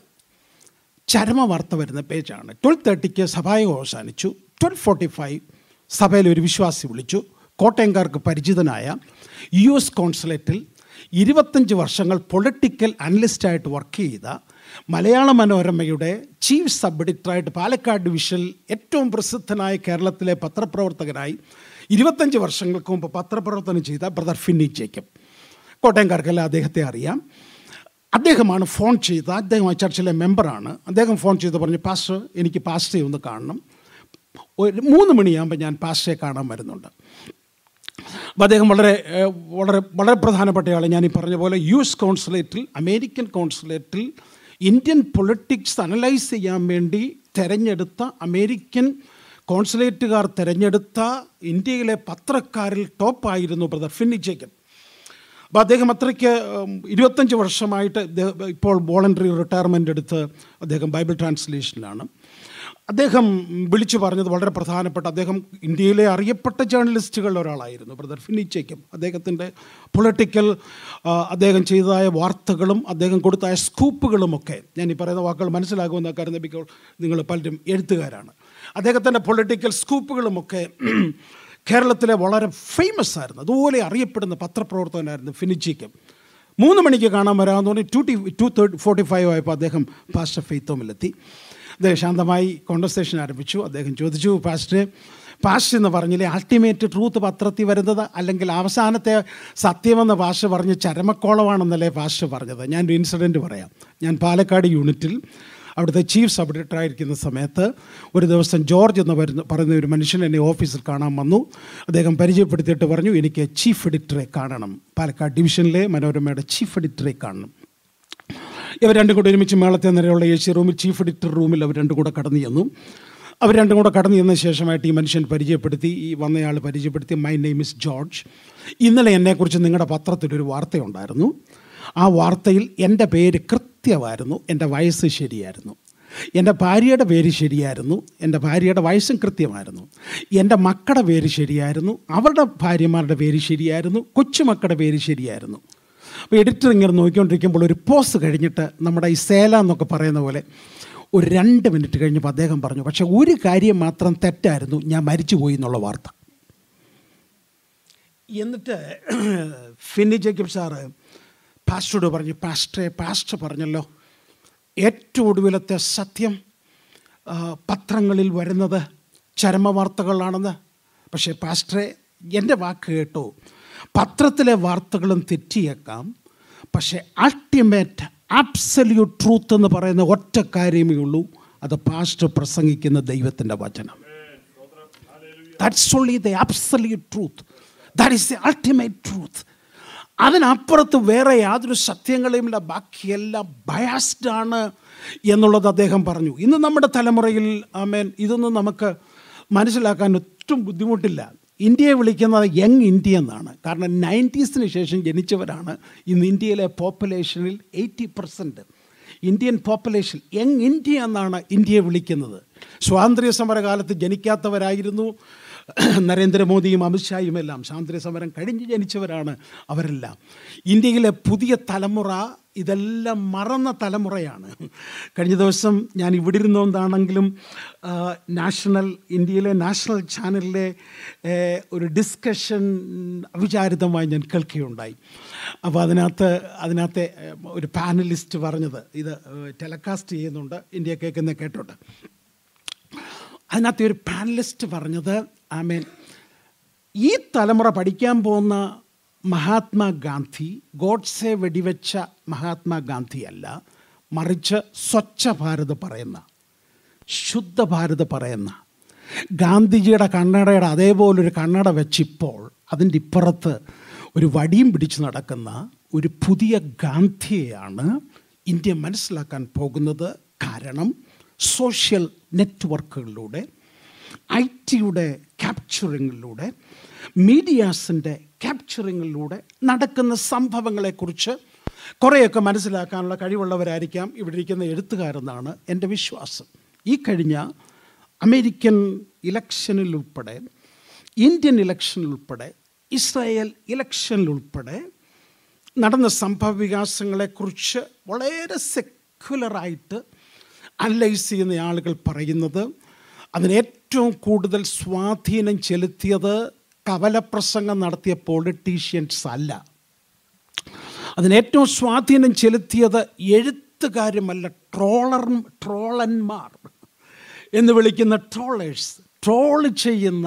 Speaker 12: ചരമ വാർത്ത വരുന്ന പേജാണ് ട്വൽവ് തേർട്ടിക്ക് സഭായോഗം അവസാനിച്ചു ട്വൽവ് ഫോർട്ടി ഫൈവ് സഭയിൽ ഒരു വിശ്വാസി വിളിച്ചു കോട്ടയംകാർക്ക് പരിചിതനായ യു എസ് കോൺസുലേറ്റിൽ ഇരുപത്തഞ്ച് വർഷങ്ങൾ പൊളിറ്റിക്കൽ അനലിസ്റ്റായിട്ട് വർക്ക് ചെയ്ത മലയാള മനോരമയുടെ ചീഫ് സബ് എഡിറ്ററായിട്ട് പാലക്കാട് ഡിവിഷനിൽ ഏറ്റവും പ്രസിദ്ധനായ കേരളത്തിലെ പത്രപ്രവർത്തകനായി ഇരുപത്തഞ്ച് വർഷങ്ങൾക്ക് മുമ്പ് പത്രപ്രവർത്തനം ചെയ്ത ബ്രദർ ഫിന്നി ജേക്കബ് കോട്ടയംകാർക്കെല്ലാം അദ്ദേഹത്തെ അറിയാം അദ്ദേഹമാണ് ഫോൺ ചെയ്ത് അദ്ദേഹം ആ ചർച്ചിലെ മെമ്പറാണ് അദ്ദേഹം ഫോൺ ചെയ്ത് പറഞ്ഞു പാസ്റ്റർ എനിക്ക് പാസ്റ്ററെ ഒന്ന് കാണണം ഒരു മൂന്ന് മണിയാകുമ്പോൾ ഞാൻ പാസ്റ്ററെ കാണാൻ വരുന്നുണ്ട് അപ്പോൾ അദ്ദേഹം വളരെ ഏഹ്, വളരെ വളരെ പ്രധാനപ്പെട്ടയാൾ ഞാൻ ഈ പറഞ്ഞ പോലെ യു എസ് കോൺസുലേറ്റിൽ അമേരിക്കൻ കോൺസുലേറ്റിൽ ഇന്ത്യൻ പൊളിറ്റിക്സ് അനലൈസ് ചെയ്യാൻ വേണ്ടി തെരഞ്ഞെടുത്ത അമേരിക്കൻ കോൺസുലേറ്റുകാർ തിരഞ്ഞെടുത്ത ഇന്ത്യയിലെ പത്രക്കാരിൽ ടോപ്പായിരുന്നു ബ്രദർ ഫിന്നി ജേക്കബ് അപ്പോൾ അദ്ദേഹം അത്രയ്ക്ക് ഉം, ഇരുപത്തഞ്ച് വർഷമായിട്ട് ഇദ്ദേഹം ഇപ്പോൾ വോളണ്ടറി റിട്ടയർമെൻ്റ് എടുത്ത് അദ്ദേഹം ബൈബിൾ ട്രാൻസ്ലേഷനിലാണ് അദ്ദേഹം വിളിച്ചു പറഞ്ഞത് വളരെ പ്രധാനപ്പെട്ട അദ്ദേഹം ഇന്ത്യയിലെ അറിയപ്പെട്ട ജേർണലിസ്റ്റുകളിൽ ഒരാളായിരുന്നു ബ്രദർ ഫിന്നി ജേക്കബ് അദ്ദേഹത്തിൻ്റെ പൊളിറ്റിക്കൽ അദ്ദേഹം ചെയ്തതായ വാർത്തകളും അദ്ദേഹം കൊടുത്തായ സ്കൂപ്പുകളുമൊക്കെ ഞാൻ ഈ പറയുന്ന വാക്കുകൾ മനസ്സിലാകുമെന്ന കാര്യം ബിക്കോൾ നിങ്ങൾ പലരും എഴുത്തുകാരാണ് അദ്ദേഹത്തിൻ്റെ പൊളിറ്റിക്കൽ സ്കൂപ്പുകളുമൊക്കെ കേരളത്തിലെ വളരെ ഫേമസ് ആയിരുന്നു അതുപോലെ അറിയപ്പെടുന്ന പത്രപ്രവർത്തകനായിരുന്നു ഫിനിജിക്ക് മൂന്ന് മണിക്ക് കാണാൻ വരാമെന്ന് പറഞ്ഞ് two to two thirty forty five ആയപ്പോൾ അദ്ദേഹം പാസ്റ്റർ ഫെയ്ത്തോമിലെത്തി അദ്ദേഹം ശാന്തമായി കോൺവെർസേഷൻ ആരംഭിച്ചു അദ്ദേഹം ചോദിച്ചു പാസ്റ്റർ പാസ്റ്റ് എന്ന് പറഞ്ഞില്ലേ അൾട്ടിമേറ്റ് ട്രൂത്ത് പത്രത്തിൽ വരുന്നത് അല്ലെങ്കിൽ അവസാനത്തെ സത്യമെന്ന ഭാഷ പറഞ്ഞ് ചരമക്കോളമാണെന്നല്ലേ പാസ്റ്റ് പറഞ്ഞത് ഞാനൊരു ഇൻസിഡൻറ്റ് പറയാം ഞാൻ പാലക്കാട് യൂണിറ്റിൽ അവിടുത്തെ ചീഫ് സബ് എഡിറ്റർ ആയിരിക്കുന്ന സമയത്ത് ഒരു ദിവസം ജോർജ് എന്ന് വരുന്ന പറയുന്ന ഒരു മനുഷ്യൻ എന്നെ ഓഫീസിൽ കാണാൻ വന്നു അദ്ദേഹം പരിചയപ്പെടുത്തിയിട്ട് പറഞ്ഞു എനിക്ക് ചീഫ് എഡിറ്ററെ കാണണം പാലക്കാട് ഡിവിഷനിലെ മനോരമയുടെ ചീഫ് എഡിറ്ററെ കാണണം ഇവർ രണ്ടും കൂടെ ഒരുമിച്ച് മേളത്തെ നിലയുള്ള എ സി റൂമിൽ ചീഫ് എഡിറ്റർ റൂമിൽ അവർ രണ്ടും കൂടെ കടന്നു ചെന്നു അവർ രണ്ടും കൂടെ കടന്നു ചെന്ന ശേഷമായിട്ട് ഈ മനുഷ്യൻ പരിചയപ്പെടുത്തി ഈ വന്നയാൾ പരിചയപ്പെടുത്തി മൈ നെയിം ഇസ് ജോർജ് ഇന്നലെ എന്നെക്കുറിച്ച് നിങ്ങളുടെ പത്രത്തിലൊരു വാർത്തയുണ്ടായിരുന്നു ആ വാർത്തയിൽ എൻ്റെ പേര് കൃത്യമായിരുന്നു എൻ്റെ വയസ്സ് ശരിയായിരുന്നു എൻ്റെ ഭാര്യയുടെ പേര് ശരിയായിരുന്നു എൻ്റെ ഭാര്യയുടെ വയസ്സും കൃത്യമായിരുന്നു എൻ്റെ മക്കളുടെ പേര് ശരിയായിരുന്നു അവരുടെ ഭാര്യമാരുടെ പേര് ശരിയായിരുന്നു കൊച്ചുമക്കളുടെ പേര് ശരിയായിരുന്നു അപ്പോൾ എഡിറ്റർ ഇങ്ങനെ നോക്കിക്കൊണ്ടിരിക്കുമ്പോൾ ഒരു പോസ് കഴിഞ്ഞിട്ട് നമ്മുടെ ഈ സേല എന്നൊക്കെ പറയുന്ന പോലെ ഒരു രണ്ട് മിനിറ്റ് കഴിഞ്ഞപ്പോൾ അദ്ദേഹം പറഞ്ഞു പക്ഷേ ഒരു കാര്യം മാത്രം തെറ്റായിരുന്നു ഞാൻ മരിച്ചു പോയി എന്നുള്ള വാർത്ത എന്നിട്ട് ഫിന്നി ജേക്കബ് സാറ് പാസ്റ്ററോട് പറഞ്ഞു പാസ്റ്ററെ പാസ്റ്റർ പറഞ്ഞല്ലോ ഏറ്റവും ഒടുവിലത്തെ സത്യം ആ, പത്രങ്ങളിൽ വരുന്നത് ചരമവാർത്തകളാണെന്ന് പക്ഷേ പാസ്റ്ററെ എൻ്റെ വാക്ക് കേട്ടോ പത്രത്തിലെ വാർത്തകളും തെറ്റിയേക്കാം പക്ഷേ അൾട്ടിമേറ്റ് ആബ്സല്യൂട്ട് ട്രൂത്ത് എന്ന് പറയുന്ന ഒറ്റ കാര്യമേ ഉള്ളൂ അത് പാസ്റ്റർ പ്രസംഗിക്കുന്ന ദൈവത്തിൻ്റെ വചനം that's only the absolute truth that is the ultimate truth അതിനപ്പുറത്ത് വേറെ യാതൊരു സത്യങ്ങളെയുമില്ല ബാക്കിയെല്ലാം ബയാസ്ഡ് ആണ് എന്നുള്ളത് അദ്ദേഹം പറഞ്ഞു ഇന്ന് നമ്മുടെ തലമുറയിൽ ആമേൻ ഇതൊന്നും നമുക്ക് മനസ്സിലാക്കാൻ ഒട്ടും ബുദ്ധിമുട്ടില്ല ഇന്ത്യയെ വിളിക്കുന്നത് യങ് ഇന്ത്യ എന്നാണ് കാരണം നയൻറ്റീസിന് ശേഷം ജനിച്ചവരാണ് ഇന്ന് ഇന്ത്യയിലെ പോപ്പുലേഷനിൽ eighty percent Indian population young India എന്നാണ് ഇന്ത്യയെ വിളിക്കുന്നത് സ്വാതന്ത്ര്യ സമരകാലത്ത് ജനിക്കാത്തവരായിരുന്നു നരേന്ദ്രമോദിയും അമിത്ഷായും എല്ലാം സ്വാതന്ത്ര്യ സമരം കഴിഞ്ഞ് ജനിച്ചവരാണ് അവരെല്ലാം ഇന്ത്യയിലെ പുതിയ തലമുറ ഇതെല്ലാം മറന്ന തലമുറയാണ് കഴിഞ്ഞ ദിവസം ഞാൻ ഇവിടെ ഇരുന്നുകൊണ്ടാണെങ്കിലും ആ, നാഷണൽ ഇന്ത്യയിലെ നാഷണൽ ചാനലിലെ ഏ, ഒരു ഡിസ്കഷൻ അവിചാരിതമായി ഞാൻ കേൾക്കുകയുണ്ടായി അപ്പോൾ അതിനകത്ത് അതിനകത്തെ ഏ, ഒരു പാനലിസ്റ്റ് പറഞ്ഞത് ഇത് ടെലകാസ്റ്റ് ചെയ്യുന്നുണ്ട് ഇന്ത്യ കേൾക്കുന്ന കേട്ടോട്ട് അതിനകത്ത് ഒരു പാനലിസ്റ്റ് പറഞ്ഞത് ആമേൻ ഈ തലമുറ പഠിക്കാൻ പോകുന്ന മഹാത്മാഗാന്ധി ഗോഡ്സെ വെടിവെച്ച മഹാത്മാഗാന്ധി അല്ല മറിച്ച് സ്വച്ഛ ഭാരത് പറയുന്ന ശുദ്ധ ഭാരത് പറയുന്ന ഗാന്ധിജിയുടെ കണ്ണടയുടെ അതേപോലൊരു കണ്ണട വെച്ചിപ്പോൾ അതിൻ്റെ ഇപ്പുറത്ത് ഒരു വടിയും പിടിച്ച് നടക്കുന്ന ഒരു പുതിയ ഗാന്ധിയെയാണ് ഇന്ത്യ മനസ്സിലാക്കാൻ പോകുന്നത് കാരണം സോഷ്യൽ നെറ്റ്വർക്കുകളിലൂടെ ഐ ടിയുടെ ക്യാപ്ചറിങ്ങിലൂടെ മീഡിയാസിൻ്റെ ക്യാപ്ചറിങ്ങിലൂടെ നടക്കുന്ന സംഭവങ്ങളെക്കുറിച്ച് കുറേയൊക്കെ മനസ്സിലാക്കാനുള്ള കഴിവുള്ളവരായിരിക്കാം ഇവിടെ ഇരിക്കുന്ന എഴുത്തുകാരെന്നാണ് എൻ്റെ വിശ്വാസം ഈ കഴിഞ്ഞ അമേരിക്കൻ ഇലക്ഷനിലുൾപ്പെടെ ഇന്ത്യൻ ഇലക്ഷനിലുൾപ്പെടെ ഇസ്രായേൽ ഇലക്ഷനിലുൾപ്പെടെ നടന്ന സംഭവ വികാസങ്ങളെക്കുറിച്ച് വളരെ സെക്യുലറായിട്ട് അനലൈസ് ചെയ്യുന്ന ആളുകൾ പറയുന്നത് അതിന് ഏറ്റവും കൂടുതൽ സ്വാധീനം ചെലുത്തിയത് കവലപ്രസംഗം നടത്തിയ പൊളിറ്റീഷ്യൻസ് അല്ല അതിന് ഏറ്റവും സ്വാധീനം ചെലുത്തിയത് എഴുത്തുകാരുമല്ല ട്രോളർ ട്രോളന്മാർ എന്ന് വിളിക്കുന്ന ട്രോളേഴ്സ് ട്രോൾ ചെയ്യുന്ന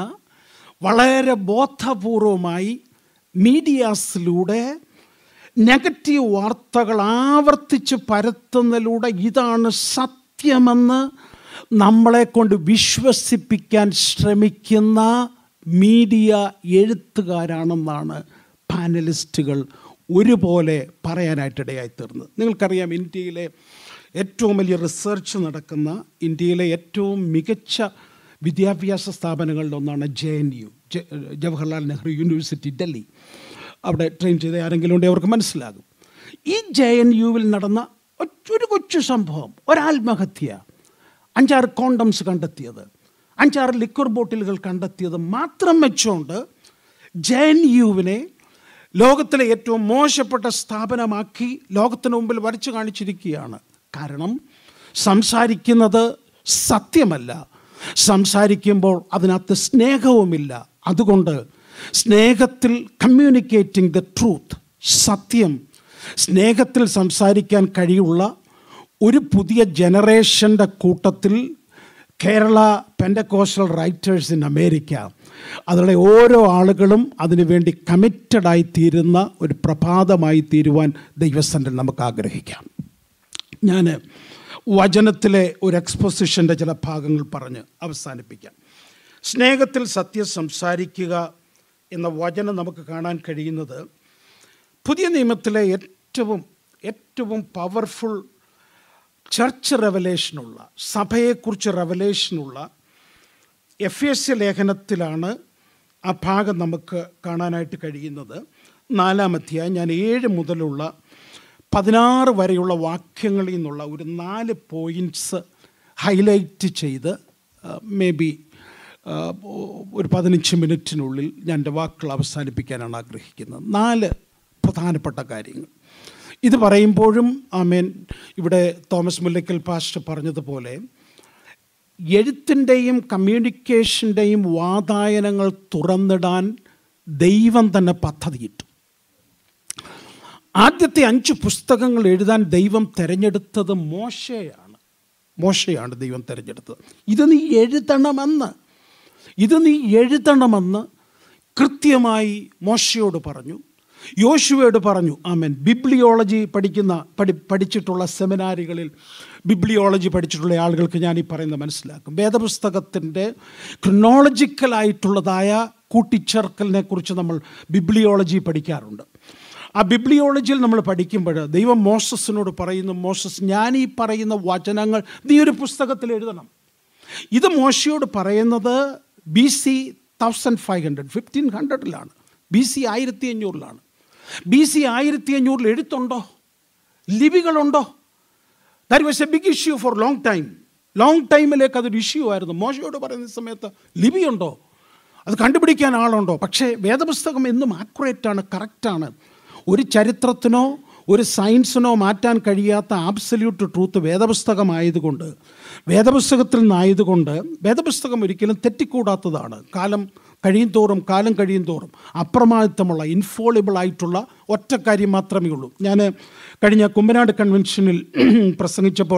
Speaker 12: വളരെ ബോധപൂർവമായി മീഡിയാസിലൂടെ നെഗറ്റീവ് വാർത്തകൾ ആവർത്തിച്ച് പരത്തുന്നതിലൂടെ ഇതാണ് സത്യമെന്ന് നമ്മളെ കൊണ്ട് വിശ്വസിപ്പിക്കാൻ ശ്രമിക്കുന്ന മീഡിയ എഴുത്തുകാരാണെന്നാണ് പാനലിസ്റ്റുകൾ ഒരുപോലെ പറയാനായിട്ടിടയായി തീർന്നത് നിങ്ങൾക്കറിയാം ഇന്ത്യയിലെ ഏറ്റവും വലിയ റിസർച്ച് നടക്കുന്ന ഇന്ത്യയിലെ ഏറ്റവും മികച്ച വിദ്യാഭ്യാസ സ്ഥാപനങ്ങളിൽ ഒന്നാണ് J N U Jawaharlal Nehru university Delhi അവിടെ ട്രെയിൻ ചെയ്ത ആരെങ്കിലും ഉണ്ടെങ്കിൽ അവർക്ക് മനസ്സിലാകും ഈ ജെ എൻ യുവിൽ നടന്ന ഒറ്റ- ഒരു കൊച്ചു സംഭവം ഒരാത്മഹത്യ അഞ്ചാറ് കോണ്ടംസ് കണ്ടെത്തിയത് അഞ്ചാറ് ലിക്വർ ബോട്ടിലുകൾ കണ്ടെത്തിയത് മാത്രം വെച്ചുകൊണ്ട് ജെ എൻ യുവിനെ ലോകത്തിലെ ഏറ്റവും മോശപ്പെട്ട സ്ഥാപനമാക്കി ലോകത്തിന് മുമ്പിൽ വരച്ചു കാണിച്ചിരിക്കുകയാണ് കാരണം സംസാരിക്കുന്നത് സത്യമല്ല സംസാരിക്കുമ്പോൾ അതിനകത്ത് സ്നേഹവുമില്ല അതുകൊണ്ട് സ്നേഹത്തിൽ കമ്മ്യൂണിക്കേറ്റിംഗ് ദ ട്രൂത്ത് സത്യം സ്നേഹത്തിൽ സംസാരിക്കാൻ കഴിയുള്ള ഒരു പുതിയ ജനറേഷൻ്റെ കൂട്ടത്തിൽ Kerala pentecostal writers in America അതിലെ ഓരോ ആളുകളും അതിനുവേണ്ടി കമ്മിറ്റഡായി തീരുന്ന ഒരു പ്രഭാതമായി തീരുവാൻ ദൈവസൻ്റെ നമുക്ക് ആഗ്രഹിക്കാം ഞാൻ വചനത്തിലെ ഒരു എക്സ്പോസിഷൻ്റെ ചില ഭാഗങ്ങൾ പറഞ്ഞ് അവസാനിപ്പിക്കാം സ്നേഹത്തിൽ സത്യം സംസാരിക്കുക എന്ന വചനം നമുക്ക് കാണാൻ കഴിയുന്നത് പുതിയ നിയമത്തിലെ ഏറ്റവും ഏറ്റവും പവർഫുൾ ചർച്ച് റെവലേഷനുള്ള സഭയെക്കുറിച്ച് റെവലേഷനുള്ള എഫ് എസ് ലേഖനത്തിലാണ് ആ ഭാഗം നമുക്ക് കാണാനായിട്ട് കഴിയുന്നത് നാലാമധ്യായം ഞാൻ ഏഴ് മുതലുള്ള പതിനാറ് വരെയുള്ള വാക്യങ്ങളിൽ നിന്നുള്ള ഒരു നാല് പോയിൻറ്റ്സ് ഹൈലൈറ്റ് ചെയ്ത് മേ ബി ഒരു പതിനഞ്ച് മിനിറ്റിനുള്ളിൽ ഞാൻ എൻ്റെ വാക്കുകൾ അവസാനിപ്പിക്കാനാണ് ആഗ്രഹിക്കുന്നത് നാല് പ്രധാനപ്പെട്ട കാര്യങ്ങൾ ഇത് പറയുമ്പോഴും ആമേൻ ഇവിടെ തോമസ് മുല്ലയ്ക്കൽ പാസ്റ്റർ പറഞ്ഞതുപോലെ എഴുത്തിൻ്റെയും കമ്മ്യൂണിക്കേഷൻ്റെയും വാതായനങ്ങൾ തുറന്നിടാൻ ദൈവം തന്നെ പദ്ധതിയിട്ടു ആദ്യത്തെ അഞ്ച് പുസ്തകങ്ങൾ എഴുതാൻ ദൈവം തിരഞ്ഞെടുത്തത് മോശയാണ് മോശയാണ് ദൈവം തിരഞ്ഞെടുത്തത് ഇത് നീ എഴുതണമെന്ന് ഇത് നീ എഴുതണമെന്ന് കൃത്യമായി മോശയോട് പറഞ്ഞു യോശുവയോട് പറഞ്ഞു ആമൻ ബിബ്ലിയോളജി പഠിക്കുന്ന പഠി പഠിച്ചിട്ടുള്ള സെമിനാറുകളിൽ ബിബ്ലിയോളജി പഠിച്ചിട്ടുള്ള ആളുകൾക്ക് ഞാൻ ഈ പറയുന്നത് മനസ്സിലാക്കും വേദപുസ്തകത്തിൻ്റെ ക്രിനോളജിക്കലായിട്ടുള്ളതായ കൂട്ടിച്ചേർക്കലിനെ കുറിച്ച് നമ്മൾ ബിബ്ലിയോളജി പഠിക്കാറുണ്ട് ആ ബിബ്ലിയോളജിയിൽ നമ്മൾ പഠിക്കുമ്പോൾ ദൈവം മോസസിനോട് പറയുന്നു മോസസ് ഞാൻ ഈ പറയുന്ന വചനങ്ങൾ നീ ഒരു പുസ്തകത്തിൽ എഴുതണം ഇത് മോശയോട് പറയുന്നത് B C thousand five hundred fifteen ഹൺഡ്രഡിലാണ് ബി സി ആയിരത്തി അഞ്ഞൂറിലാണ് ബി സി ആയിരത്തി അഞ്ഞൂറിൽ എഴുത്തുണ്ടോ ലിപികളുണ്ടോ that was a big issue for long time long ടൈമിലേക്ക് അതൊരു ഇഷ്യൂ ആയിരുന്നു മോശയോട് പറയുന്ന സമയത്ത് ലിപിയുണ്ടോ അത് കണ്ടുപിടിക്കാൻ ആളുണ്ടോ പക്ഷേ വേദപുസ്തകം എന്നും ആക്യുറേറ്റാണ് കറക്റ്റാണ് ഒരു ചരിത്രത്തിനോ ഒരു സയൻസിനോ മാറ്റാൻ കഴിയാത്ത ആബ്സല്യൂട്ട് ട്രൂത്ത് വേദപുസ്തകമായതുകൊണ്ട് വേദപുസ്തകത്തിൽ നിന്നായതുകൊണ്ട് വേദപുസ്തകം ഒരിക്കലും തെറ്റിക്കൂടാത്തതാണ് കാലം കഴിയും തോറും കാലം കഴിയും തോറും അപ്രമാദിത്വമുള്ള ഇൻഫോളിബിൾ ആയിട്ടുള്ള ഒറ്റ കാര്യം മാത്രമേ ഉള്ളൂ ഞാൻ കഴിഞ്ഞ കുമ്പനാട് കൺവെൻഷനിൽ പ്രസംഗിച്ചപ്പോൾ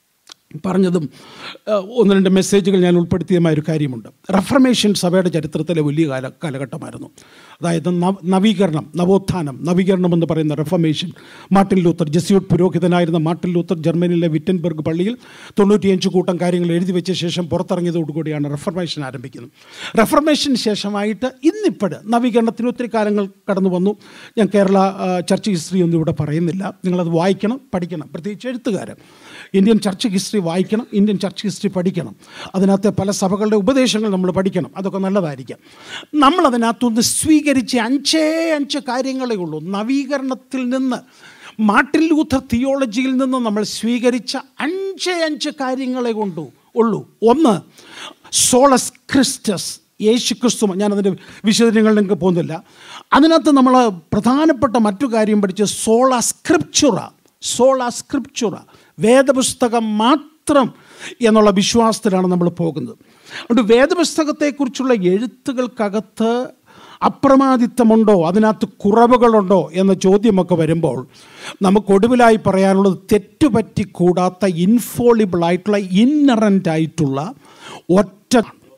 Speaker 12: പറഞ്ഞതും ഏഹ്, ഒന്ന് രണ്ട് മെസ്സേജുകൾ ഞാൻ ഉൾപ്പെടുത്തിയതുമായ ഒരു കാര്യമുണ്ട് റഫർമേഷൻ സഭയുടെ ചരിത്രത്തിലെ വലിയ കാല കാലഘട്ടമായിരുന്നു അതായത് നവ നവീകരണം നവോത്ഥാനം നവീകരണം എന്ന് പറയുന്ന റെഫർമേഷൻ മാർട്ടിൻ ലൂത്തർ ജെസ്യൂട്ട് പുരോഹിതനായിരുന്ന മാർട്ടിൻ ലൂത്തർ ജർമ്മനിയിലെ വിറ്റൻബർഗ് പള്ളിയിൽ തൊണ്ണൂറ്റിയഞ്ച് കൂട്ടം കാര്യങ്ങൾ എഴുതി വെച്ച ശേഷം പുറത്തിറങ്ങിയതോടുകൂടിയാണ് റെഫർമേഷൻ ആരംഭിക്കുന്നത് റെഫർമേഷന് ശേഷമായിട്ട് ഇന്നിപ്പോഴ് നവീകരണത്തിന് ഒത്തിരി കാലങ്ങൾ കടന്നു വന്നു ഞാൻ കേരള ആ, ചർച്ച് ഹിസ്റ്ററി ഒന്നും ഇവിടെ പറയുന്നില്ല നിങ്ങളത് വായിക്കണം പഠിക്കണം പ്രത്യേകിച്ച് എഴുത്തുകാരൻ ഇന്ത്യൻ ചർച്ച് ഹിസ്റ്ററി വായിക്കണം ഇന്ത്യൻ ചർച്ച് ഹിസ്റ്ററി പഠിക്കണം അതിനകത്തെ പല സഭകളുടെ ഉപദേശങ്ങൾ നമ്മൾ പഠിക്കണം അതൊക്കെ നല്ലതായിരിക്കാം നമ്മൾ അതിനകത്തുനിന്ന് സ്വീകരിച്ച അഞ്ചേ അഞ്ച് കാര്യങ്ങളേ ഉള്ളൂ നവീകരണത്തിൽ നിന്ന് മാർട്ടിൻ ലൂഥർ തിയോളജിയിൽ നിന്ന് നമ്മൾ സ്വീകരിച്ച അഞ്ചേ അഞ്ച് കാര്യങ്ങളെ കൊണ്ടു ഉള്ളൂ ഒന്ന് സോളസ് ക്രിസ്റ്റസ് യേശു ക്രിസ്തു ഞാനതിൻ്റെ വിശദീകരണങ്ങളിലേക്ക് പോകുന്നില്ല അതിനകത്ത് നമ്മൾ പ്രധാനപ്പെട്ട മറ്റു കാര്യം പഠിച്ച് സോള സ്ക്രിപ്ചുറ സോള സ്ക്രിപ്ചുറ വേദപുസ്തകം മാത്രം എന്നുള്ള വിശ്വാസത്തിലാണ് നമ്മൾ പോകുന്നത് അതുകൊണ്ട് വേദപുസ്തകത്തെക്കുറിച്ചുള്ള എഴുത്തുകൾക്കകത്ത് അപ്രമാദിത്വമുണ്ടോ അതിനകത്ത് കുറവുകളുണ്ടോ എന്ന ചോദ്യമൊക്കെ വരുമ്പോൾ നമുക്ക് ഒടുവിലായി പറയാനുള്ളത് തെറ്റുപറ്റി കൂടാത്ത ഇൻഫോളിബിൾ ആയിട്ടുള്ള ഇന്നറൻ്റ് ആയിട്ടുള്ള ഒറ്റ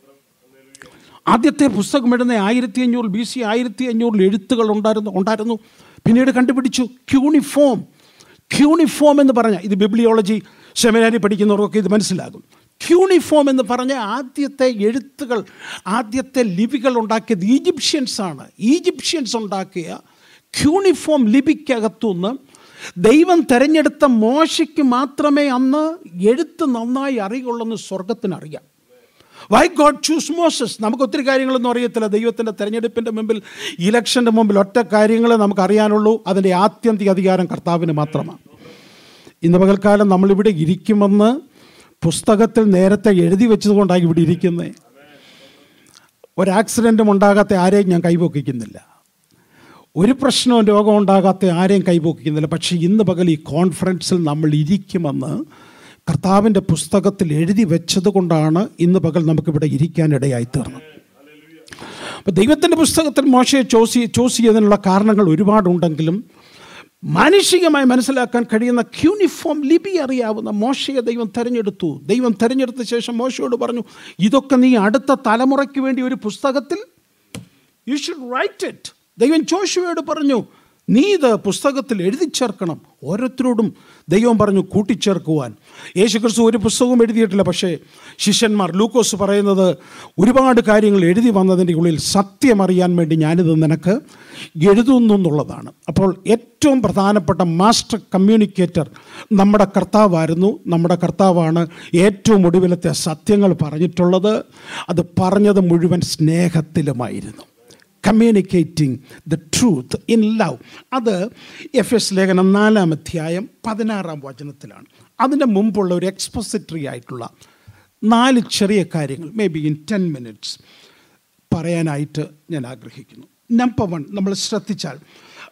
Speaker 12: ആദ്യത്തെ പുസ്തകം എഴുതുന്ന ആയിരത്തി അഞ്ഞൂറ് ബി സി ആയിരത്തി അഞ്ഞൂറിൽ എഴുത്തുകൾ ഉണ്ടായിരുന്നു ഉണ്ടായിരുന്നു പിന്നീട് കണ്ടുപിടിച്ചു ക്യൂണിഫോം ക്യൂണിഫോം എന്ന് പറഞ്ഞ ഇത് ബിബ്ലിയോളജി സെമിനാരി പഠിക്കുന്നവർക്കൊക്കെ ഇത് മനസ്സിലാകും ക്യൂണിഫോം എന്ന് പറഞ്ഞ ആദ്യത്തെ എഴുത്തുകൾ ആദ്യത്തെ ലിപികൾ ഉണ്ടാക്കിയത് ഈജിപ്ഷ്യൻസ് ആണ് ഈജിപ്ഷ്യൻസ് ഉണ്ടാക്കിയ ക്യൂണിഫോം ലിപിക്കകത്തുനിന്ന് ദൈവം തെരഞ്ഞെടുത്ത മോശയ്ക്ക് മാത്രമേ അന്ന് എഴുത്ത് നന്നായി അറിയുള്ളൂ സ്വർഗത്തിനറിയാം വൈ ഗോഡ് ചൂസ് മോസസ് നമുക്ക് ഒത്തിരി കാര്യങ്ങളൊന്നും അറിയത്തില്ല ദൈവത്തിൻ്റെ തെരഞ്ഞെടുപ്പിൻ്റെ മുമ്പിൽ ഇലക്ഷൻ്റെ മുമ്പിൽ ഒറ്റ കാര്യങ്ങൾ നമുക്ക് അറിയാനുള്ളൂ അതിൻ്റെ ആത്യന്തിക അധികാരം കർത്താവിന് മാത്രമാണ് ഇന്ന് പകൽക്കാലം നമ്മളിവിടെ ഇരിക്കുമെന്ന് പുസ്തകത്തിൽ നേരത്തെ എഴുതി വെച്ചതുകൊണ്ടാണ് ഇവിടെ ഇരിക്കുന്നത് ഒരു ആക്സിഡൻറ്റും ഉണ്ടാകാത്ത ആരെയും ഞാൻ കൈപൊക്കിക്കുന്നില്ല ഒരു പ്രശ്നവും രോഗം ഉണ്ടാകാത്ത ആരെയും കൈപൊക്കിക്കുന്നില്ല പക്ഷേ ഇന്ന് പകൽ ഈ കോൺഫറൻസിൽ നമ്മൾ ഇരിക്കുമെന്ന് കർത്താവിൻ്റെ പുസ്തകത്തിൽ എഴുതി വെച്ചത് കൊണ്ടാണ് ഇന്ന് പകൽ നമുക്കിവിടെ ഇരിക്കാനിടയായി തീർന്നത് അപ്പോൾ ദൈവത്തിൻ്റെ പുസ്തകത്തിൽ മോശയെ ചോസി ചോസ് ചെയ്തതിനുള്ള കാരണങ്ങൾ ഒരുപാടുണ്ടെങ്കിലും മാനുഷികമായി മനസ്സിലാക്കാൻ കഴിയുന്ന ക്യൂണിഫോം ലിപി അറിയാവുന്ന മോശയെ ദൈവം തെരഞ്ഞെടുത്തു ദൈവം തെരഞ്ഞെടുത്ത ശേഷം മോശയോട് പറഞ്ഞു ഇതൊക്കെ നീ അടുത്ത തലമുറയ്ക്ക് വേണ്ടി ഒരു പുസ്തകത്തിൽ യു ഷുഡ് റൈറ്റ് ഇറ്റ് ദൈവം ജോഷുവയോട് പറഞ്ഞു നീ ഇത് പുസ്തകത്തിൽ എഴുതി ചേർക്കണം ഓരോരുത്തരോടും ദൈവം പറഞ്ഞു കൂട്ടിച്ചേർക്കുവാൻ യേശുക്രിസ്തു ഒരു പുസ്തകവും എഴുതിയിട്ടില്ല പക്ഷേ ശിഷ്യന്മാർ ലൂക്കോസ് പറയുന്നത് ഒരുപാട് കാര്യങ്ങൾ എഴുതി വന്നതിൻ്റെ ഉള്ളിൽ സത്യം അറിയാൻ വേണ്ടി ഞാനിത് നിനക്ക് എഴുതുന്നു എന്നുള്ളതാണ് അപ്പോൾ ഏറ്റവും പ്രധാനപ്പെട്ട മാസ്റ്റർ കമ്മ്യൂണിക്കേറ്റർ നമ്മുടെ കർത്താവായിരുന്നു നമ്മുടെ കർത്താവാണ് ഏറ്റവും ഒടുവിലത്തെ സത്യങ്ങൾ പറഞ്ഞിട്ടുള്ളത് അത് പറഞ്ഞത് മുഴുവൻ സ്നേഹത്തിലുമായിരുന്നു communicating the truth in love അത് എഫ് എസ് ലേഖനം നാലാം അധ്യായം പതിനാറാം വചനത്തിലാണ് അതിൻ്റെ മുമ്പുള്ള ഒരു എക്സ്പോസിറ്ററി ആയിട്ടുള്ള നാല് ചെറിയ കാര്യങ്ങൾ maybe in ten minutes പറയാനായിട്ട് ഞാൻ ആഗ്രഹിക്കുന്നു നമ്പർ വൺ നമ്മൾ ശ്രദ്ധിച്ചാൽ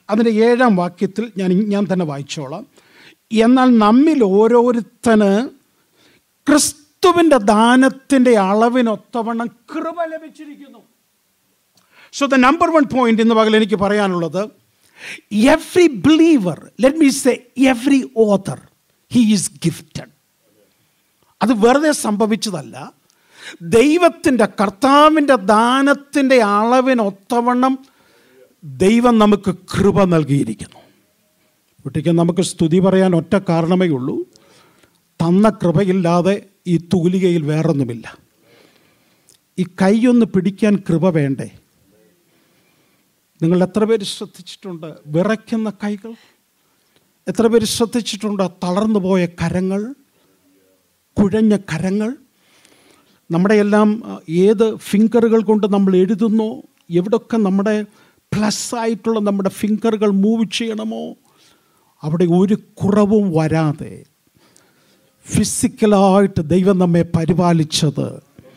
Speaker 12: അതിൻ്റെ ഏഴാം വാക്യത്തിൽ ഞാൻ ഞാൻ തന്നെ വായിച്ചോളാം എന്നാൽ നമ്മിൽ ഓരോരുത്തന് ക്രിസ്തുവിൻ്റെ ദാനത്തിൻ്റെ അളവിനൊത്തവണ്ണം കൃപ ലഭിച്ചിരിക്കുന്നു so the number one point ഇന്ന് പകൽ എനിക്ക് പറയാനുള്ളത് every believer let me say every author he is gifted അത് വെറുതെ സംഭവിച്ചതല്ല ദൈവത്തിൻ്റെ കർത്താവിൻ്റെ ദാനത്തിൻ്റെ അളവിനൊത്തവണ്ണം ദൈവം നമുക്ക് കൃപ നൽകിയിരിക്കുന്നു കുട്ടിക്ക് നമുക്ക് സ്തുതി പറയാൻ ഒറ്റ കാരണമേ ഉള്ളൂ തന്ന കൃപയില്ലാതെ ഈ തൂലികയിൽ വേറൊന്നുമില്ല ഈ കൈയൊന്ന് പിടിക്കാൻ കൃപ വേണ്ടേ നിങ്ങൾ എത്ര പേര് ശ്രദ്ധിച്ചിട്ടുണ്ട് വിറയ്ക്കുന്ന കൈകൾ എത്ര പേര് ശ്രദ്ധിച്ചിട്ടുണ്ട് തളർന്നു പോയ കരങ്ങൾ കുഴഞ്ഞ കരങ്ങൾ നമ്മുടെ എല്ലാം അഹ്, ഏത് ഫിംഗറുകൾ കൊണ്ട് നമ്മൾ എഴുതുന്നോ എവിടൊക്കെ നമ്മുടെ പ്ലസ് ആയിട്ടുള്ള നമ്മുടെ ഫിംഗറുകൾ മൂവ് ചെയ്യണമോ അവിടെ ഒരു കുറവും വരാതെ ഫിസിക്കലായിട്ട് ദൈവം നമ്മെ പരിപാലിച്ചത്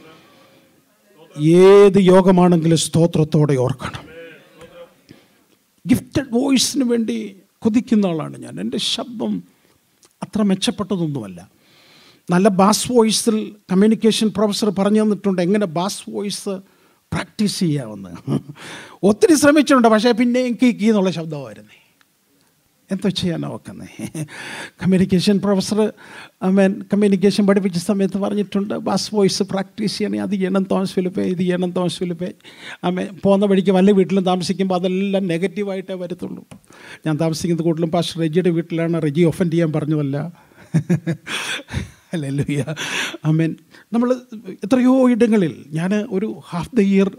Speaker 12: ഏത് യോഗമാണെങ്കിലും സ്തോത്രത്തോടെ ഓർക്കണം ഗിഫ്റ്റഡ് വോയിസിന് വേണ്ടി കൊതിക്കുന്ന ആളാണ് ഞാൻ എൻ്റെ ശബ്ദം അത്ര മെച്ചപ്പെട്ടതൊന്നുമല്ല നല്ല ബാസ് വോയിസിൽ കമ്മ്യൂണിക്കേഷൻ പ്രൊഫസർ പറഞ്ഞു തന്നിട്ടുണ്ട് എങ്ങനെ ബാസ് വോയിസ് പ്രാക്ടീസ് ചെയ്യാമെന്ന് ഒത്തിരി ശ്രമിച്ചിട്ടുണ്ട് പക്ഷേ പിന്നെ എനിക്ക് കീ എന്നുള്ള ശബ്ദമായിരുന്നേ എന്തോ ചെയ്യാനാ നോക്കുന്നേ കമ്മ്യൂണിക്കേഷൻ പ്രൊഫസർ അമേൻ കമ്മ്യൂണിക്കേഷൻ പഠിപ്പിച്ച സമയത്ത് പറഞ്ഞിട്ടുണ്ട് ബാസ് വോയിസ് പ്രാക്ടീസ് ചെയ്യണേ അത് ചെയ്യണം തോമസ് ഫിലിപ്പേ ഇത് ചെയ്യണം തോമസ് ഫിലിപ്പേ അമ്മേ പോകുന്ന വഴിക്ക് വല്ല വീട്ടിലും താമസിക്കുമ്പോൾ അതെല്ലാം നെഗറ്റീവായിട്ടേ വരത്തുള്ളൂ ഞാൻ താമസിക്കുന്നത് കൂടുതലും പാസ്റ്റർ റെജിയുടെ വീട്ടിലാണ് റെജി ഒഫൻഡ് ചെയ്യാൻ പറഞ്ഞതല്ല അല്ലല്ലുയ്യ അമേൻ നമ്മൾ എത്രയോ ഇടങ്ങളിൽ ഞാൻ ഒരു ഹാഫ് ദ ഇയർ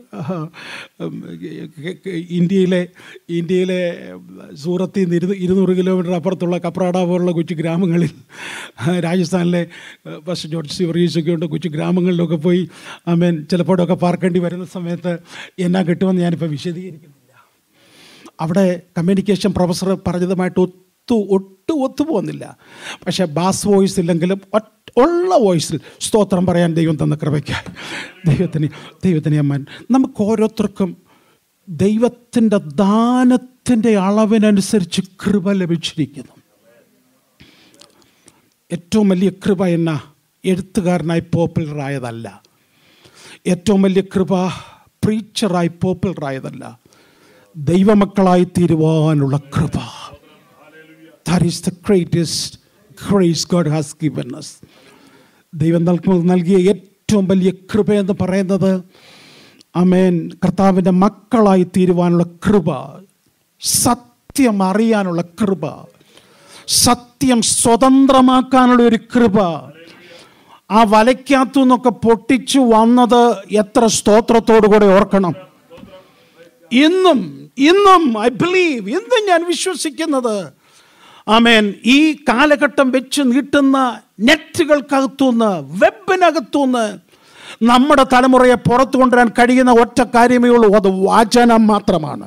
Speaker 12: ഇന്ത്യയിലെ ഇന്ത്യയിലെ സൂറത്തിൽ നിന്ന് ഇരുന്ന് ഇരുന്നൂറ് കിലോമീറ്റർ അപ്പുറത്തുള്ള കപ്രാട പോലുള്ള കൊച്ചു ഗ്രാമങ്ങളിൽ രാജസ്ഥാനിലെ ഫസ്റ്റ് ജോർജ് സിവറീസൊക്കെ ഉണ്ട് കൊച്ചു ഗ്രാമങ്ങളിലൊക്കെ പോയി അമേൻ ചിലപ്പോഴൊക്കെ പാർക്കേണ്ടി വരുന്ന സമയത്ത് എന്നാ കിട്ടുമെന്ന് ഞാനിപ്പോൾ വിശദീകരിക്കുന്നില്ല അവിടെ കമ്മ്യൂണിക്കേഷൻ പ്രൊഫസർ പറഞ്ഞതുമായിട്ട് ഒത്തു ഒട്ടും ഒത്തു പോകുന്നില്ല പക്ഷേ ബാസ് വോയിസ് ഇല്ലെങ്കിലും ഒറ്റ ഉള്ള വോയിസിൽ സ്തോത്രം പറയാൻ ദൈവം തന്ന കൃപയ്ക്കായി ദൈവത്തിന് ദൈവത്തിന് അമ്മൻ നമുക്ക് ഓരോരുത്തർക്കും ദൈവത്തിൻ്റെ ദാനത്തിൻ്റെ അളവിനനുസരിച്ച് കൃപ ലഭിച്ചിരിക്കുന്നു ഏറ്റവും വലിയ കൃപ എന്ന എഴുത്തുകാരനായി പോപ്പുലർ ആയതല്ല ഏറ്റവും വലിയ കൃപ പ്രീച്ചറായി പോപ്പുലർ ആയതല്ല ദൈവമക്കളായി തീരുവാനുള്ള കൃപ that is the greatest grace God has given us ദൈവം നമുക്ക് നൽകിയ ഏറ്റവും വലിയ കൃപ എന്ന് പറയുന്നത് അമേൻ കർത്താവിൻ്റെ മക്കളായി തീരുവാനുള്ള കൃപ സത്യം അറിയാനുള്ള കൃപ സത്യം സ്വതന്ത്രമാക്കാനുള്ള ഒരു കൃപ ആ വലയ്ക്കകത്തു നിന്നൊക്കെ പൊട്ടിച്ചു വന്നത് എത്ര സ്തോത്രത്തോടു കൂടെ ഓർക്കണം ഇന്നും ഇന്നും ഐ ബിലീവ് ഇന്നും ഞാൻ വിശ്വസിക്കുന്നത് ആമേൻ ഈ കാലഘട്ടം വെച്ച് നീട്ടുന്ന നെറ്റുകൾക്കകത്തുനിന്ന് വെബിനകത്തുനിന്ന് നമ്മുടെ തലമുറയെ പുറത്തു കൊണ്ടുവരാൻ കഴിയുന്ന ഒറ്റ കാര്യമേ ഉള്ളൂ അത് വാചനം മാത്രമാണ്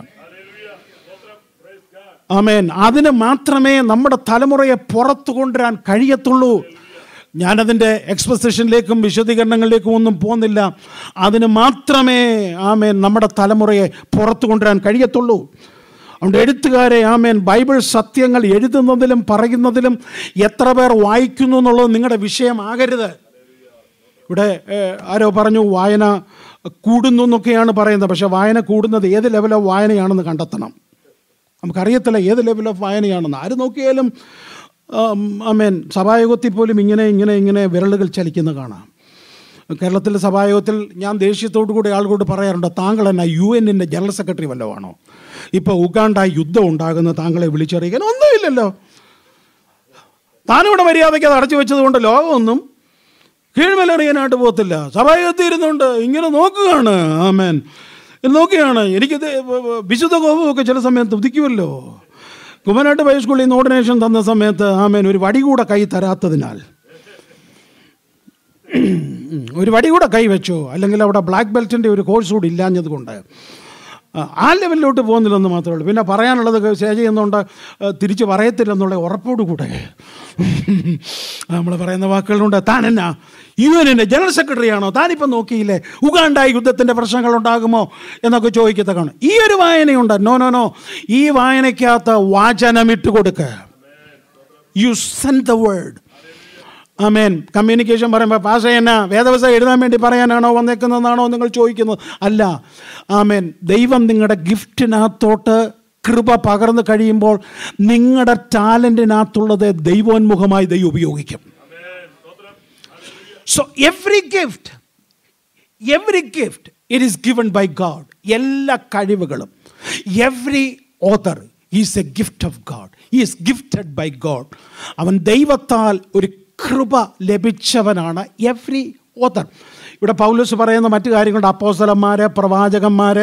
Speaker 12: ആമേൻ അതിന് മാത്രമേ നമ്മുടെ തലമുറയെ പുറത്തു കൊണ്ടുവരാൻ കഴിയത്തുള്ളൂ ഞാനതിൻ്റെ എക്സ്പൊസിഷനിലേക്കും വിശദീകരണങ്ങളിലേക്കും ഒന്നും പോകുന്നില്ല അതിന് മാത്രമേ ആമേൻ നമ്മുടെ തലമുറയെ പുറത്തു കൊണ്ടുവരാൻ കഴിയത്തുള്ളൂ അതുകൊണ്ട് എഴുത്തുകാരെ ആമേൻ ബൈബിൾ സത്യങ്ങൾ എഴുതുന്നതിലും പറയുന്നതിലും എത്ര പേർ വായിക്കുന്നു എന്നുള്ളത് നിങ്ങളുടെ വിഷയമാകരുത് ഇവിടെ ഏഹ്, ആരോ പറഞ്ഞു വായന കൂടുന്നു എന്നൊക്കെയാണ് പറയുന്നത് പക്ഷേ വായന കൂടുന്നത് ഏത് ലെവൽ ഓഫ് വായനയാണെന്ന് കണ്ടെത്തണം നമുക്കറിയത്തില്ല ഏത് ലെവൽ ഓഫ് വായനയാണെന്ന് ആര് നോക്കിയാലും അമേൻ സഭായോഗത്തിൽ പോലും ഇങ്ങനെ ഇങ്ങനെ ഇങ്ങനെ വിരലുകൾ ചലിക്കുന്ന കാണാം കേരളത്തിലെ സഭായോഗത്തിൽ ഞാൻ ദേഷ്യത്തോടു കൂടി ആളുകളോട് പറയാറുണ്ട് താങ്കൾ എന്നാ യു എന്നിൻ്റെ ജനറൽ സെക്രട്ടറി വല്ലതും ആണോ ഇപ്പോൾ ഉഗാണ്ട യുദ്ധം ഉണ്ടാകുന്ന താങ്കളെ വിളിച്ചറിയിക്കാൻ ഒന്നുമില്ലല്ലോ താനിവിടെ മര്യാദയ്ക്ക് അത് അടച്ചു വെച്ചത് കൊണ്ട് ലോകമൊന്നും കീഴ്മലറിയാനായിട്ട് പോകത്തില്ല സഭായോഗത്തിൽ ഇരുന്നുകൊണ്ട് ഇങ്ങനെ നോക്കുകയാണ് ആമേൻ ഇത് നോക്കുകയാണ് എനിക്കിത് വിശുദ്ധ കോപമൊക്കെ ചില സമയത്ത് ഉദിക്കുമല്ലോ കുമ്മനാട്ട് ഹൈസ്കൂളിൽ നിന്ന് ഓർഡിനേഷൻ തന്ന സമയത്ത് ആമേൻ ഒരു വടി കൂടെ കൈ തരാത്തതിനാൽ ഒരു വടി കൂടെ കൈ വെച്ചു അല്ലെങ്കിൽ അവിടെ ബ്ലാക്ക് ബെൽറ്റിൻ്റെ ഒരു കോഴ്സ് കൂടി ഇല്ലാഞ്ഞത് കൊണ്ട് ആ, ആ ലെവലിലോട്ട് പോകുന്നില്ലെന്ന് മാത്രമേ ഉള്ളൂ പിന്നെ പറയാനുള്ളത് സ്റ്റേജ് ചെയ്യുന്നുണ്ട് ആ, തിരിച്ച് പറയത്തില്ലെന്നുള്ള ഉറപ്പോട് കൂടെ നമ്മൾ പറയുന്ന വാക്കുകളുണ്ട് താൻ എന്നാ യു എൻ്റെ ജനറൽ സെക്രട്ടറി ആണോ താനിപ്പം നോക്കിയില്ലേ ഉഗാണ്ടായി യുദ്ധത്തിൻ്റെ പ്രശ്നങ്ങൾ ഉണ്ടാകുമോ എന്നൊക്കെ ചോദിക്കത്തക്കാണ് ഈ ഒരു വായനയുണ്ട് നോ നോ നോ ഈ വായനയ്ക്കകത്ത് വാചനം ഇട്ട് കൊടുക്കുക you send the word amen communication പറയുമ്പോൾ പാഷ എന്നാ വേദവസ എഴുതാൻ വേണ്ടി പറയാനാണോ വന്നേക്കുന്നതെന്നാണോ നിങ്ങൾ ചോദിക്കുന്നത് അല്ല ആമേൻ ദൈവം നിങ്ങളുടെ ഗിഫ്റ്റിനകത്തോട്ട് കൃപ പകർന്നു കഴിയുമ്പോൾ നിങ്ങളുടെ ടാലൻറ്റിനകത്തുള്ളത് ദൈവോന്മുഖമായി ദൈവം ഉപയോഗിക്കും so every gift every gift it is given by God എല്ലാ കഴിവുകളും every author is a gift of God is gifted by God അവൻ ദൈവത്താൽ ഒരു കൃപ ലഭിച്ചവനാണ് എവ്രി ഓതർ ഇവിടെ പൗലോസ് പറയുന്ന മറ്റു കാര്യങ്ങളുണ്ട് അപ്പോസലന്മാർ പ്രവാചകന്മാർ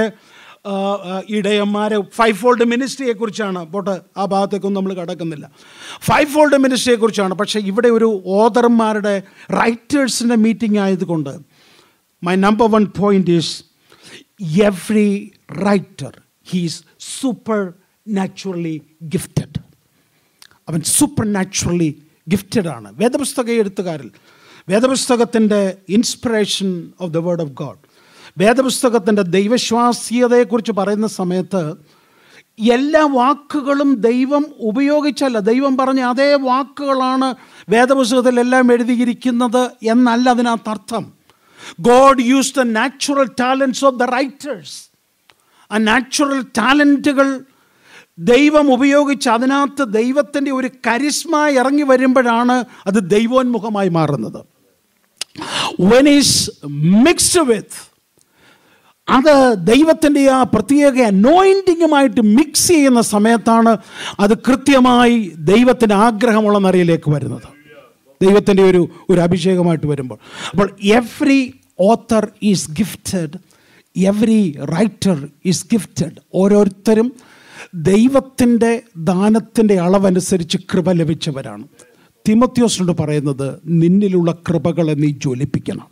Speaker 12: ഇടയന്മാർ ഫൈവ് ഫോൾഡ് മിനിസ്ട്രിയെ കുറിച്ചാണ് പോട്ടെ ആ ഭാഗത്തേക്കൊന്നും നമ്മൾ കടക്കുന്നില്ല ഫൈവ് ഫോൾഡ് മിനിസ്ട്രിയെ കുറിച്ചാണ് പക്ഷേ ഇവിടെ ഒരു ഓതർമാരുടെ റൈറ്റേഴ്സിൻ്റെ മീറ്റിംഗ് ആയതുകൊണ്ട് my number one point is every writer he is supernaturally gifted അവൻ സൂപ്പർ നാച്ചുറലി ഗിഫ്റ്റഡ് ആണ് വേദപുസ്തക എഴുത്തുകാരിൽ വേദപുസ്തകത്തിൻ്റെ inspiration of the word of God വേദപുസ്തകത്തിൻ്റെ ദൈവശ്വാസീയതയെക്കുറിച്ച് പറയുന്ന സമയത്ത് എല്ലാ വാക്കുകളും ദൈവം ഉപയോഗിച്ചല്ല ദൈവം പറഞ്ഞ അതേ വാക്കുകളാണ് വേദപുസ്തകത്തിൽ എല്ലാം എഴുതിയിരിക്കുന്നത് എന്നല്ല അതിനകത്ത് അർത്ഥം God use the natural talents of the writers ആ നാച്ചുറൽ ടാലൻറ്റുകൾ ദൈവം ഉപയോഗിച്ച് അതിനകത്ത് ദൈവത്തിൻ്റെ ഒരു കരിസ്മ ഇറങ്ങി വരുമ്പോഴാണ് അത് ദൈവോന്മുഖമായി മാറുന്നത് വെൻ ഈസ് മിക്സ്ഡ് വിത്ത് അത് ദൈവത്തിൻ്റെ ആ പ്രത്യേക അനോയിൻറ്റിങ്ങുമായിട്ട് മിക്സ് ചെയ്യുന്ന സമയത്താണ് അത് കൃത്യമായി ദൈവത്തിൻ്റെ ആഗ്രഹമുള്ള നിറയിലേക്ക് വരുന്നത് ദൈവത്തിൻ്റെ ഒരു ഒരു അഭിഷേകമായിട്ട് വരുമ്പോൾ അപ്പോൾ every author is gifted every writer is gifted ഓരോരുത്തരും ദൈവത്തിൻ്റെ ദാനത്തിൻ്റെ അളവനുസരിച്ച് കൃപ ലഭിച്ചവരാണ് തിമത്യോസിനോട് പറയുന്നത് നിന്നിലുള്ള കൃപകളെ നീ ജ്വലിപ്പിക്കണം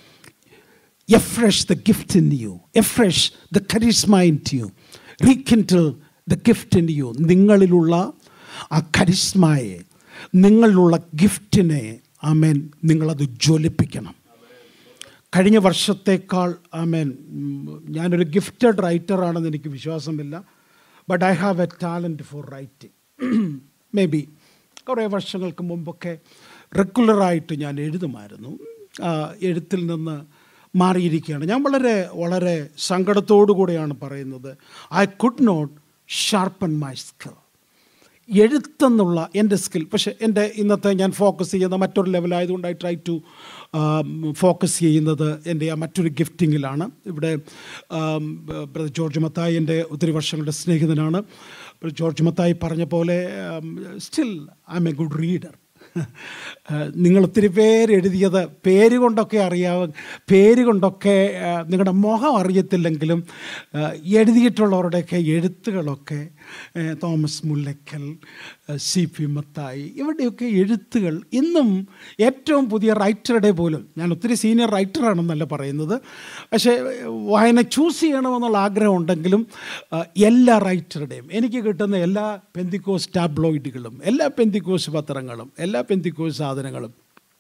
Speaker 12: afresh the gift in you afresh the charisma in you rekindle the gift in you നിങ്ങളിലുള്ള ആ കരിസ്മയെ നിങ്ങളിലുള്ള ഗിഫ്റ്റിനെ ആമേൻ നിങ്ങളത് ജ്വലിപ്പിക്കണം കഴിഞ്ഞ വർഷത്തേക്കാൾ ആമേൻ ഞാനൊരു ഗിഫ്റ്റഡ് റൈറ്ററാണെന്ന് എനിക്ക് വിശ്വാസമില്ല but I have a talent for writing maybe കുറേ വർഷങ്ങൾക്ക് മുമ്പൊക്കെ റെഗുലറായിട്ട് ഞാൻ എഴുതുമായിരുന്നു ആ, എഴുത്തിൽ നിന്ന് മാറിയിരിക്കുകയാണ് ഞാൻ വളരെ വളരെ സങ്കടത്തോടു കൂടെയാണ് പറയുന്നത് I could not sharpen my skill എഴുത്തെന്നുള്ള എൻ്റെ സ്കിൽ പക്ഷേ എൻ്റെ ഇന്നത്തെ ഞാൻ ഫോക്കസ് ചെയ്യുന്ന മറ്റൊരു ലെവലായതുകൊണ്ട് ഐ ട്രൈ ടു ഫോക്കസ് ചെയ്യുന്നത് എൻ്റെ ആ മറ്റൊരു ഗിഫ്റ്റിങ്ങിലാണ് ഇവിടെ ആം, ബ്രദർ ജോർജ് മത്തായി എൻ്റെ ഒത്തിരി വർഷങ്ങളുടെ സ്നേഹിതനാണ് ബ്രദർ ജോർജ് മത്തായി പറഞ്ഞ പോലെ still I am a good reader നിങ്ങൾ ഒത്തിരി പേര് എഴുതിയത് പേര് കൊണ്ടൊക്കെ അറിയാവും പേര് കൊണ്ടൊക്കെ ആ, നിങ്ങളുടെ മുഖം അറിയത്തില്ലെങ്കിലും ആ, എഴുതിയിട്ടുള്ളവരുടെയൊക്കെ എഴുത്തുകളൊക്കെ ആ, തോമസ് മുല്ലക്കൽ ആ, സി പി മത്തായി ഇവരുടെയൊക്കെ എഴുത്തുകൾ ഇന്നും ഏറ്റവും പുതിയ റൈറ്ററുടെ പോലും ഞാൻ ഒത്തിരി സീനിയർ റൈറ്ററാണെന്നല്ല പറയുന്നത് പക്ഷേ വായന ചൂസ് ചെയ്യണമെന്നുള്ള ആഗ്രഹം ഉണ്ടെങ്കിലും ആ, എല്ലാ റൈറ്ററുടെയും എനിക്ക് കിട്ടുന്ന എല്ലാ പെന്തിക്കോസ് ടാബ്ലോയിഡുകളും എല്ലാ പെന്തിക്കോസ് പത്രങ്ങളും എല്ലാ പെന്തിക്കോസ് സാധനങ്ങളും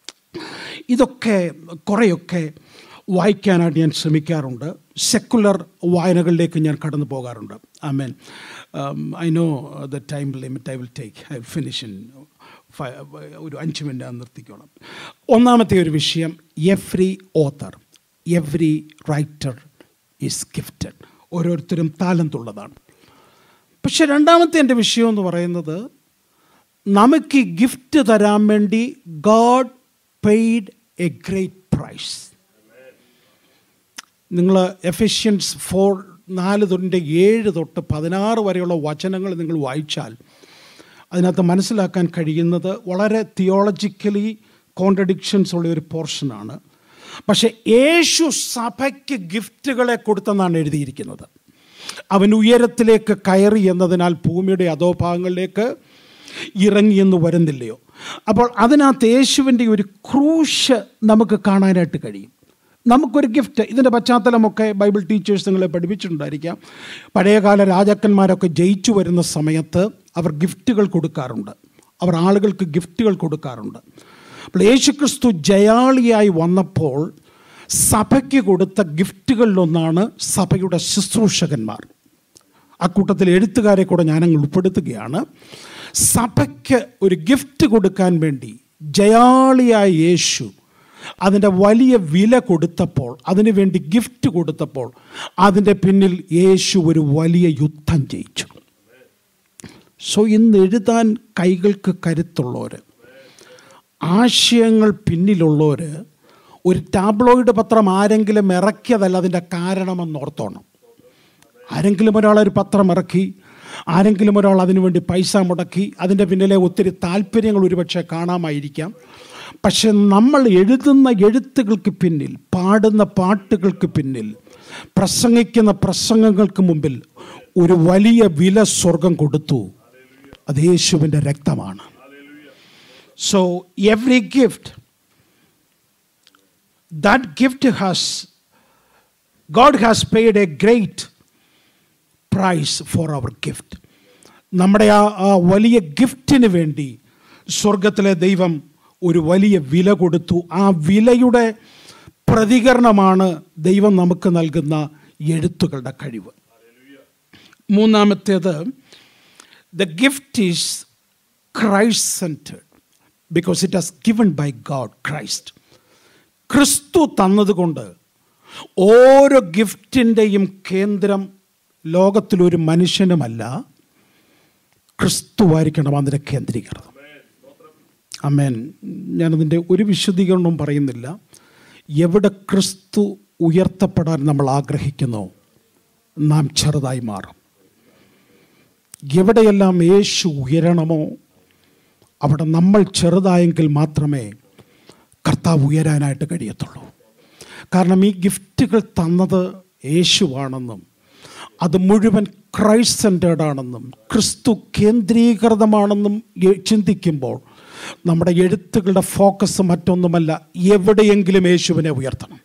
Speaker 12: ഇതൊക്കെ കുറേയൊക്കെ വായിക്കാനായിട്ട് ഞാൻ ശ്രമിക്കാറുണ്ട് സെക്കുലർ വായനകളിലേക്ക് ഞാൻ കടന്നു പോകാറുണ്ട് I mean I know the time limit I will take I finish in ഒരു അഞ്ച് മിനിറ്റ് ഞാൻ നിർത്തിക്കോളാം ഒന്നാമത്തെ ഒരു വിഷയം every author every writer is gifted ഓരോരുത്തരും താലന്തുള്ളതാണ് പക്ഷെ രണ്ടാമത്തെ എൻ്റെ വിഷയം എന്ന് പറയുന്നത് നമുക്ക് ഈ ഗിഫ്റ്റ് തരാൻ വേണ്ടി God paid a great price നിങ്ങൾ എഫിഷ്യൻസ് ഫോർ നാല് തൊട്ടിൻ്റെ ഏഴ് തൊട്ട് പതിനാറ് വരെയുള്ള വചനങ്ങൾ നിങ്ങൾ വായിച്ചാൽ അതിനകത്ത് മനസ്സിലാക്കാൻ കഴിയുന്നത് വളരെ തിയോളജിക്കലി കോൺട്രഡിക്ഷൻസ് ഉള്ള ഒരു പോർഷനാണ് പക്ഷേ യേശു സഭയ്ക്ക് ഗിഫ്റ്റുകളെ കൊടുത്തെന്നാണ് എഴുതിയിരിക്കുന്നത് അവൻ ഉയരത്തിലേക്ക് കയറി എന്നതിനാൽ ഭൂമിയുടെ അധോഭാഗങ്ങളിലേക്ക് ഇറങ്ങിയെന്ന് വരുന്നില്ലയോ അപ്പോൾ അതിനകത്ത് യേശുവിൻ്റെ ഒരു ക്രൂശ് നമുക്ക് കാണാനായിട്ട് കഴിയും നമുക്കൊരു ഗിഫ്റ്റ് ഇതിൻ്റെ പശ്ചാത്തലമൊക്കെ ബൈബിൾ ടീച്ചേഴ്സ് നിങ്ങളെ പഠിപ്പിച്ചിട്ടുണ്ടായിരിക്കാം പഴയകാല രാജാക്കന്മാരൊക്കെ ജയിച്ചു വരുന്ന സമയത്ത് അവർ ഗിഫ്റ്റുകൾ കൊടുക്കാറുണ്ട് അവർ ആളുകൾക്ക് ഗിഫ്റ്റുകൾ കൊടുക്കാറുണ്ട് അപ്പോൾ യേശുക്രിസ്തു ജയാളിയായി വന്നപ്പോൾ സഭയ്ക്ക് കൊടുത്ത ഗിഫ്റ്റുകളിലൊന്നാണ് സഭയുടെ ശുശ്രൂഷകന്മാർ അക്കൂട്ടത്തിൽ എഴുത്തുകാരെ കൂടെ ഞാനങ്ങ് ഉൾപ്പെടുത്തുകയാണ് സഭയ്ക്ക് ഒരു ഗിഫ്റ്റ് കൊടുക്കാൻ വേണ്ടി ജയാളിയായ യേശു അതിൻ്റെ വലിയ വില കൊടുത്തപ്പോൾ അതിനു വേണ്ടി ഗിഫ്റ്റ് കൊടുത്തപ്പോൾ അതിൻ്റെ പിന്നിൽ യേശു ഒരു വലിയ യുദ്ധം ജയിച്ചു സോ ഇന്ന് എഴുതാൻ കൈകൾക്ക് കരുത്തുള്ളവർ ആശയങ്ങൾ പിന്നിലുള്ളവർ ഒരു ടാബ്ലോയിഡ് പത്രം ആരെങ്കിലും ഇറക്കിയതല്ല അതിൻ്റെ കാരണമെന്നോർത്തോണം ആരെങ്കിലും ഒരാൾ ഒരു പത്രം ഇറക്കി ആരെങ്കിലും ഒരാൾ അതിനു വേണ്ടി പൈസ മുടക്കി അതിൻ്റെ പിന്നിലെ ഒത്തിരി താല്പര്യങ്ങൾ ഒരുപക്ഷെ കാണാമായിരിക്കാം പക്ഷെ നമ്മൾ എഴുതുന്ന എഴുത്തുകൾക്ക് പിന്നിൽ പാടുന്ന പാട്ടുകൾക്ക് പിന്നിൽ പ്രസംഗിക്കുന്ന പ്രസംഗങ്ങൾക്ക് മുമ്പിൽ ഒരു വലിയ വില സ്വർഗം കൊടുത്തു അത് യേശുവിൻ്റെ രക്തമാണ് so every gift that gift has God has paid a great price for our gift നമ്മുടെ ആ ആ വലിയ ഗിഫ്റ്റിന് വേണ്ടി സ്വർഗത്തിലെ ദൈവം ഒരു വലിയ വില കൊടുത്തു ആ വിലയുടെ പ്രതികരണമാണ് ദൈവം നമുക്ക് നൽകുന്ന എഴുത്തുകളുടെ കഴിവ് മൂന്നാമത്തേത് the gift is Christ centred because it has given by God Christ ക്രിസ്തു തന്നതുകൊണ്ട് ഓരോ ഗിഫ്റ്റിൻ്റെയും കേന്ദ്രം ലോകത്തിലൊരു മനുഷ്യനുമല്ല ക്രിസ്തുവായിരിക്കണം അതിൻ്റെ കേന്ദ്രീകൃതം അമേൻ ഞാനതിൻ്റെ ഒരു വിശദീകരണവും പറയുന്നില്ല എവിടെ ക്രിസ്തു ഉയർത്തപ്പെടാൻ നമ്മൾ ആഗ്രഹിക്കുന്നോ നാം ചെറുതായി മാറും എവിടെയെല്ലാം യേശു ഉയരണമോ അവിടെ നമ്മൾ ചെറുതായെങ്കിൽ മാത്രമേ കർത്താവ് ഉയരാനായിട്ട് കഴിയത്തുള്ളൂ കാരണം ഈ ഗിഫ്റ്റുകൾ തന്നത് യേശുവാണെന്നും അത് മുഴുവൻ ക്രൈസ്റ്റ് സെൻറ്റേഡ് ആണെന്നും ക്രിസ്തു കേന്ദ്രീകൃതമാണെന്നും എ- ചിന്തിക്കുമ്പോൾ നമ്മുടെ എഴുത്തുകളുടെ ഫോക്കസ് മറ്റൊന്നുമല്ല എവിടെയെങ്കിലും യേശുവിനെ ഉയർത്തണം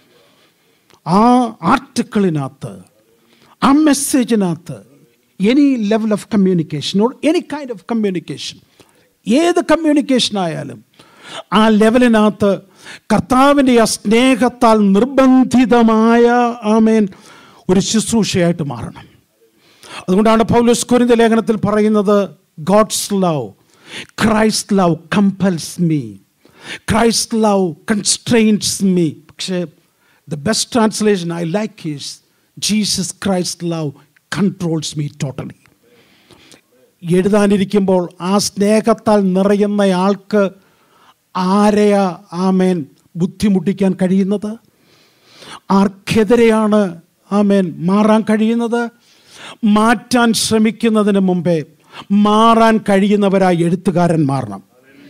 Speaker 12: ആ ആർട്ടിക്കിളിനകത്ത് ആ മെസ്സേജിനകത്ത് any level of communication or any kind of communication ഏത് കമ്മ്യൂണിക്കേഷൻ ആയാലും ആ ലെവലിനകത്ത് കർത്താവിൻ്റെ ആ സ്നേഹത്താൽ നിർബന്ധിതമായ ആമേൻ ഒരു ശുശ്രൂഷയായിട്ട് മാറണം അതുകൊണ്ടാണ് പൗലോസ് കുരിന്ത ലേഖനത്തിൽ പറയുന്നത് God's love Christ love compels me Christ love constrains me പക്ഷേ the best translation I like is Jesus Christ love controls me totally എഴുതാനിരിക്കുമ്പോൾ ആ സ്നേഹത്താൽ നിറയുന്ന ആൾക്ക് ആരെയാ ആമേൻ ബുദ്ധിമുട്ടിക്കാൻ കഴിയുന്നത് ആർക്കെതിരെയാണ് ആമേൻ മാറാൻ കഴിയുന്നത് മാറ്റാൻ ശ്രമിക്കുന്നതിന് മുമ്പേ മാറാൻ കഴിയുന്നവരായി എഴുത്തുകാരൻ മാറണം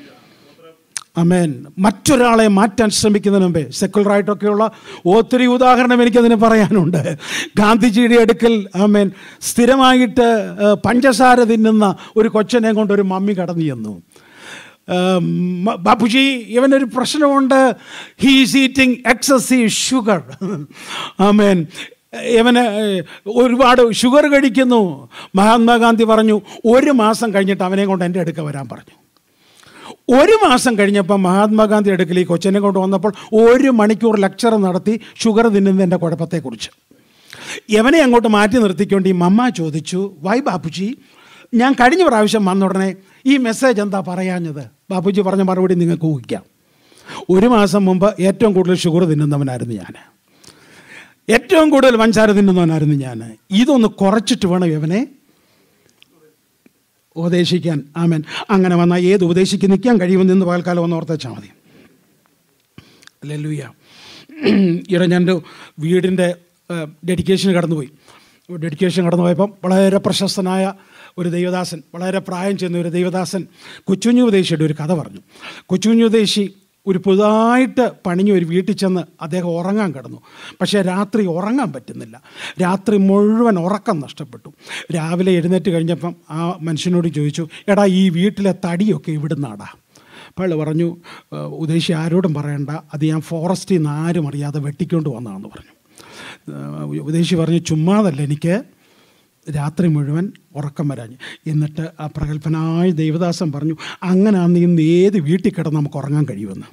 Speaker 12: അമേൻ മറ്റൊരാളെ മാറ്റാൻ ശ്രമിക്കുന്നതിന് മുമ്പേ സെക്കുലറായിട്ടൊക്കെയുള്ള ഒത്തിരി ഉദാഹരണം എനിക്കതിന് പറയാനുണ്ട് ഗാന്ധിജിയുടെ അടുക്കൽ ആമേൻ സ്ഥിരമായിട്ട് ഏഹ്, പഞ്ചസാര തിന്നുന്ന ഒരു കൊച്ചനെ കൊണ്ട് ഒരു മമ്മി കടന്നു ചെന്നു ഏം, മ- ബാപ്പുജി ഇവനൊരു പ്രശ്നമുണ്ട് he's eating excessive sugar amen ഇവന് ഏഹ്, ഒരുപാട് ഷുഗർ കഴിക്കുന്നു മഹാത്മാഗാന്ധി പറഞ്ഞു ഒരു മാസം കഴിഞ്ഞിട്ട് അവനെ കൊണ്ട് എൻ്റെ അടുക്ക വരാൻ പറഞ്ഞു ഒരു മാസം കഴിഞ്ഞപ്പോൾ മഹാത്മാഗാന്ധി അടുക്കൽ ഈ കൊച്ചിനെ കൊണ്ട് വന്നപ്പോൾ ഒരു മണിക്കൂർ ലെക്ചർ നടത്തി ഷുഗർ തിന്നുന്നതിൻ്റെ കുഴപ്പത്തെക്കുറിച്ച് യവനെ അങ്ങോട്ട് മാറ്റി നിർത്തിക്കൊണ്ട് ഈ മമ്മ ചോദിച്ചു വൈ ബാപ്പുജി ഞാൻ കഴിഞ്ഞ പ്രാവശ്യം വന്ന ഉടനെ ഈ മെസ്സേജ് എന്താ പറയാഞ്ഞത് ബാപ്പുജി പറഞ്ഞ മറുപടി നിങ്ങൾക്ക് ഊഹിക്കാം ഒരു മാസം മുമ്പ് ഏറ്റവും കൂടുതൽ ഷുഗർ തിന്നുന്നവനായിരുന്നു ഞാൻ ഏറ്റവും കൂടുതൽ പഞ്ചാര തിന്നുന്നവനായിരുന്നു ഞാൻ ഇതൊന്ന് കുറച്ചിട്ട് വേണം ഇവനെ ഉപദേശിക്കാൻ ആമൻ അങ്ങനെ വന്നാൽ ഏത് ഉപദേശിക്ക് നിൽക്കാൻ കഴിയുമെന്ന് ഇന്ന് പകൽക്കാലം ഒന്ന് ഓർത്തേച്ചാൽ മതി അല്ലെല്ലുയ്യ ഇവിടെ ഞാൻ എൻ്റെ വീടിൻ്റെ ഡെഡിക്കേഷൻ കടന്നുപോയി ഡെഡിക്കേഷൻ കടന്നു പോയപ്പം വളരെ പ്രശസ്തനായ ഒരു ദൈവദാസൻ വളരെ പ്രായം ചെന്ന ഒരു ദൈവദാസൻ കൊച്ചുഞ്ഞു ഉപദേശിയുടെ ഒരു കഥ പറഞ്ഞു കൊച്ചുഞ്ഞു ഉപദേശി ഒരു പുതുതായിട്ട് പണിഞ്ഞ ഒരു വീട്ടിൽ ചെന്ന് അദ്ദേഹം ഉറങ്ങാൻ കിടന്നു പക്ഷേ രാത്രി ഉറങ്ങാൻ പറ്റുന്നില്ല രാത്രി മുഴുവൻ ഉറക്കം നഷ്ടപ്പെട്ടു രാവിലെ എഴുന്നേറ്റ് കഴിഞ്ഞപ്പം ആ മനുഷ്യനോട് ചോദിച്ചു എടാ ഈ വീട്ടിലെ തടിയൊക്കെ ഇവിടുന്നാടാ അപ്പോൾ പറഞ്ഞു "ഏഹ്, ഉദ്ദേശി ആരോടും പറയണ്ട അത് ഞാൻ ഫോറസ്റ്റിൽ നിന്ന് ആരും അറിയാതെ വെട്ടിക്കൊണ്ട് വന്നതാണെന്ന് പറഞ്ഞു ഏഹ്, ഉദ്ദേശി പറഞ്ഞു ചുമ്മാതല്ല എനിക്ക് രാത്രി മുഴുവൻ ഉറക്കം വരാഞ്ഞ് എന്നിട്ട് ആ പ്രഗത്ഭനായ ദേവദാസൻ പറഞ്ഞു അങ്ങനെയാന്ന് ഇന്ന് ഏത് വീട്ടിൽ കിടന്ന് നമുക്ക് ഉറങ്ങാൻ കഴിയുമെന്ന്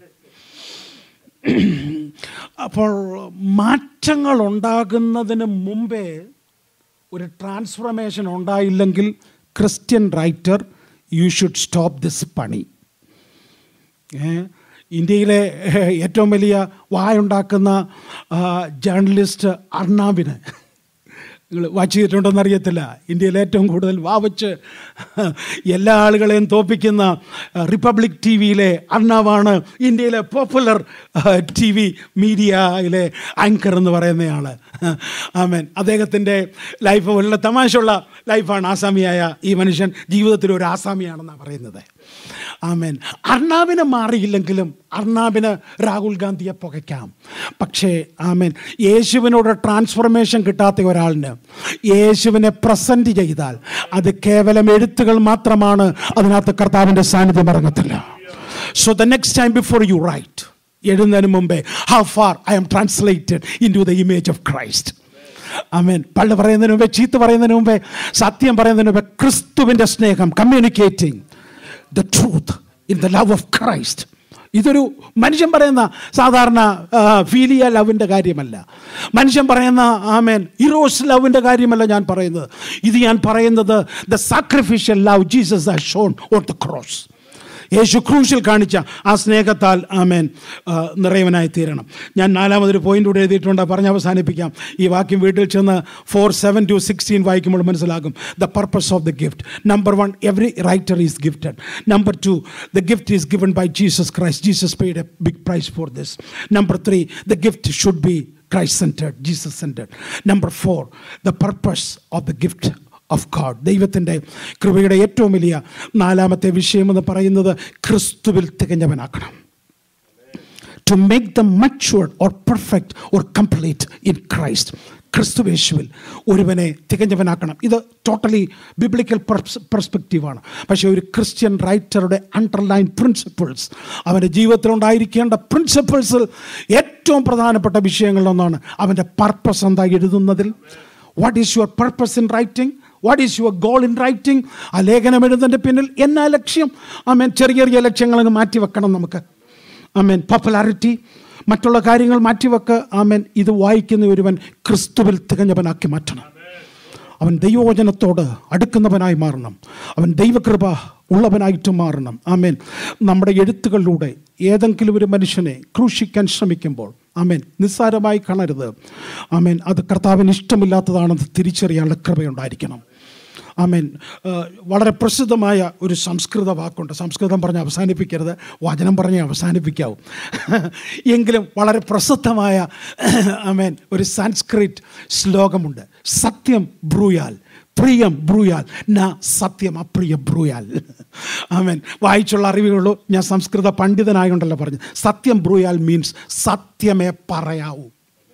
Speaker 12: അപ്പോൾ മാറ്റങ്ങൾ ഉണ്ടാകുന്നതിന് മുമ്പേ ഒരു ട്രാൻസ്ഫർമേഷൻ ഉണ്ടായില്ലെങ്കിൽ Christian writer you should stop this പണി ഏ, ഇന്ത്യയിലെ ഏ, ഏറ്റവും വലിയ വായുണ്ടാക്കുന്ന ആ, ജേർണലിസ്റ്റ് അർണാബിന് നിങ്ങൾ വാച്ച് ചെയ്തിട്ടുണ്ടോന്ന് അറിയത്തില്ല ഇന്ത്യയിൽ ഏറ്റവും കൂടുതൽ വാവച്ച് എല്ലാ ആളുകളെയും തോപ്പിക്കുന്ന ആ, റിപ്പബ്ലിക് ടി വിയിലെ അർണാവാണ് ഇന്ത്യയിലെ പോപ്പുലർ ടി വി മീഡിയയിലെ ആങ്കർ എന്ന് പറയുന്നയാൾ ആമേൻ അദ്ദേഹത്തിൻ്റെ ലൈഫ് വളരെ തമാശയുള്ള ലൈഫാണ് ആസാമിയായ ഈ മനുഷ്യൻ ജീവിതത്തിൽ ഒരു ആസാമിയാണെന്നാണ് പറയുന്നത് ആമേൻ അർണാബിന് മാറിയില്ലെങ്കിലും അർണാബിന് രാഹുൽ ഗാന്ധിയെ പുകയ്ക്കാം പക്ഷേ ആമേൻ യേശുവിനോട് ട്രാൻസ്ഫർമേഷൻ കിട്ടാത്ത ഒരാളിന് യേശുവിനെ പ്രസൻറ്റ് ചെയ്താൽ അത് കേവലം എഴുത്തുകൾ മാത്രമാണ് അതിനകത്ത് കർത്താവിൻ്റെ സാന്നിധ്യം ഇറങ്ങത്തില്ല so the next time before you write എഴുതുന്നതിന് മുമ്പേ how far I am translated into the image of Christ amen പള്ളി പറയുന്നതിന് മുമ്പേ ചീത്ത പറയുന്നതിന് മുമ്പേ സത്യം പറയുന്നതിന് മുമ്പേ ക്രിസ്തുവിൻ്റെ സ്നേഹം communicating the truth in the love of Christ ഇതൊരു മനുഷ്യൻ പറയുന്ന സാധാരണ ഫീലിയ ലവിൻ്റെ കാര്യമല്ല മനുഷ്യൻ പറയുന്ന ആമേൻ ഇറോസ് ലവിൻ്റെ കാര്യമല്ല ഞാൻ പറയുന്നത് ഇത് ഞാൻ പറയുന്നത് ദ സാക്രിഫിഷ്യൽ ലവ് ജീസസ് ആ ഷോൺ ഓൺ ദ ക്രോസ് യേശു ക്രൂശിൽ കാണിച്ച ആ സ്നേഹത്താൽ ആമേൻ ആ, നിറയവനായി തീരണം ഞാൻ നാലാമതൊരു പോയിന്റ് കൂടെ എഴുതിയിട്ടുണ്ട് പറഞ്ഞ് അവസാനിപ്പിക്കാം ഈ വാക്യം വീട്ടിൽ ചെന്ന് ഫോർ സെവൻ ടു സിക്സ്റ്റീൻ വായിക്കുമ്പോൾ മനസ്സിലാകും the purpose of the gift number one every writer is gifted number two the gift is given by Jesus Christ Jesus paid a big price for this number three the gift should be Christ centred Jesus centred number four the purpose of the gift of God ദൈവത്തിൻ്റെ കൃപയുടെ ഏറ്റവും വലിയ നാലാമത്തെ വിഷയമെന്ന് പറയുന്നത് ക്രിസ്തുവിൽ തികഞ്ഞവനാക്കണം to make the matured or perfect or complete in Christ ക്രിസ്തുവേശുവിൽ ഒരുവനെ തികഞ്ഞവനാക്കണം ഇത് ടോട്ടലി ബിബ്ലിക്കൽ പെർസ്പെക്റ്റീവാണ് പക്ഷേ ഒരു ക്രിസ്ത്യൻ റൈറ്ററുടെ അണ്ടർലൈൻ പ്രിൻസിപ്പിൾസ് അവൻ്റെ ജീവിതത്തിലുണ്ടായിരിക്കേണ്ട പ്രിൻസിപ്പിൾസിൽ ഏറ്റവും പ്രധാനപ്പെട്ട വിഷയങ്ങളിലൊന്നാണ് അവൻ്റെ പർപ്പസ് എന്താ എഴുതുന്നതിൽ what is your purpose in writing what is your goal in writing ആ ലേഖനം എഴുതുന്നതിൻ്റെ പിന്നിൽ എന്നാ ലക്ഷ്യം ആമേൻ ചെറിയ ചെറിയ ലക്ഷ്യങ്ങളങ്ങ് മാറ്റി വെക്കണം നമുക്ക് ആമേൻ പോപ്പുലാരിറ്റി മറ്റുള്ള കാര്യങ്ങൾ മാറ്റിവെക്ക് ആമേൻ ഇത് വായിക്കുന്ന ഒരുവൻ ക്രിസ്തുവിൽ തികഞ്ഞവനാക്കി മാറ്റണം അവൻ ദൈവവചനത്തോട് അടുക്കുന്നവനായി മാറണം അവൻ ദൈവകൃപ ഉള്ളവനായിട്ട് മാറണം ആമേൻ നമ്മുടെ എഴുത്തുകളിലൂടെ ഏതെങ്കിലും ഒരു മനുഷ്യനെ ക്രൂശിക്കാൻ ശ്രമിക്കുമ്പോൾ ആമേൻ നിസ്സാരമായി കാണരുത് ആമേൻ അത് കർത്താവിന് ഇഷ്ടമില്ലാത്തതാണെന്ന് തിരിച്ചറിയാനുള്ള കൃപയുണ്ടായിരിക്കണം ആമേൻ ഏഹ് വളരെ പ്രസിദ്ധമായ ഒരു സംസ്കൃത വാക്കുണ്ട് സംസ്കൃതം പറഞ്ഞ് അവസാനിപ്പിക്കരുത് വചനം പറഞ്ഞ് അവസാനിപ്പിക്കാവും എങ്കിലും വളരെ പ്രസിദ്ധമായ ആമേൻ ഒരു സാൻസ്ക്രിറ്റ് ശ്ലോകമുണ്ട് സത്യം ബ്രൂയാൽ പ്രിയം ബ്രൂയാൽ ന സത്യം അപ്രിയ ബ്രൂയാൽ ആമേൻ വായിച്ചുള്ള അറിവുകളുള്ളൂ ഞാൻ സംസ്കൃത പണ്ഡിതനായോണ്ടല്ലോ പറഞ്ഞു സത്യം ബ്രൂയാൽ മീൻസ് സത്യമേ പറയാവൂ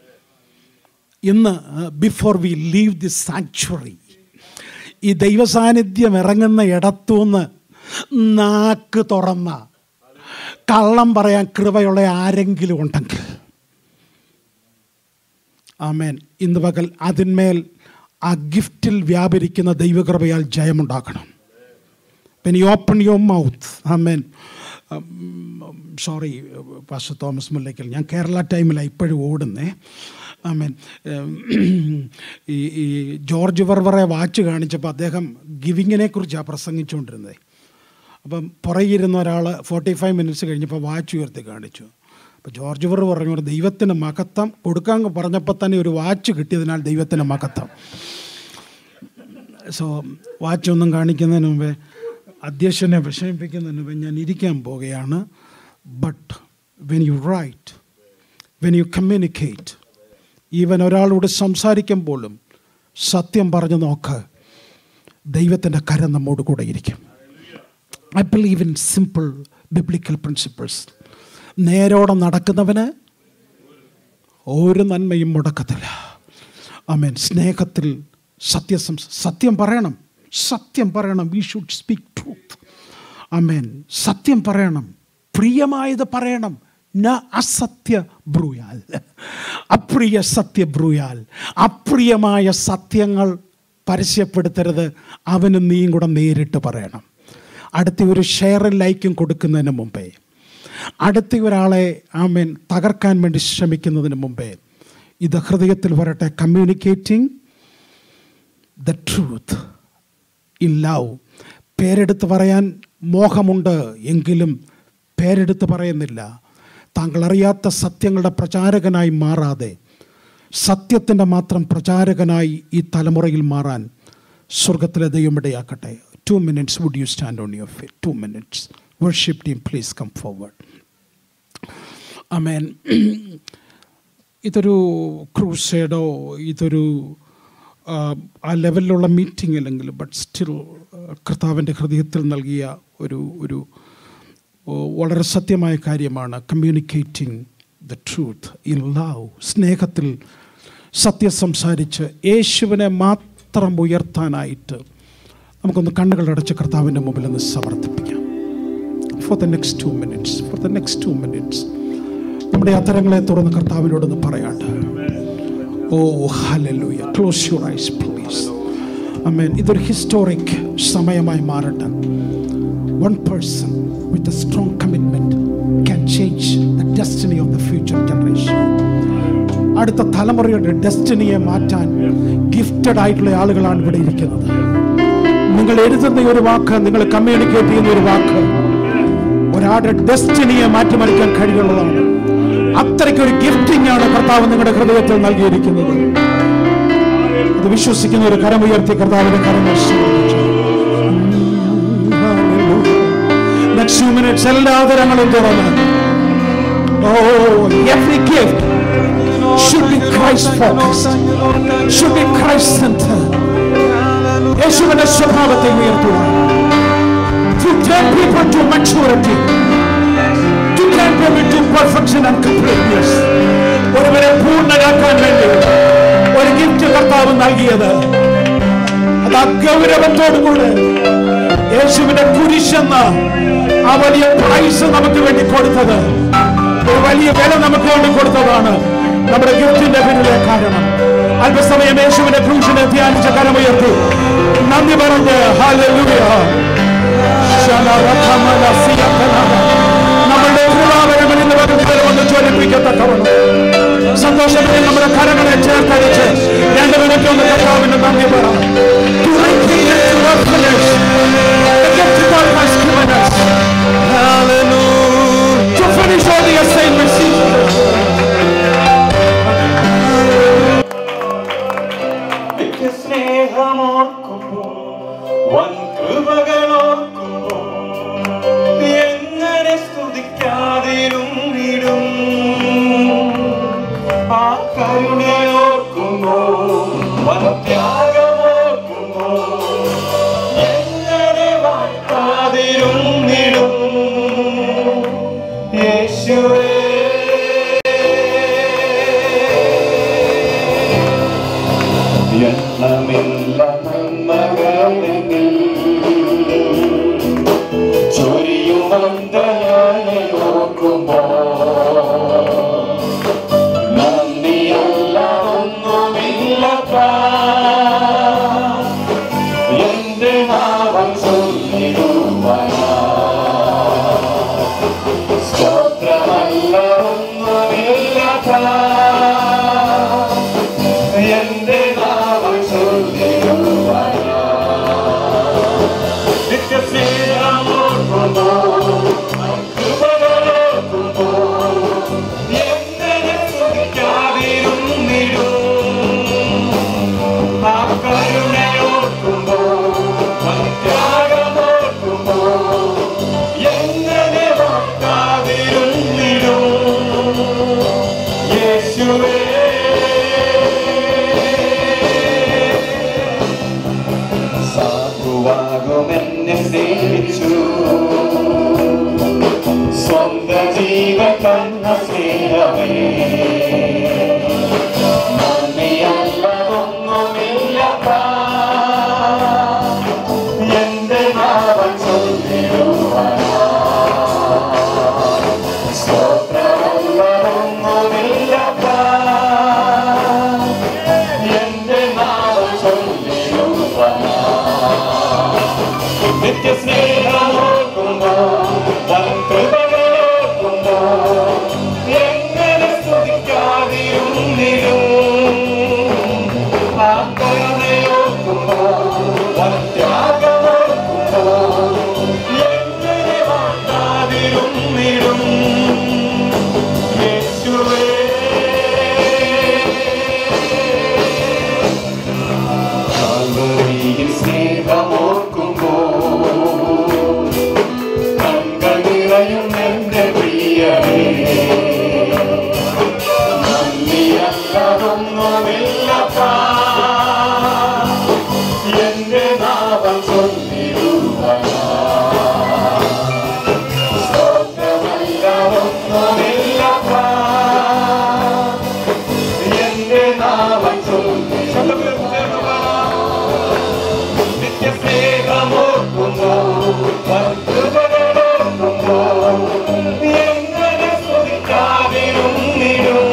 Speaker 12: ഇന്ന് before we leave this sanctuary ഈ ദൈവസാന്നിധ്യം ഇറങ്ങുന്ന ഇടത്തുനിന്ന് നാക്ക് തുറന്ന കള്ളം പറയാൻ കൃപയുള്ള ആരെങ്കിലും ഉണ്ടെങ്കിൽ ആമേൻ ഇന്ന് പകൽ അതിന്മേൽ ആ ഗിഫ്റ്റിൽ വ്യാപരിക്കുന്ന ദൈവകൃപയാൽ ജയമുണ്ടാക്കണം when you open your mouth amen sorry pastor Thomas Mullakkal ഞാൻ കേരള ടൈമിലാണ് ഇപ്പോഴും ഓടുന്നേ ആമേൻ ഈ ഈ ജോർജ് വെർവറെ വാച്ച് കാണിച്ചപ്പോൾ അദ്ദേഹം ഗിവിങ്ങിനെ കുറിച്ചാണ് പ്രസംഗിച്ചുകൊണ്ടിരുന്നത് അപ്പം പുറകിരുന്ന ഒരാൾ ഫോർട്ടി ഫൈവ് മിനിറ്റ്സ് കഴിഞ്ഞപ്പോൾ വാച്ച് ഉയർത്തി കാണിച്ചു അപ്പോൾ ജോർജ് വെർ പറഞ്ഞു ദൈവത്തിന് മകത്വം കൊടുക്കാൻ പറഞ്ഞപ്പോൾ തന്നെ ഒരു വാച്ച് കിട്ടിയതിനാൽ ദൈവത്തിന് മകത്വം സോ വാച്ച് ഒന്നും കാണിക്കുന്നതിന് മുമ്പേ അധ്യക്ഷനെ വിഷമിപ്പിക്കുന്നതിന് മുമ്പേ ഞാൻ ഇരിക്കാൻ പോവുകയാണ് but when you write when you communicate even ഒരാളോട് സംസാരിക്കുമ്പോഴും സത്യം പറഞ്ഞു നോക്ക് ദൈവത്തിൻ്റെ കരം നമ്മോട് കൂടെ ഇരിക്കും I believe in simple biblical principles നേരോടെ നടക്കുന്നവന് ഒരു നന്മയും മുടക്കത്തില്ല ആമേൻ സ്നേഹത്തിൽ സത്യസം സത്യം പറയണം സത്യം പറയണം we should speak truth amen സത്യം പറയണം പ്രിയമായത് പറയണം ന അസത്യ ബ്രൂയാൽ അപ്രിയ സത്യ ബ്രൂയാൽ അപ്രിയമായ സത്യങ്ങൾ പരസ്യപ്പെടുത്തരുത് അവന് നീയും കൂടെ നേരിട്ട് പറയണം അടുത്ത ഒരു ഷെയറും ലൈക്കും കൊടുക്കുന്നതിന് മുമ്പേ അടുത്ത ഒരാളെ ആമേൻ തകർക്കാൻ വേണ്ടി ശ്രമിക്കുന്നതിന് മുമ്പേ ഇത് ഹൃദയത്തിൽ വരട്ടെ communicating the truth in love പേരെടുത്ത് പറയാൻ മോഹമുണ്ട് എങ്കിലും പേരെടുത്ത് പറയുന്നില്ല താങ്കൾ അറിയാത്ത സത്യങ്ങളുടെ പ്രചാരകനായി മാറാതെ സത്യത്തിൻ്റെ മാത്രം പ്രചാരകനായി ഈ തലമുറയിൽ മാറാൻ സ്വർഗത്തിലെ ദൈവം ഇടയാക്കട്ടെ two minutes would you stand on your feet two minutes worship team please come forward amen ഇതൊരു ക്രൂസേഡോ ഇതൊരു ആ, ആ ലെവലിലുള്ള മീറ്റിംഗ് അല്ലെങ്കിൽ ബട്ട് സ്റ്റിൽ കർത്താവിൻ്റെ ഹൃദയത്തിൽ നൽകിയ ഒരു ഒരു ഓ, വളരെ സത്യമായ കാര്യമാണ് communicating the truth in love സ്നേഹത്തിൽ സത്യം സംസാരിച്ച് യേശുവിനെ മാത്രം ഉയർത്താനായിട്ട് നമുക്കൊന്ന് കണ്ണുകളടച്ച് കർത്താവിൻ്റെ മുമ്പിൽ ഒന്ന് സമർപ്പിക്കാം for the next two minutes for the next two minutes നമ്മുടെ അത്തരങ്ങളെ തുറന്ന് കർത്താവിനോടൊന്ന് പറയാട്ടെ oh hallelujah close your eyes please amen ഇതൊരു ഹിസ്റ്റോറിക് സമയമായി മാറട്ടെ one person with a strong commitment can change the destiny of the future generation അടുത്ത തലമുറയുടെ ഡെസ്റ്റിനിയെ മാറ്റാൻ ഗിഫ്റ്റഡ് ആയിട്ടുള്ള ആളുകളാണ് ഇവിടെ ഇരിക്കുന്നത് നിങ്ങൾ എഴുതുന്ന ഈ ഒരു വാക്ക് നിങ്ങൾ കമ്മ്യൂണിക്കേറ്റ് ചെയ്യുന്ന ഒരു വാക്ക് ഒരാളുടെ ഡെസ്റ്റിനിയെ മാറ്റിമറിക്കാൻ കഴിയുള്ളതാണ് അത്രയ്ക്ക് ഒരു ഗിഫ്റ്റിംഗ് ആണ് കർത്താവ് നിങ്ങളുടെ ഹൃദയത്തിൽ നൽകിയിരിക്കുന്നത് അത് വിശ്വസിക്കുന്ന ഒരു കരം ഉയർത്തി കർത്താവിന്റെ കരങ്ങൾ നെക്സ്റ്റ് ടു മിനിറ്റ്സ് എല്ലാ തരങ്ങളും തുറന്ന് oh every gift should be Christ focused, should be Christ centered. യേശുവിന്റെ സ്വഭാവത്തെ ഉയർത്തുവാൻ to turn people to maturity, to turn them into perfection and completeness. ഒരുവരെ പൂർണ്ണരാക്കാൻ വേണ്ടി ഒരു ഗിഫ്റ്റ് കർത്താവ് നൽകിയത് അത് അഗൗരവത്തോടുകൂടെ യേശുവിന്റെ കുരിശെന്ന ആ വലിയ പ്രൈസ് നമുക്ക് വേണ്ടി കൊടുത്തത് ഒരു വലിയ വില നമുക്ക് വേണ്ടി കൊടുത്തതാണ് നമ്മുടെ ഗിഫ്റ്റിന്റെ പിന്നിലെ കാരണം അല്പസമയം യേശുവിന്റെ ക്രൂശിനെ ധ്യാനിച്ച കരമുയർത്തി നന്ദി പറഞ്ഞ് ഹാലൂയ നമ്മുടെ കൃപാവരങ്ങളിൽ നിന്ന് വരുന്നവരെ ഒന്ന് ജ്വലിപ്പിക്കത്തക്കവണ്ണം സന്തോഷത്തിൽ നമ്മുടെ കരങ്ങളെ ചേർത്തടിച്ച് രണ്ട് മിനിറ്റ് ഒന്ന് കർത്താവിന് നന്ദി പറ To rekindle to our flesh the gift God has given us. To finish all the assignments
Speaker 11: സ്നേഹമോർക്കുമ്പോ വൻ കൃപകളോർക്കുമ്പോ എങ്ങനെ സ്തുതിക്കാതിരുന്നിടും ആ കരുണയോർക്കുമ്പോ വൻ ത്യാഗമോർക്കുമ്പോ എങ്ങനെ വാഴ്ത്താതിരുന്നിടും യേശുവേ എണ്ണമില്ല നന്മകളിൽ ചൊരിയുമന്തയാനെ ഓർക്കുമ്പോ നന്ദിയല്ല ഒന്നുമില്ല എന്റെ നാവം ചൊല്ലിടുവാനാ സ്തോത്രമല്ല ഒന്നുമില്ല എന്റെ നാമം ചൊല്ലിടുവാനാ. നിത്യസ്നേഹമോർക്കുമ്പോ, കൃപകളോർക്കുമ്പോ, എങ്ങനെ സ്തുതിക്കാതിരുന്നിടും? ആ കരുണയോർക്കുമ്പോ, ആ ത്യാഗമോർക്കുമ്പോ, എങ്ങനെ വാഴ്ത്താതിരുന്നിടും? യേശുവേ സാധുവാകുമെന്നെ സേവിച്ചു സ്വന്ത ജീവൻ തന്ന സ്നേഹമേ നന്ദിയല്ല ഒന്നുമില്ലപ്പാ എന്റെ നാമം ചൊല്ലിടുവാൻ നിത്യസ്നേഹമോർക്കുമ്പോ വൻകൃപകളോർക്കുമ്പോ എങ്ങനെ സ്തുതിക്കാതിരുന്നിടും ആ കരുണയോർക്കുമ്പോ വൻത്യാഗമോർക്കുമ്പോ എങ്ങനെ വാഴ്ത്താതിരുന്നിടും യേശുവേ കാൽവരിയിൽ സ്നേഹമോർക്കുമ്പോ കൺകൾ നിറയും എന്റെ പ്രിയരേ നന്ദിയല്ലതൊന്നുമില്ലപ്പാ എന്റെ നാമം ചൊല്ലിടുവനാ സ്തോത്രമല്ലതൊന്നുമില്ലപ്പാ എന്റെ നാമം ചൊല്ലി നിത്യസ്നേഹമോർക്കുമ്പോ വസ്തുതകളോർക്കുമ്പോ എങ്ങനെ സ്തുതിക്കാതിരുന്നിടും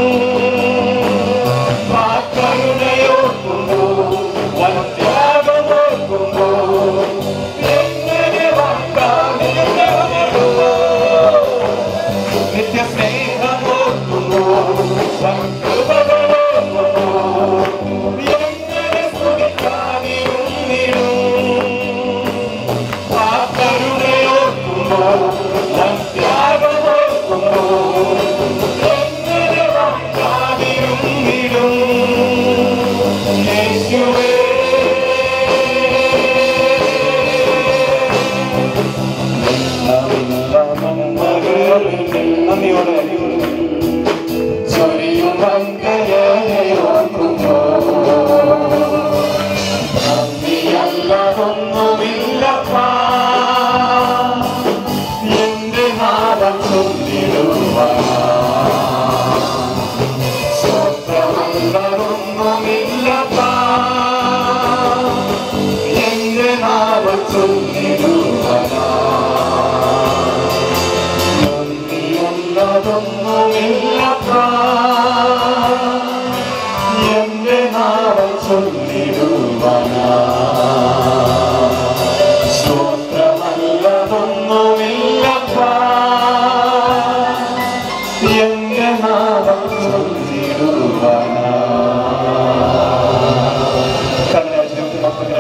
Speaker 11: വാക്കരുണയോർക്കുമ്പോ വത്യാഗമോർക്കുമ്പോ എങ്ങനെ വാക്കാതിരുന്നിടുമോ നിത്യസ്നേഹമോർക്കുമ്പോ വസ്തുതകളോർക്കുമ്പോ എങ്ങനെ സ്തുതിക്കാതിരുന്നിടും വാക്കരുണയോർക്കുമ്പോ വത്യാഗമോർക്കുമ്പോ എങ്ങനെ വാക്കാതിരുന്നിടും യേശുവേ നന്ദിയോടെ ചൊരിയും മങ്കയോർക്കുമ്പോ നന്ദിയല്ലതൊന്നുമില്ലപ്പാ എന്റെ നാമം ചൊല്ലിടുവാ സ്വപ്നമല്ലതൊന്നുമില്ലപ്പാ എന്റെ നാമം ചൊല്ലിടുവാ നന്ദിയല്ലതൊന്നുമില്ലപ്പാ എന്റെ നാമം ചൊല്ലിടുവാനാ സ്തോത്രമല്ലതൊന്നുമില്ലപ്പാ എന്റെ നാമം ചൊല്ലിടുവാനാ കർണാടകത്തിൽ മക്കളെ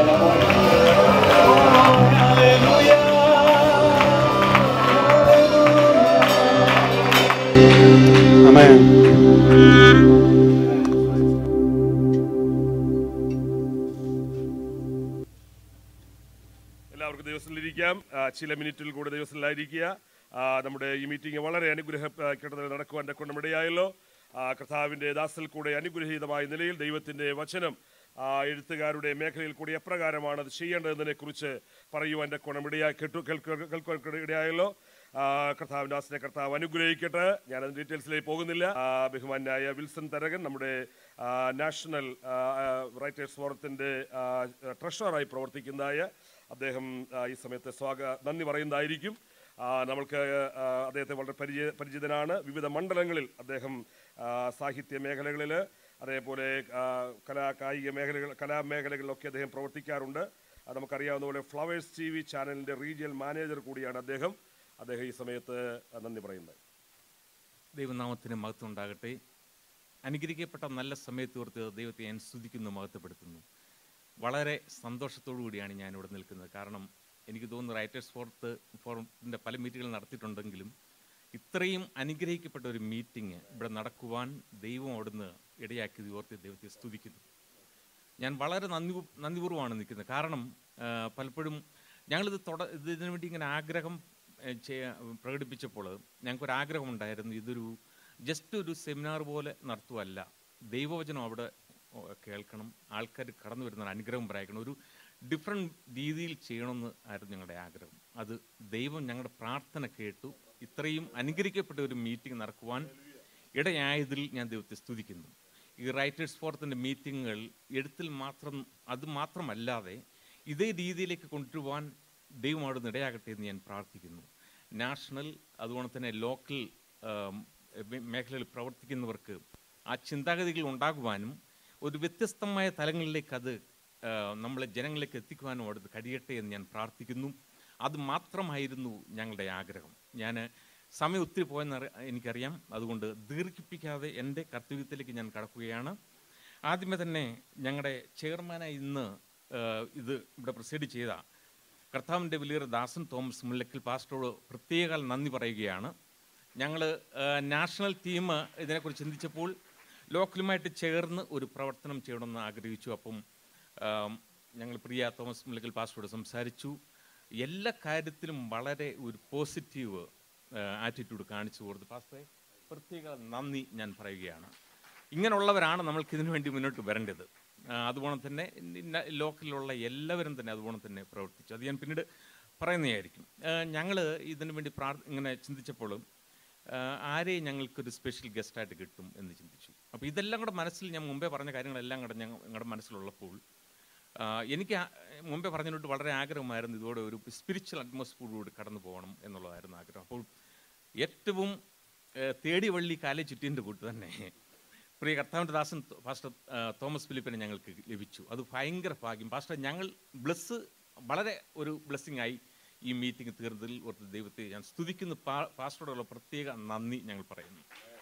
Speaker 3: എല്ലാവർക്കും ദിവസത്തിലിരിക്കാം ആ, ചില മിനിറ്റിൽ കൂടെ ദിവസത്തിലായിരിക്കുക ആ, നമ്മുടെ ഈ മീറ്റിംഗ് വളരെ അനുഗ്രഹപ്പെട്ടതിൽ നടക്കുവാൻ കൊണ്ടമിടയായല്ലോ കർത്താവിൻ്റെ ദാസിൽ കൂടെ അനുഗ്രഹീതമായ നിലയിൽ ദൈവത്തിൻ്റെ വചനം ആ, എഴുത്തുകാരുടെ മേഖലയിൽ കൂടി എപ്രകാരമാണ് അത് ചെയ്യേണ്ടതിനെ കുറിച്ച് പറയുവാൻ കൊണ്ടമിടയായി കേട്ടു കേൾക്കുക- കേൾക്കുവാൻ ഇടയായല്ലോ ആ, കർത്താവിൻ്റെ ദാസിനെ കർത്താവ് അനുഗ്രഹിക്കട്ടെ ഞാൻ അതിൻ്റെ ഡീറ്റെയിൽസിലേക്ക് പോകുന്നില്ല ആ, ബഹുമാന്യായ വിൽസൺ തരകൻ നമ്മുടെ ആ, നാഷണൽ ആ, ആ, റൈറ്റേഴ്സ് ഫോറത്തിൻ്റെ ആ, ട്രഷററായി പ്രവർത്തിക്കുന്നതായ അദ്ദേഹം ആ, ഈ സമയത്ത് സ്വാഗ നന്ദി പറയുന്നതായിരിക്കും ആ, നമ്മൾക്ക് ആ, അദ്ദേഹത്തെ വളരെ പരിചയ പരിചിതനാണ് വിവിധ മണ്ഡലങ്ങളിൽ അദ്ദേഹം ആ, സാഹിത്യ മേഖലകളിൽ അതേപോലെ ആ, കലാ കായിക മേഖലകൾ കലാമേഖലകളിലൊക്കെ അദ്ദേഹം പ്രവർത്തിക്കാറുണ്ട് അത് നമുക്കറിയാവുന്ന പോലെ ഫ്ലവേഴ്സ് ടി വി ചാനലിൻ്റെ റീജിയൽ മാനേജർ കൂടിയാണ് അദ്ദേഹം അദ്ദേഹം ഈ സമയത്ത് നന്ദി പറയുന്നത്
Speaker 13: ദൈവനാമത്തിന് മഹത്വം ഉണ്ടാകട്ടെ അനുഗ്രഹിക്കപ്പെട്ട നല്ല സമയത്ത് ഓർത്ത് ദൈവത്തെ ഞാൻ സ്തുതിക്കുന്നു മഹത്വപ്പെടുത്തുന്നു വളരെ സന്തോഷത്തോടു കൂടിയാണ് ഞാൻ ഇവിടെ നിൽക്കുന്നത് കാരണം എനിക്ക് തോന്നുന്നു റൈറ്റേഴ്സ് ഫോർത്ത് ഫോറത്തിൻ്റെ പല മീറ്റുകൾ നടത്തിയിട്ടുണ്ടെങ്കിലും ഇത്രയും അനുഗ്രഹിക്കപ്പെട്ട ഒരു മീറ്റിംഗ് ഇവിടെ നടക്കുവാൻ ദൈവം അവിടുന്ന് ഇടയാക്കിയത് ഓർത്ത് ദൈവത്തെ സ്തുതിക്കുന്നു ഞാൻ വളരെ നന്ദി നന്ദിപൂർവ്വമാണ് നിൽക്കുന്നത് കാരണം ആ, പലപ്പോഴും ഞങ്ങളിത് തുട ഇതിനു വേണ്ടി ഇങ്ങനെ ആഗ്രഹം ഏ, ചെയ്യാ പ്രകടിപ്പിച്ചപ്പോൾ ഞങ്ങൾക്കൊരു ആഗ്രഹമുണ്ടായിരുന്നു ഇതൊരു ജസ്റ്റ് ഒരു സെമിനാർ പോലെ നടത്തുവല്ല ദൈവവചനം അവിടെ ഓ, കേൾക്കണം ആൾക്കാർ കടന്നു വരുന്ന ഒരു അനുഗ്രഹം പറയണം ഒരു ഡിഫറെൻറ്റ് രീതിയിൽ ചെയ്യണമെന്ന് ആയിരുന്നു ഞങ്ങളുടെ ആഗ്രഹം അത് ദൈവം ഞങ്ങളുടെ പ്രാർത്ഥന കേട്ടു ഇത്രയും അനുഗ്രഹിക്കപ്പെട്ട ഒരു മീറ്റിംഗ് നടക്കുവാൻ ഇടയായതിൽ ഞാൻ ദൈവത്തെ സ്തുതിക്കുന്നു ഈ റൈറ്റേഴ്സ് ഫോറത്തിൻ്റെ മീറ്റിങ്ങുകൾ എഴുത്തിൽ മാത്രം അത് മാത്രമല്ലാതെ ഇതേ രീതിയിലേക്ക് കൊണ്ടുവരുവാൻ ദൈവം അവിടുന്ന് ഇടയാകട്ടെ എന്ന് ഞാൻ പ്രാർത്ഥിക്കുന്നു നാഷണൽ അതുപോലെ തന്നെ ലോക്കൽ മേഖലയിൽ പ്രവർത്തിക്കുന്നവർക്ക് ആ ചിന്താഗതികൾ ഉണ്ടാകുവാനും ഒരു വ്യത്യസ്തമായ തലങ്ങളിലേക്ക് അത് ആ, നമ്മളെ ജനങ്ങളിലേക്ക് എത്തിക്കുവാനും അവിടുന്ന് കഴിയട്ടെ എന്ന് ഞാൻ പ്രാർത്ഥിക്കുന്നു അത് മാത്രമായിരുന്നു ഞങ്ങളുടെ ആഗ്രഹം ഞാൻ സമയം ഒത്തിരി പോയെന്ന് അറി- എനിക്കറിയാം അതുകൊണ്ട് ദീർഘിപ്പിക്കാതെ എൻ്റെ കർത്തവ്യത്തിലേക്ക് ഞാൻ കടക്കുകയാണ് ആദ്യമേ തന്നെ ഞങ്ങളുടെ ചെയർമാനായി ഇന്ന് ആ, ഇത് ഇവിടെ പ്രൊസീഡ് ചെയ്ത കർത്താവിൻ്റെ വലിയ ദാസൻ തോമസ് മുല്ലക്കൽ പാസ്റ്ററോട് പ്രത്യേക നന്ദി പറയുകയാണ് ഞങ്ങൾ നാഷണൽ ടീം ഇതിനെക്കുറിച്ച് ചിന്തിച്ചപ്പോൾ ലോക്കലുമായിട്ട് ചേർന്ന് ഒരു പ്രവർത്തനം ചെയ്യണമെന്ന് ആഗ്രഹിച്ചു അപ്പം ആം, ഞങ്ങൾ പ്രിയ തോമസ് മുല്ലക്കൽ പാസ്റ്ററോട് സംസാരിച്ചു എല്ലാ കാര്യത്തിലും വളരെ ഒരു പോസിറ്റീവ് ആറ്റിറ്റ്യൂഡ് കാണിച്ചു കൊടുത്തു പാസ്റ്ററെ പ്രത്യേക നന്ദി ഞാൻ പറയുകയാണ് ഇങ്ങനെയുള്ളവരാണ് നമ്മൾക്ക് ഇതിനു വേണ്ടി മുന്നോട്ട് വരേണ്ടത് ആ, അതുപോലെ തന്നെ ഇന്ന ലോക്കലിലുള്ള എല്ലാവരും തന്നെ അതുപോലെ തന്നെ പ്രവർത്തിച്ചു അത് ഞാൻ പിന്നീട് പറയുന്നതായിരിക്കും ഞങ്ങൾ ഇതിനു വേണ്ടി പ്രാർ ഇങ്ങനെ ചിന്തിച്ചപ്പോൾ ആ, ആരെയും ഞങ്ങൾക്കൊരു സ്പെഷ്യൽ ഗസ്റ്റായിട്ട് കിട്ടും എന്ന് ചിന്തിച്ചു അപ്പോൾ ഇതെല്ലാം കൂടെ മനസ്സിൽ ഞാൻ മുമ്പേ പറഞ്ഞ കാര്യങ്ങളെല്ലാം കൂടെ ഞങ്ങൾ ഞങ്ങളുടെ മനസ്സിലുള്ളപ്പോൾ ആ, എനിക്ക് ആ- മുമ്പേ പറഞ്ഞതിനോട് വളരെ ആഗ്രഹമായിരുന്നു ഇതോടെ ഒരു സ്പിരിച്വൽ അറ്റ്മോസ്ഫിയറോട് കടന്നു പോകണം എന്നുള്ളതായിരുന്നു ആഗ്രഹം അപ്പോൾ ഏറ്റവും ഏ, തേടി വള്ളി കാലെ ചുറ്റിൻ്റെ കൂട്ട് തന്നെ പ്രിയ കർത്താവിൻ്റെ ദാസൻ തോ- പാസ്റ്റർ ആ, തോമസ് ഫിലിപ്പിനെ ഞങ്ങൾക്ക് ലഭിച്ചു അത് ഭയങ്കര ഭാഗ്യം പാസ്റ്റർ ഞങ്ങൾ ബ്ലസ് വളരെ ഒരു ബ്ലെസ്സിങ് ആയി ഈ മീറ്റിംഗ് തീർന്നതിൽ ഓർത്ത് ദൈവത്തെ ഞാൻ സ്തുതിക്കുന്ന പാ- പാസ്റ്ററോടുള്ള പ്രത്യേക നന്ദി ഞങ്ങൾ പറയുന്നു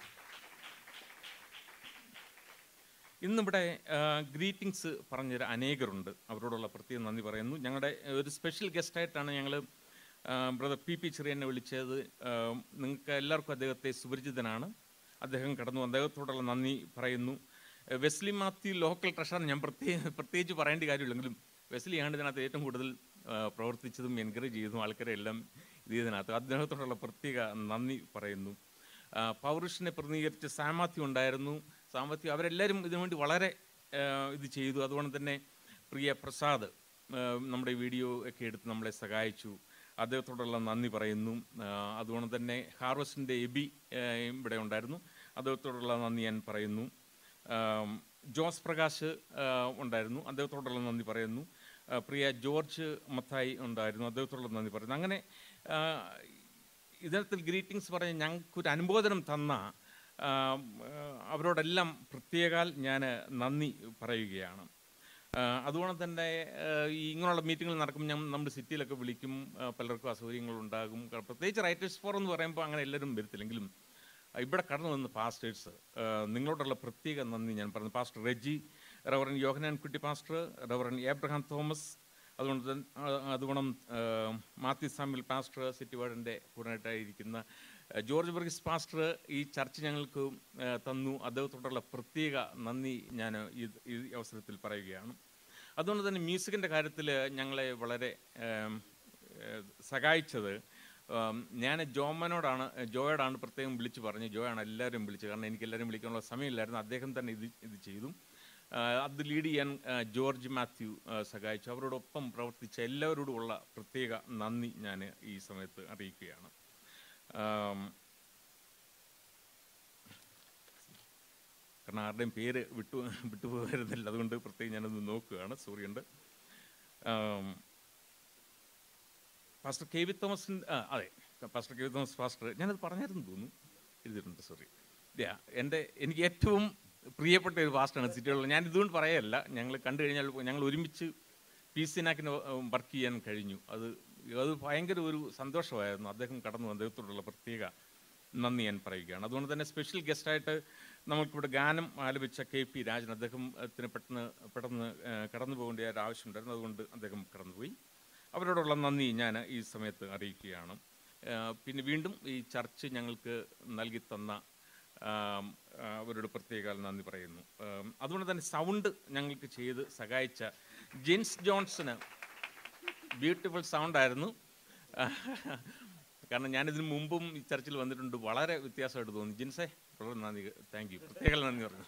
Speaker 13: ഇന്നിവിടെ ഗ്രീറ്റിംഗ്സ് പറഞ്ഞൊരു അനേകരുണ്ട് അവരോടുള്ള പ്രത്യേക നന്ദി പറയുന്നു ഞങ്ങളുടെ ഒരു സ്പെഷ്യൽ ഗസ്റ്റായിട്ടാണ് ഞങ്ങൾ ബ്രദർ പി പി ചെറിയനെ വിളിച്ചത് ആ, നിങ്ങൾക്ക് എല്ലാവർക്കും അദ്ദേഹത്തെ സുപരിചിതനാണ് അദ്ദേഹം കടന്നു വന്നു. അദ്ദേഹത്തോടുള്ള നന്ദി പറയുന്നു ഏഹ് വെസ്ലി മാത്യു ലോക്കൽ ട്രഷറർ ഞാൻ പ്രത്യേക പ്രത്യേകിച്ച് പറയേണ്ട കാര്യമില്ലെങ്കിലും വെസ്ലിയാണ് ഇതിനകത്ത് ഏറ്റവും കൂടുതൽ ആ, പ്രവർത്തിച്ചതും എൻകറേജ് ചെയ്തതും ആൾക്കാരെ എല്ലാം ഇത് ചെയ്തതിനകത്ത് അദ്ദേഹത്തോടുള്ള പ്രത്യേക നന്ദി പറയുന്നു ആ, പൗരുഷനെ പ്രതിനിധീകരിച്ച് സാമാത്യു ഉണ്ടായിരുന്നു സാമ്പത്തികം അവരെല്ലാവരും ഇതിനുവേണ്ടി വളരെ ആ, ഇത് ചെയ്തു അതുകൊണ്ട് തന്നെ പ്രിയ പ്രസാദ് ആ, നമ്മുടെ വീഡിയോ ഒക്കെ എടുത്ത് നമ്മളെ സഹായിച്ചു അദ്ദേഹത്തോടുള്ള നന്ദി പറയുന്നു ആ, അതുകൊണ്ട് തന്നെ ഹാർവസ്റ്റിൻ്റെ എബി ആ, ഇവിടെ ഉണ്ടായിരുന്നു അദ്ദേഹത്തോടുള്ള നന്ദി ഞാൻ പറയുന്നു ആം, ജോസ് പ്രകാശ് ആ, ഉണ്ടായിരുന്നു അദ്ദേഹത്തോടുള്ള നന്ദി പറയുന്നു ആ, പ്രിയ ജോർജ് മത്തായി ഉണ്ടായിരുന്നു അദ്ദേഹത്തോടുള്ള നന്ദി പറയുന്നു അങ്ങനെ ആ, ഇത്തരത്തിൽ ഗ്രീറ്റിംഗ്സ് പറഞ്ഞ് ഞങ്ങൾക്കൊരു അനുബോധനം തന്ന ആ, ആ, അവരോടെല്ലാം പ്രത്യേകാൽ ഞാൻ നന്ദി പറയുകയാണ് ആ, അതുകൊണ്ട് തന്നെ ആ, ഈ ഇങ്ങനെയുള്ള മീറ്റിങ്ങുകൾ നടക്കുമ്പോൾ ഞാൻ നമ്മുടെ സിറ്റിയിലൊക്കെ വിളിക്കും ആ, പലർക്കും അസൗകര്യങ്ങളുണ്ടാകും കാരണം പ്രത്യേകിച്ച് റൈറ്റേഴ്സ് ഫോറം എന്ന് പറയുമ്പോൾ അങ്ങനെ എല്ലാവരും വരത്തില്ലെങ്കിലും ആ, ഇവിടെ കടന്നു വന്ന പാസ്റ്റേഴ്സ് നിങ്ങളോടുള്ള പ്രത്യേക നന്ദി ഞാൻ പറഞ്ഞു പാസ്റ്റർ റെജി റവറൻ യോഹനാൻ കുട്ടി പാസ്റ്റർ റവറൻ ഏബ്രഹാം തോമസ് അതുകൊണ്ട് തന്നെ ആ, അതുകൊണ്ട് ആ, മാത്യു സാമ്യൽ പാസ്റ്റർ സിറ്റി വാർഡിൻ്റെ കൂടായിട്ടായിരിക്കുന്ന ആ, ജോർജ് വർഗീസ് പാസ്റ്റർ ഈ ചർച്ച ഞങ്ങൾക്ക് ആ, തന്നു അദ്ദേഹത്തോടുള്ള പ്രത്യേക നന്ദി ഞാൻ ഈ ഈ അവസരത്തിൽ പറയുകയാണ് അതുകൊണ്ട് തന്നെ മ്യൂസിക്കിൻ്റെ കാര്യത്തിൽ ഞങ്ങളെ വളരെ ആം, ഏഹ്, സഹായിച്ചത് ആം, ഞാൻ ജോമനോടാണ് ജോയോടാണ് പ്രത്യേകം വിളിച്ച് പറഞ്ഞു ജോയാണ് എല്ലാവരും വിളിച്ചത് കാരണം എനിക്ക് എല്ലാവരും വിളിക്കാനുള്ള സമയമില്ലായിരുന്നു അദ്ദേഹം തന്നെ ഇത് ഇത് ചെയ്തു ആ, അത് ലീഡ് ചെയ്യാൻ ആ, ജോർജ് മാത്യു ആ, സഹായിച്ചു അവരോടൊപ്പം പ്രവർത്തിച്ച എല്ലാവരോടുമുള്ള പ്രത്യേക നന്ദി ഞാൻ ഈ സമയത്ത് അറിയിക്കുകയാണ് ആം, കാരണം ആരുടെയും പേര് വിട്ടു വിട്ടുപോകരുന്നില്ല അതുകൊണ്ട് പ്രത്യേകം ഞാനത് നോക്കുകയാണ് സോറിയുണ്ട് ആം, പാസ്റ്റർ കെ വി തോമസിൻ ആ അതെ pastor K V Thomas pastor ഞാനത് പറഞ്ഞായിരുന്നു തോന്നുന്നു എഴുതിയിട്ടുണ്ട് സോറി യാ എൻ്റെ എനിക്ക് ഏറ്റവും പ്രിയപ്പെട്ട ഒരു പാസ്റ്ററാണ് സിറ്റിയുള്ള ഞാൻ ഇതുകൊണ്ട് പറയല്ല ഞങ്ങൾ കണ്ടു കഴിഞ്ഞാൽ ഞങ്ങൾ ഒരുമിച്ച് പി സി നാക്കിന് വർക്ക് ചെയ്യാൻ കഴിഞ്ഞു അത് അത് ഭയങ്കര ഒരു സന്തോഷമായിരുന്നു അദ്ദേഹം കടന്നു വന്നു. അദ്ദേഹത്തോടുള്ള പ്രത്യേക നന്ദി ഞാൻ പറയുകയാണ് അതുകൊണ്ട് തന്നെ സ്പെഷ്യൽ ഗസ്റ്റായിട്ട് നമുക്കിവിടെ ഗാനം ആലപിച്ച കെ പി രാജൻ അദ്ദേഹത്തിന് പെട്ടെന്ന് പെട്ടെന്ന് ആ, കടന്നു പോകേണ്ട ഒരു ആവശ്യമുണ്ടായിരുന്നു അതുകൊണ്ട് അദ്ദേഹം കടന്നുപോയി അവരോടുള്ള നന്ദി ഞാൻ ഈ സമയത്ത് അറിയിക്കുകയാണ് ആ, പിന്നെ വീണ്ടും ഈ ചർച്ച് ഞങ്ങൾക്ക് നൽകി തന്ന ആം, ആ, അവരോട് പ്രത്യേക നന്ദി പറയുന്നു ആം, അതുകൊണ്ട് തന്നെ സൗണ്ട് ഞങ്ങൾക്ക് ചെയ്ത് സഹായിച്ച ജിൻസ് ജോൺസന് ബ്യൂട്ടിഫുൾ സൗണ്ട് ആയിരുന്നു കാരണം ഞാനിതിന് മുമ്പും ഈ ചർച്ചിൽ വന്നിട്ടുണ്ട് വളരെ വ്യത്യാസമായിട്ട് തോന്നി ജിൻസേ വളരെ നന്ദി താങ്ക് യു പ്രത്യേക നന്ദി പറഞ്ഞു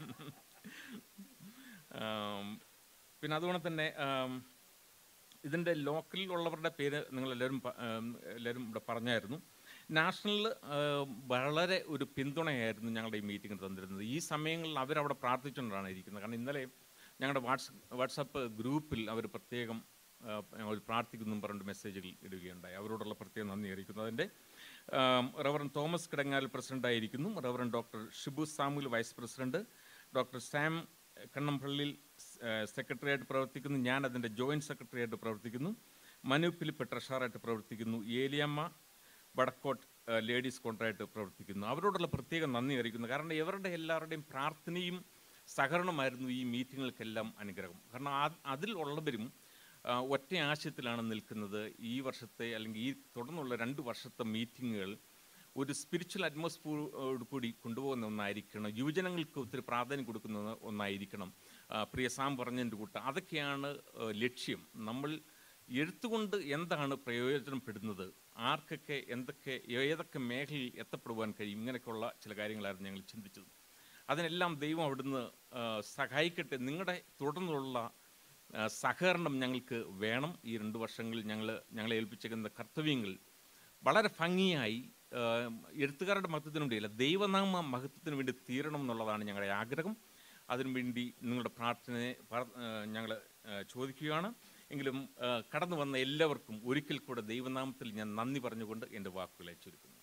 Speaker 13: ആം, പിന്നെ അതുകൊണ്ട് തന്നെ ആം, ഇതിൻ്റെ ലോക്കലിലുള്ളവരുടെ പേര് നിങ്ങൾ എല്ലാവരും പ- ആം, എല്ലാവരും ഇവിടെ പറഞ്ഞായിരുന്നു നാഷണലിൽ വളരെ ഒരു പിന്തുണയായിരുന്നു ഞങ്ങളുടെ ഈ മീറ്റിംഗ് തന്നിരുന്നത് ഈ സമയങ്ങളിൽ അവരവിടെ പ്രാർത്ഥിച്ചുകൊണ്ടാണ് ഇരിക്കുന്നത് കാരണം ഇന്നലെ ഞങ്ങളുടെ വാട്സ് വാട്സപ്പ് ഗ്രൂപ്പിൽ അവർ പ്രത്യേകം ആ, അവർ പ്രാർത്ഥിക്കുന്നു പറഞ്ഞിട്ട് മെസ്സേജുകൾ ഇടുകയുണ്ടായി അവരോടുള്ള പ്രത്യേക നന്ദി അറിയിക്കുന്നു അതിൻ്റെ റവറൻ തോമസ് കിടങ്ങാൽ പ്രസിഡൻ്റായിരിക്കുന്നു reverend doctor Shibu Samuel vice president doctor Sam Kannampallil സെക്രട്ടറിയായിട്ട് പ്രവർത്തിക്കുന്നു ഞാൻ അതിൻ്റെ ജോയിൻറ്റ് സെക്രട്ടറിയായിട്ട് പ്രവർത്തിക്കുന്നു മനു ഫിലിപ്പ് ട്രഷറായിട്ട് പ്രവർത്തിക്കുന്നു ഏലിയമ്മ വടക്കോട്ട് ആ, ലേഡീസ് കോൺട്രായിട്ട് പ്രവർത്തിക്കുന്നു അവരോടുള്ള പ്രത്യേക നന്ദി അറിയിക്കുന്നു കാരണം ഇവരുടെ എല്ലാവരുടെയും പ്രാർത്ഥനയും സഹകരണമായിരുന്നു ഈ മീറ്റിങ്ങുകൾക്കെല്ലാം അനുഗ്രഹം കാരണം ആ- അതിൽ ഉള്ളവരും ആ, ഒറ്റ ആശയത്തിലാണ് നിൽക്കുന്നത് ഈ വർഷത്തെ അല്ലെങ്കിൽ ഈ തുടർന്നുള്ള രണ്ട് വർഷത്തെ മീറ്റിങ്ങുകൾ ഒരു സ്പിരിച്വൽ അറ്റ്മോസ്ഫിയറോട് കൂടി കൊണ്ടുപോകുന്ന ഒന്നായിരിക്കണം യുവജനങ്ങൾക്ക് ഒത്തിരി പ്രാധാന്യം കൊടുക്കുന്ന ഒന്നായിരിക്കണം ആ, പ്രിയ സാം പറഞ്ഞതിൻ്റെ കൂട്ടം അതൊക്കെയാണ് ആ, ലക്ഷ്യം നമ്മൾ എഴുത്തുകൊണ്ട് എന്താണ് പ്രയോജനപ്പെടുന്നത് ആർക്കൊക്കെ എന്തൊക്കെ ഏതൊക്കെ മേഖലയിൽ എത്തപ്പെടുവാൻ കഴിയും ഇങ്ങനെയൊക്കെയുള്ള ചില കാര്യങ്ങളായിരുന്നു ഞങ്ങൾ ചിന്തിച്ചത് അതിനെല്ലാം ദൈവം അവിടുന്ന് ആ, സഹായിക്കട്ടെ നിങ്ങളുടെ തുടർന്നുള്ള ആ, സഹകരണം ഞങ്ങൾക്ക് വേണം ഈ രണ്ട് വർഷങ്ങളിൽ ഞങ്ങൾ ഞങ്ങളെ ഏൽപ്പിച്ചേക്കുന്ന കർത്തവ്യങ്ങൾ വളരെ ഭംഗിയായി ആ, എഴുത്തുകാരുടെ മഹത്വത്തിന് വേണ്ടിയല്ല ദൈവനാമ മഹത്വത്തിന് വേണ്ടി തീരണം എന്നുള്ളതാണ് ഞങ്ങളുടെ ആഗ്രഹം അതിനുവേണ്ടി നിങ്ങളുടെ പ്രാർത്ഥനയെ ഞങ്ങൾ ചോദിക്കുകയാണ് എങ്കിലും ആ, കടന്നു വന്ന എല്ലാവർക്കും ഒരിക്കൽ കൂടെ ദൈവനാമത്തിൽ ഞാൻ നന്ദി പറഞ്ഞുകൊണ്ട് എൻ്റെ വാക്കുകളെ ചുരുക്കുന്നു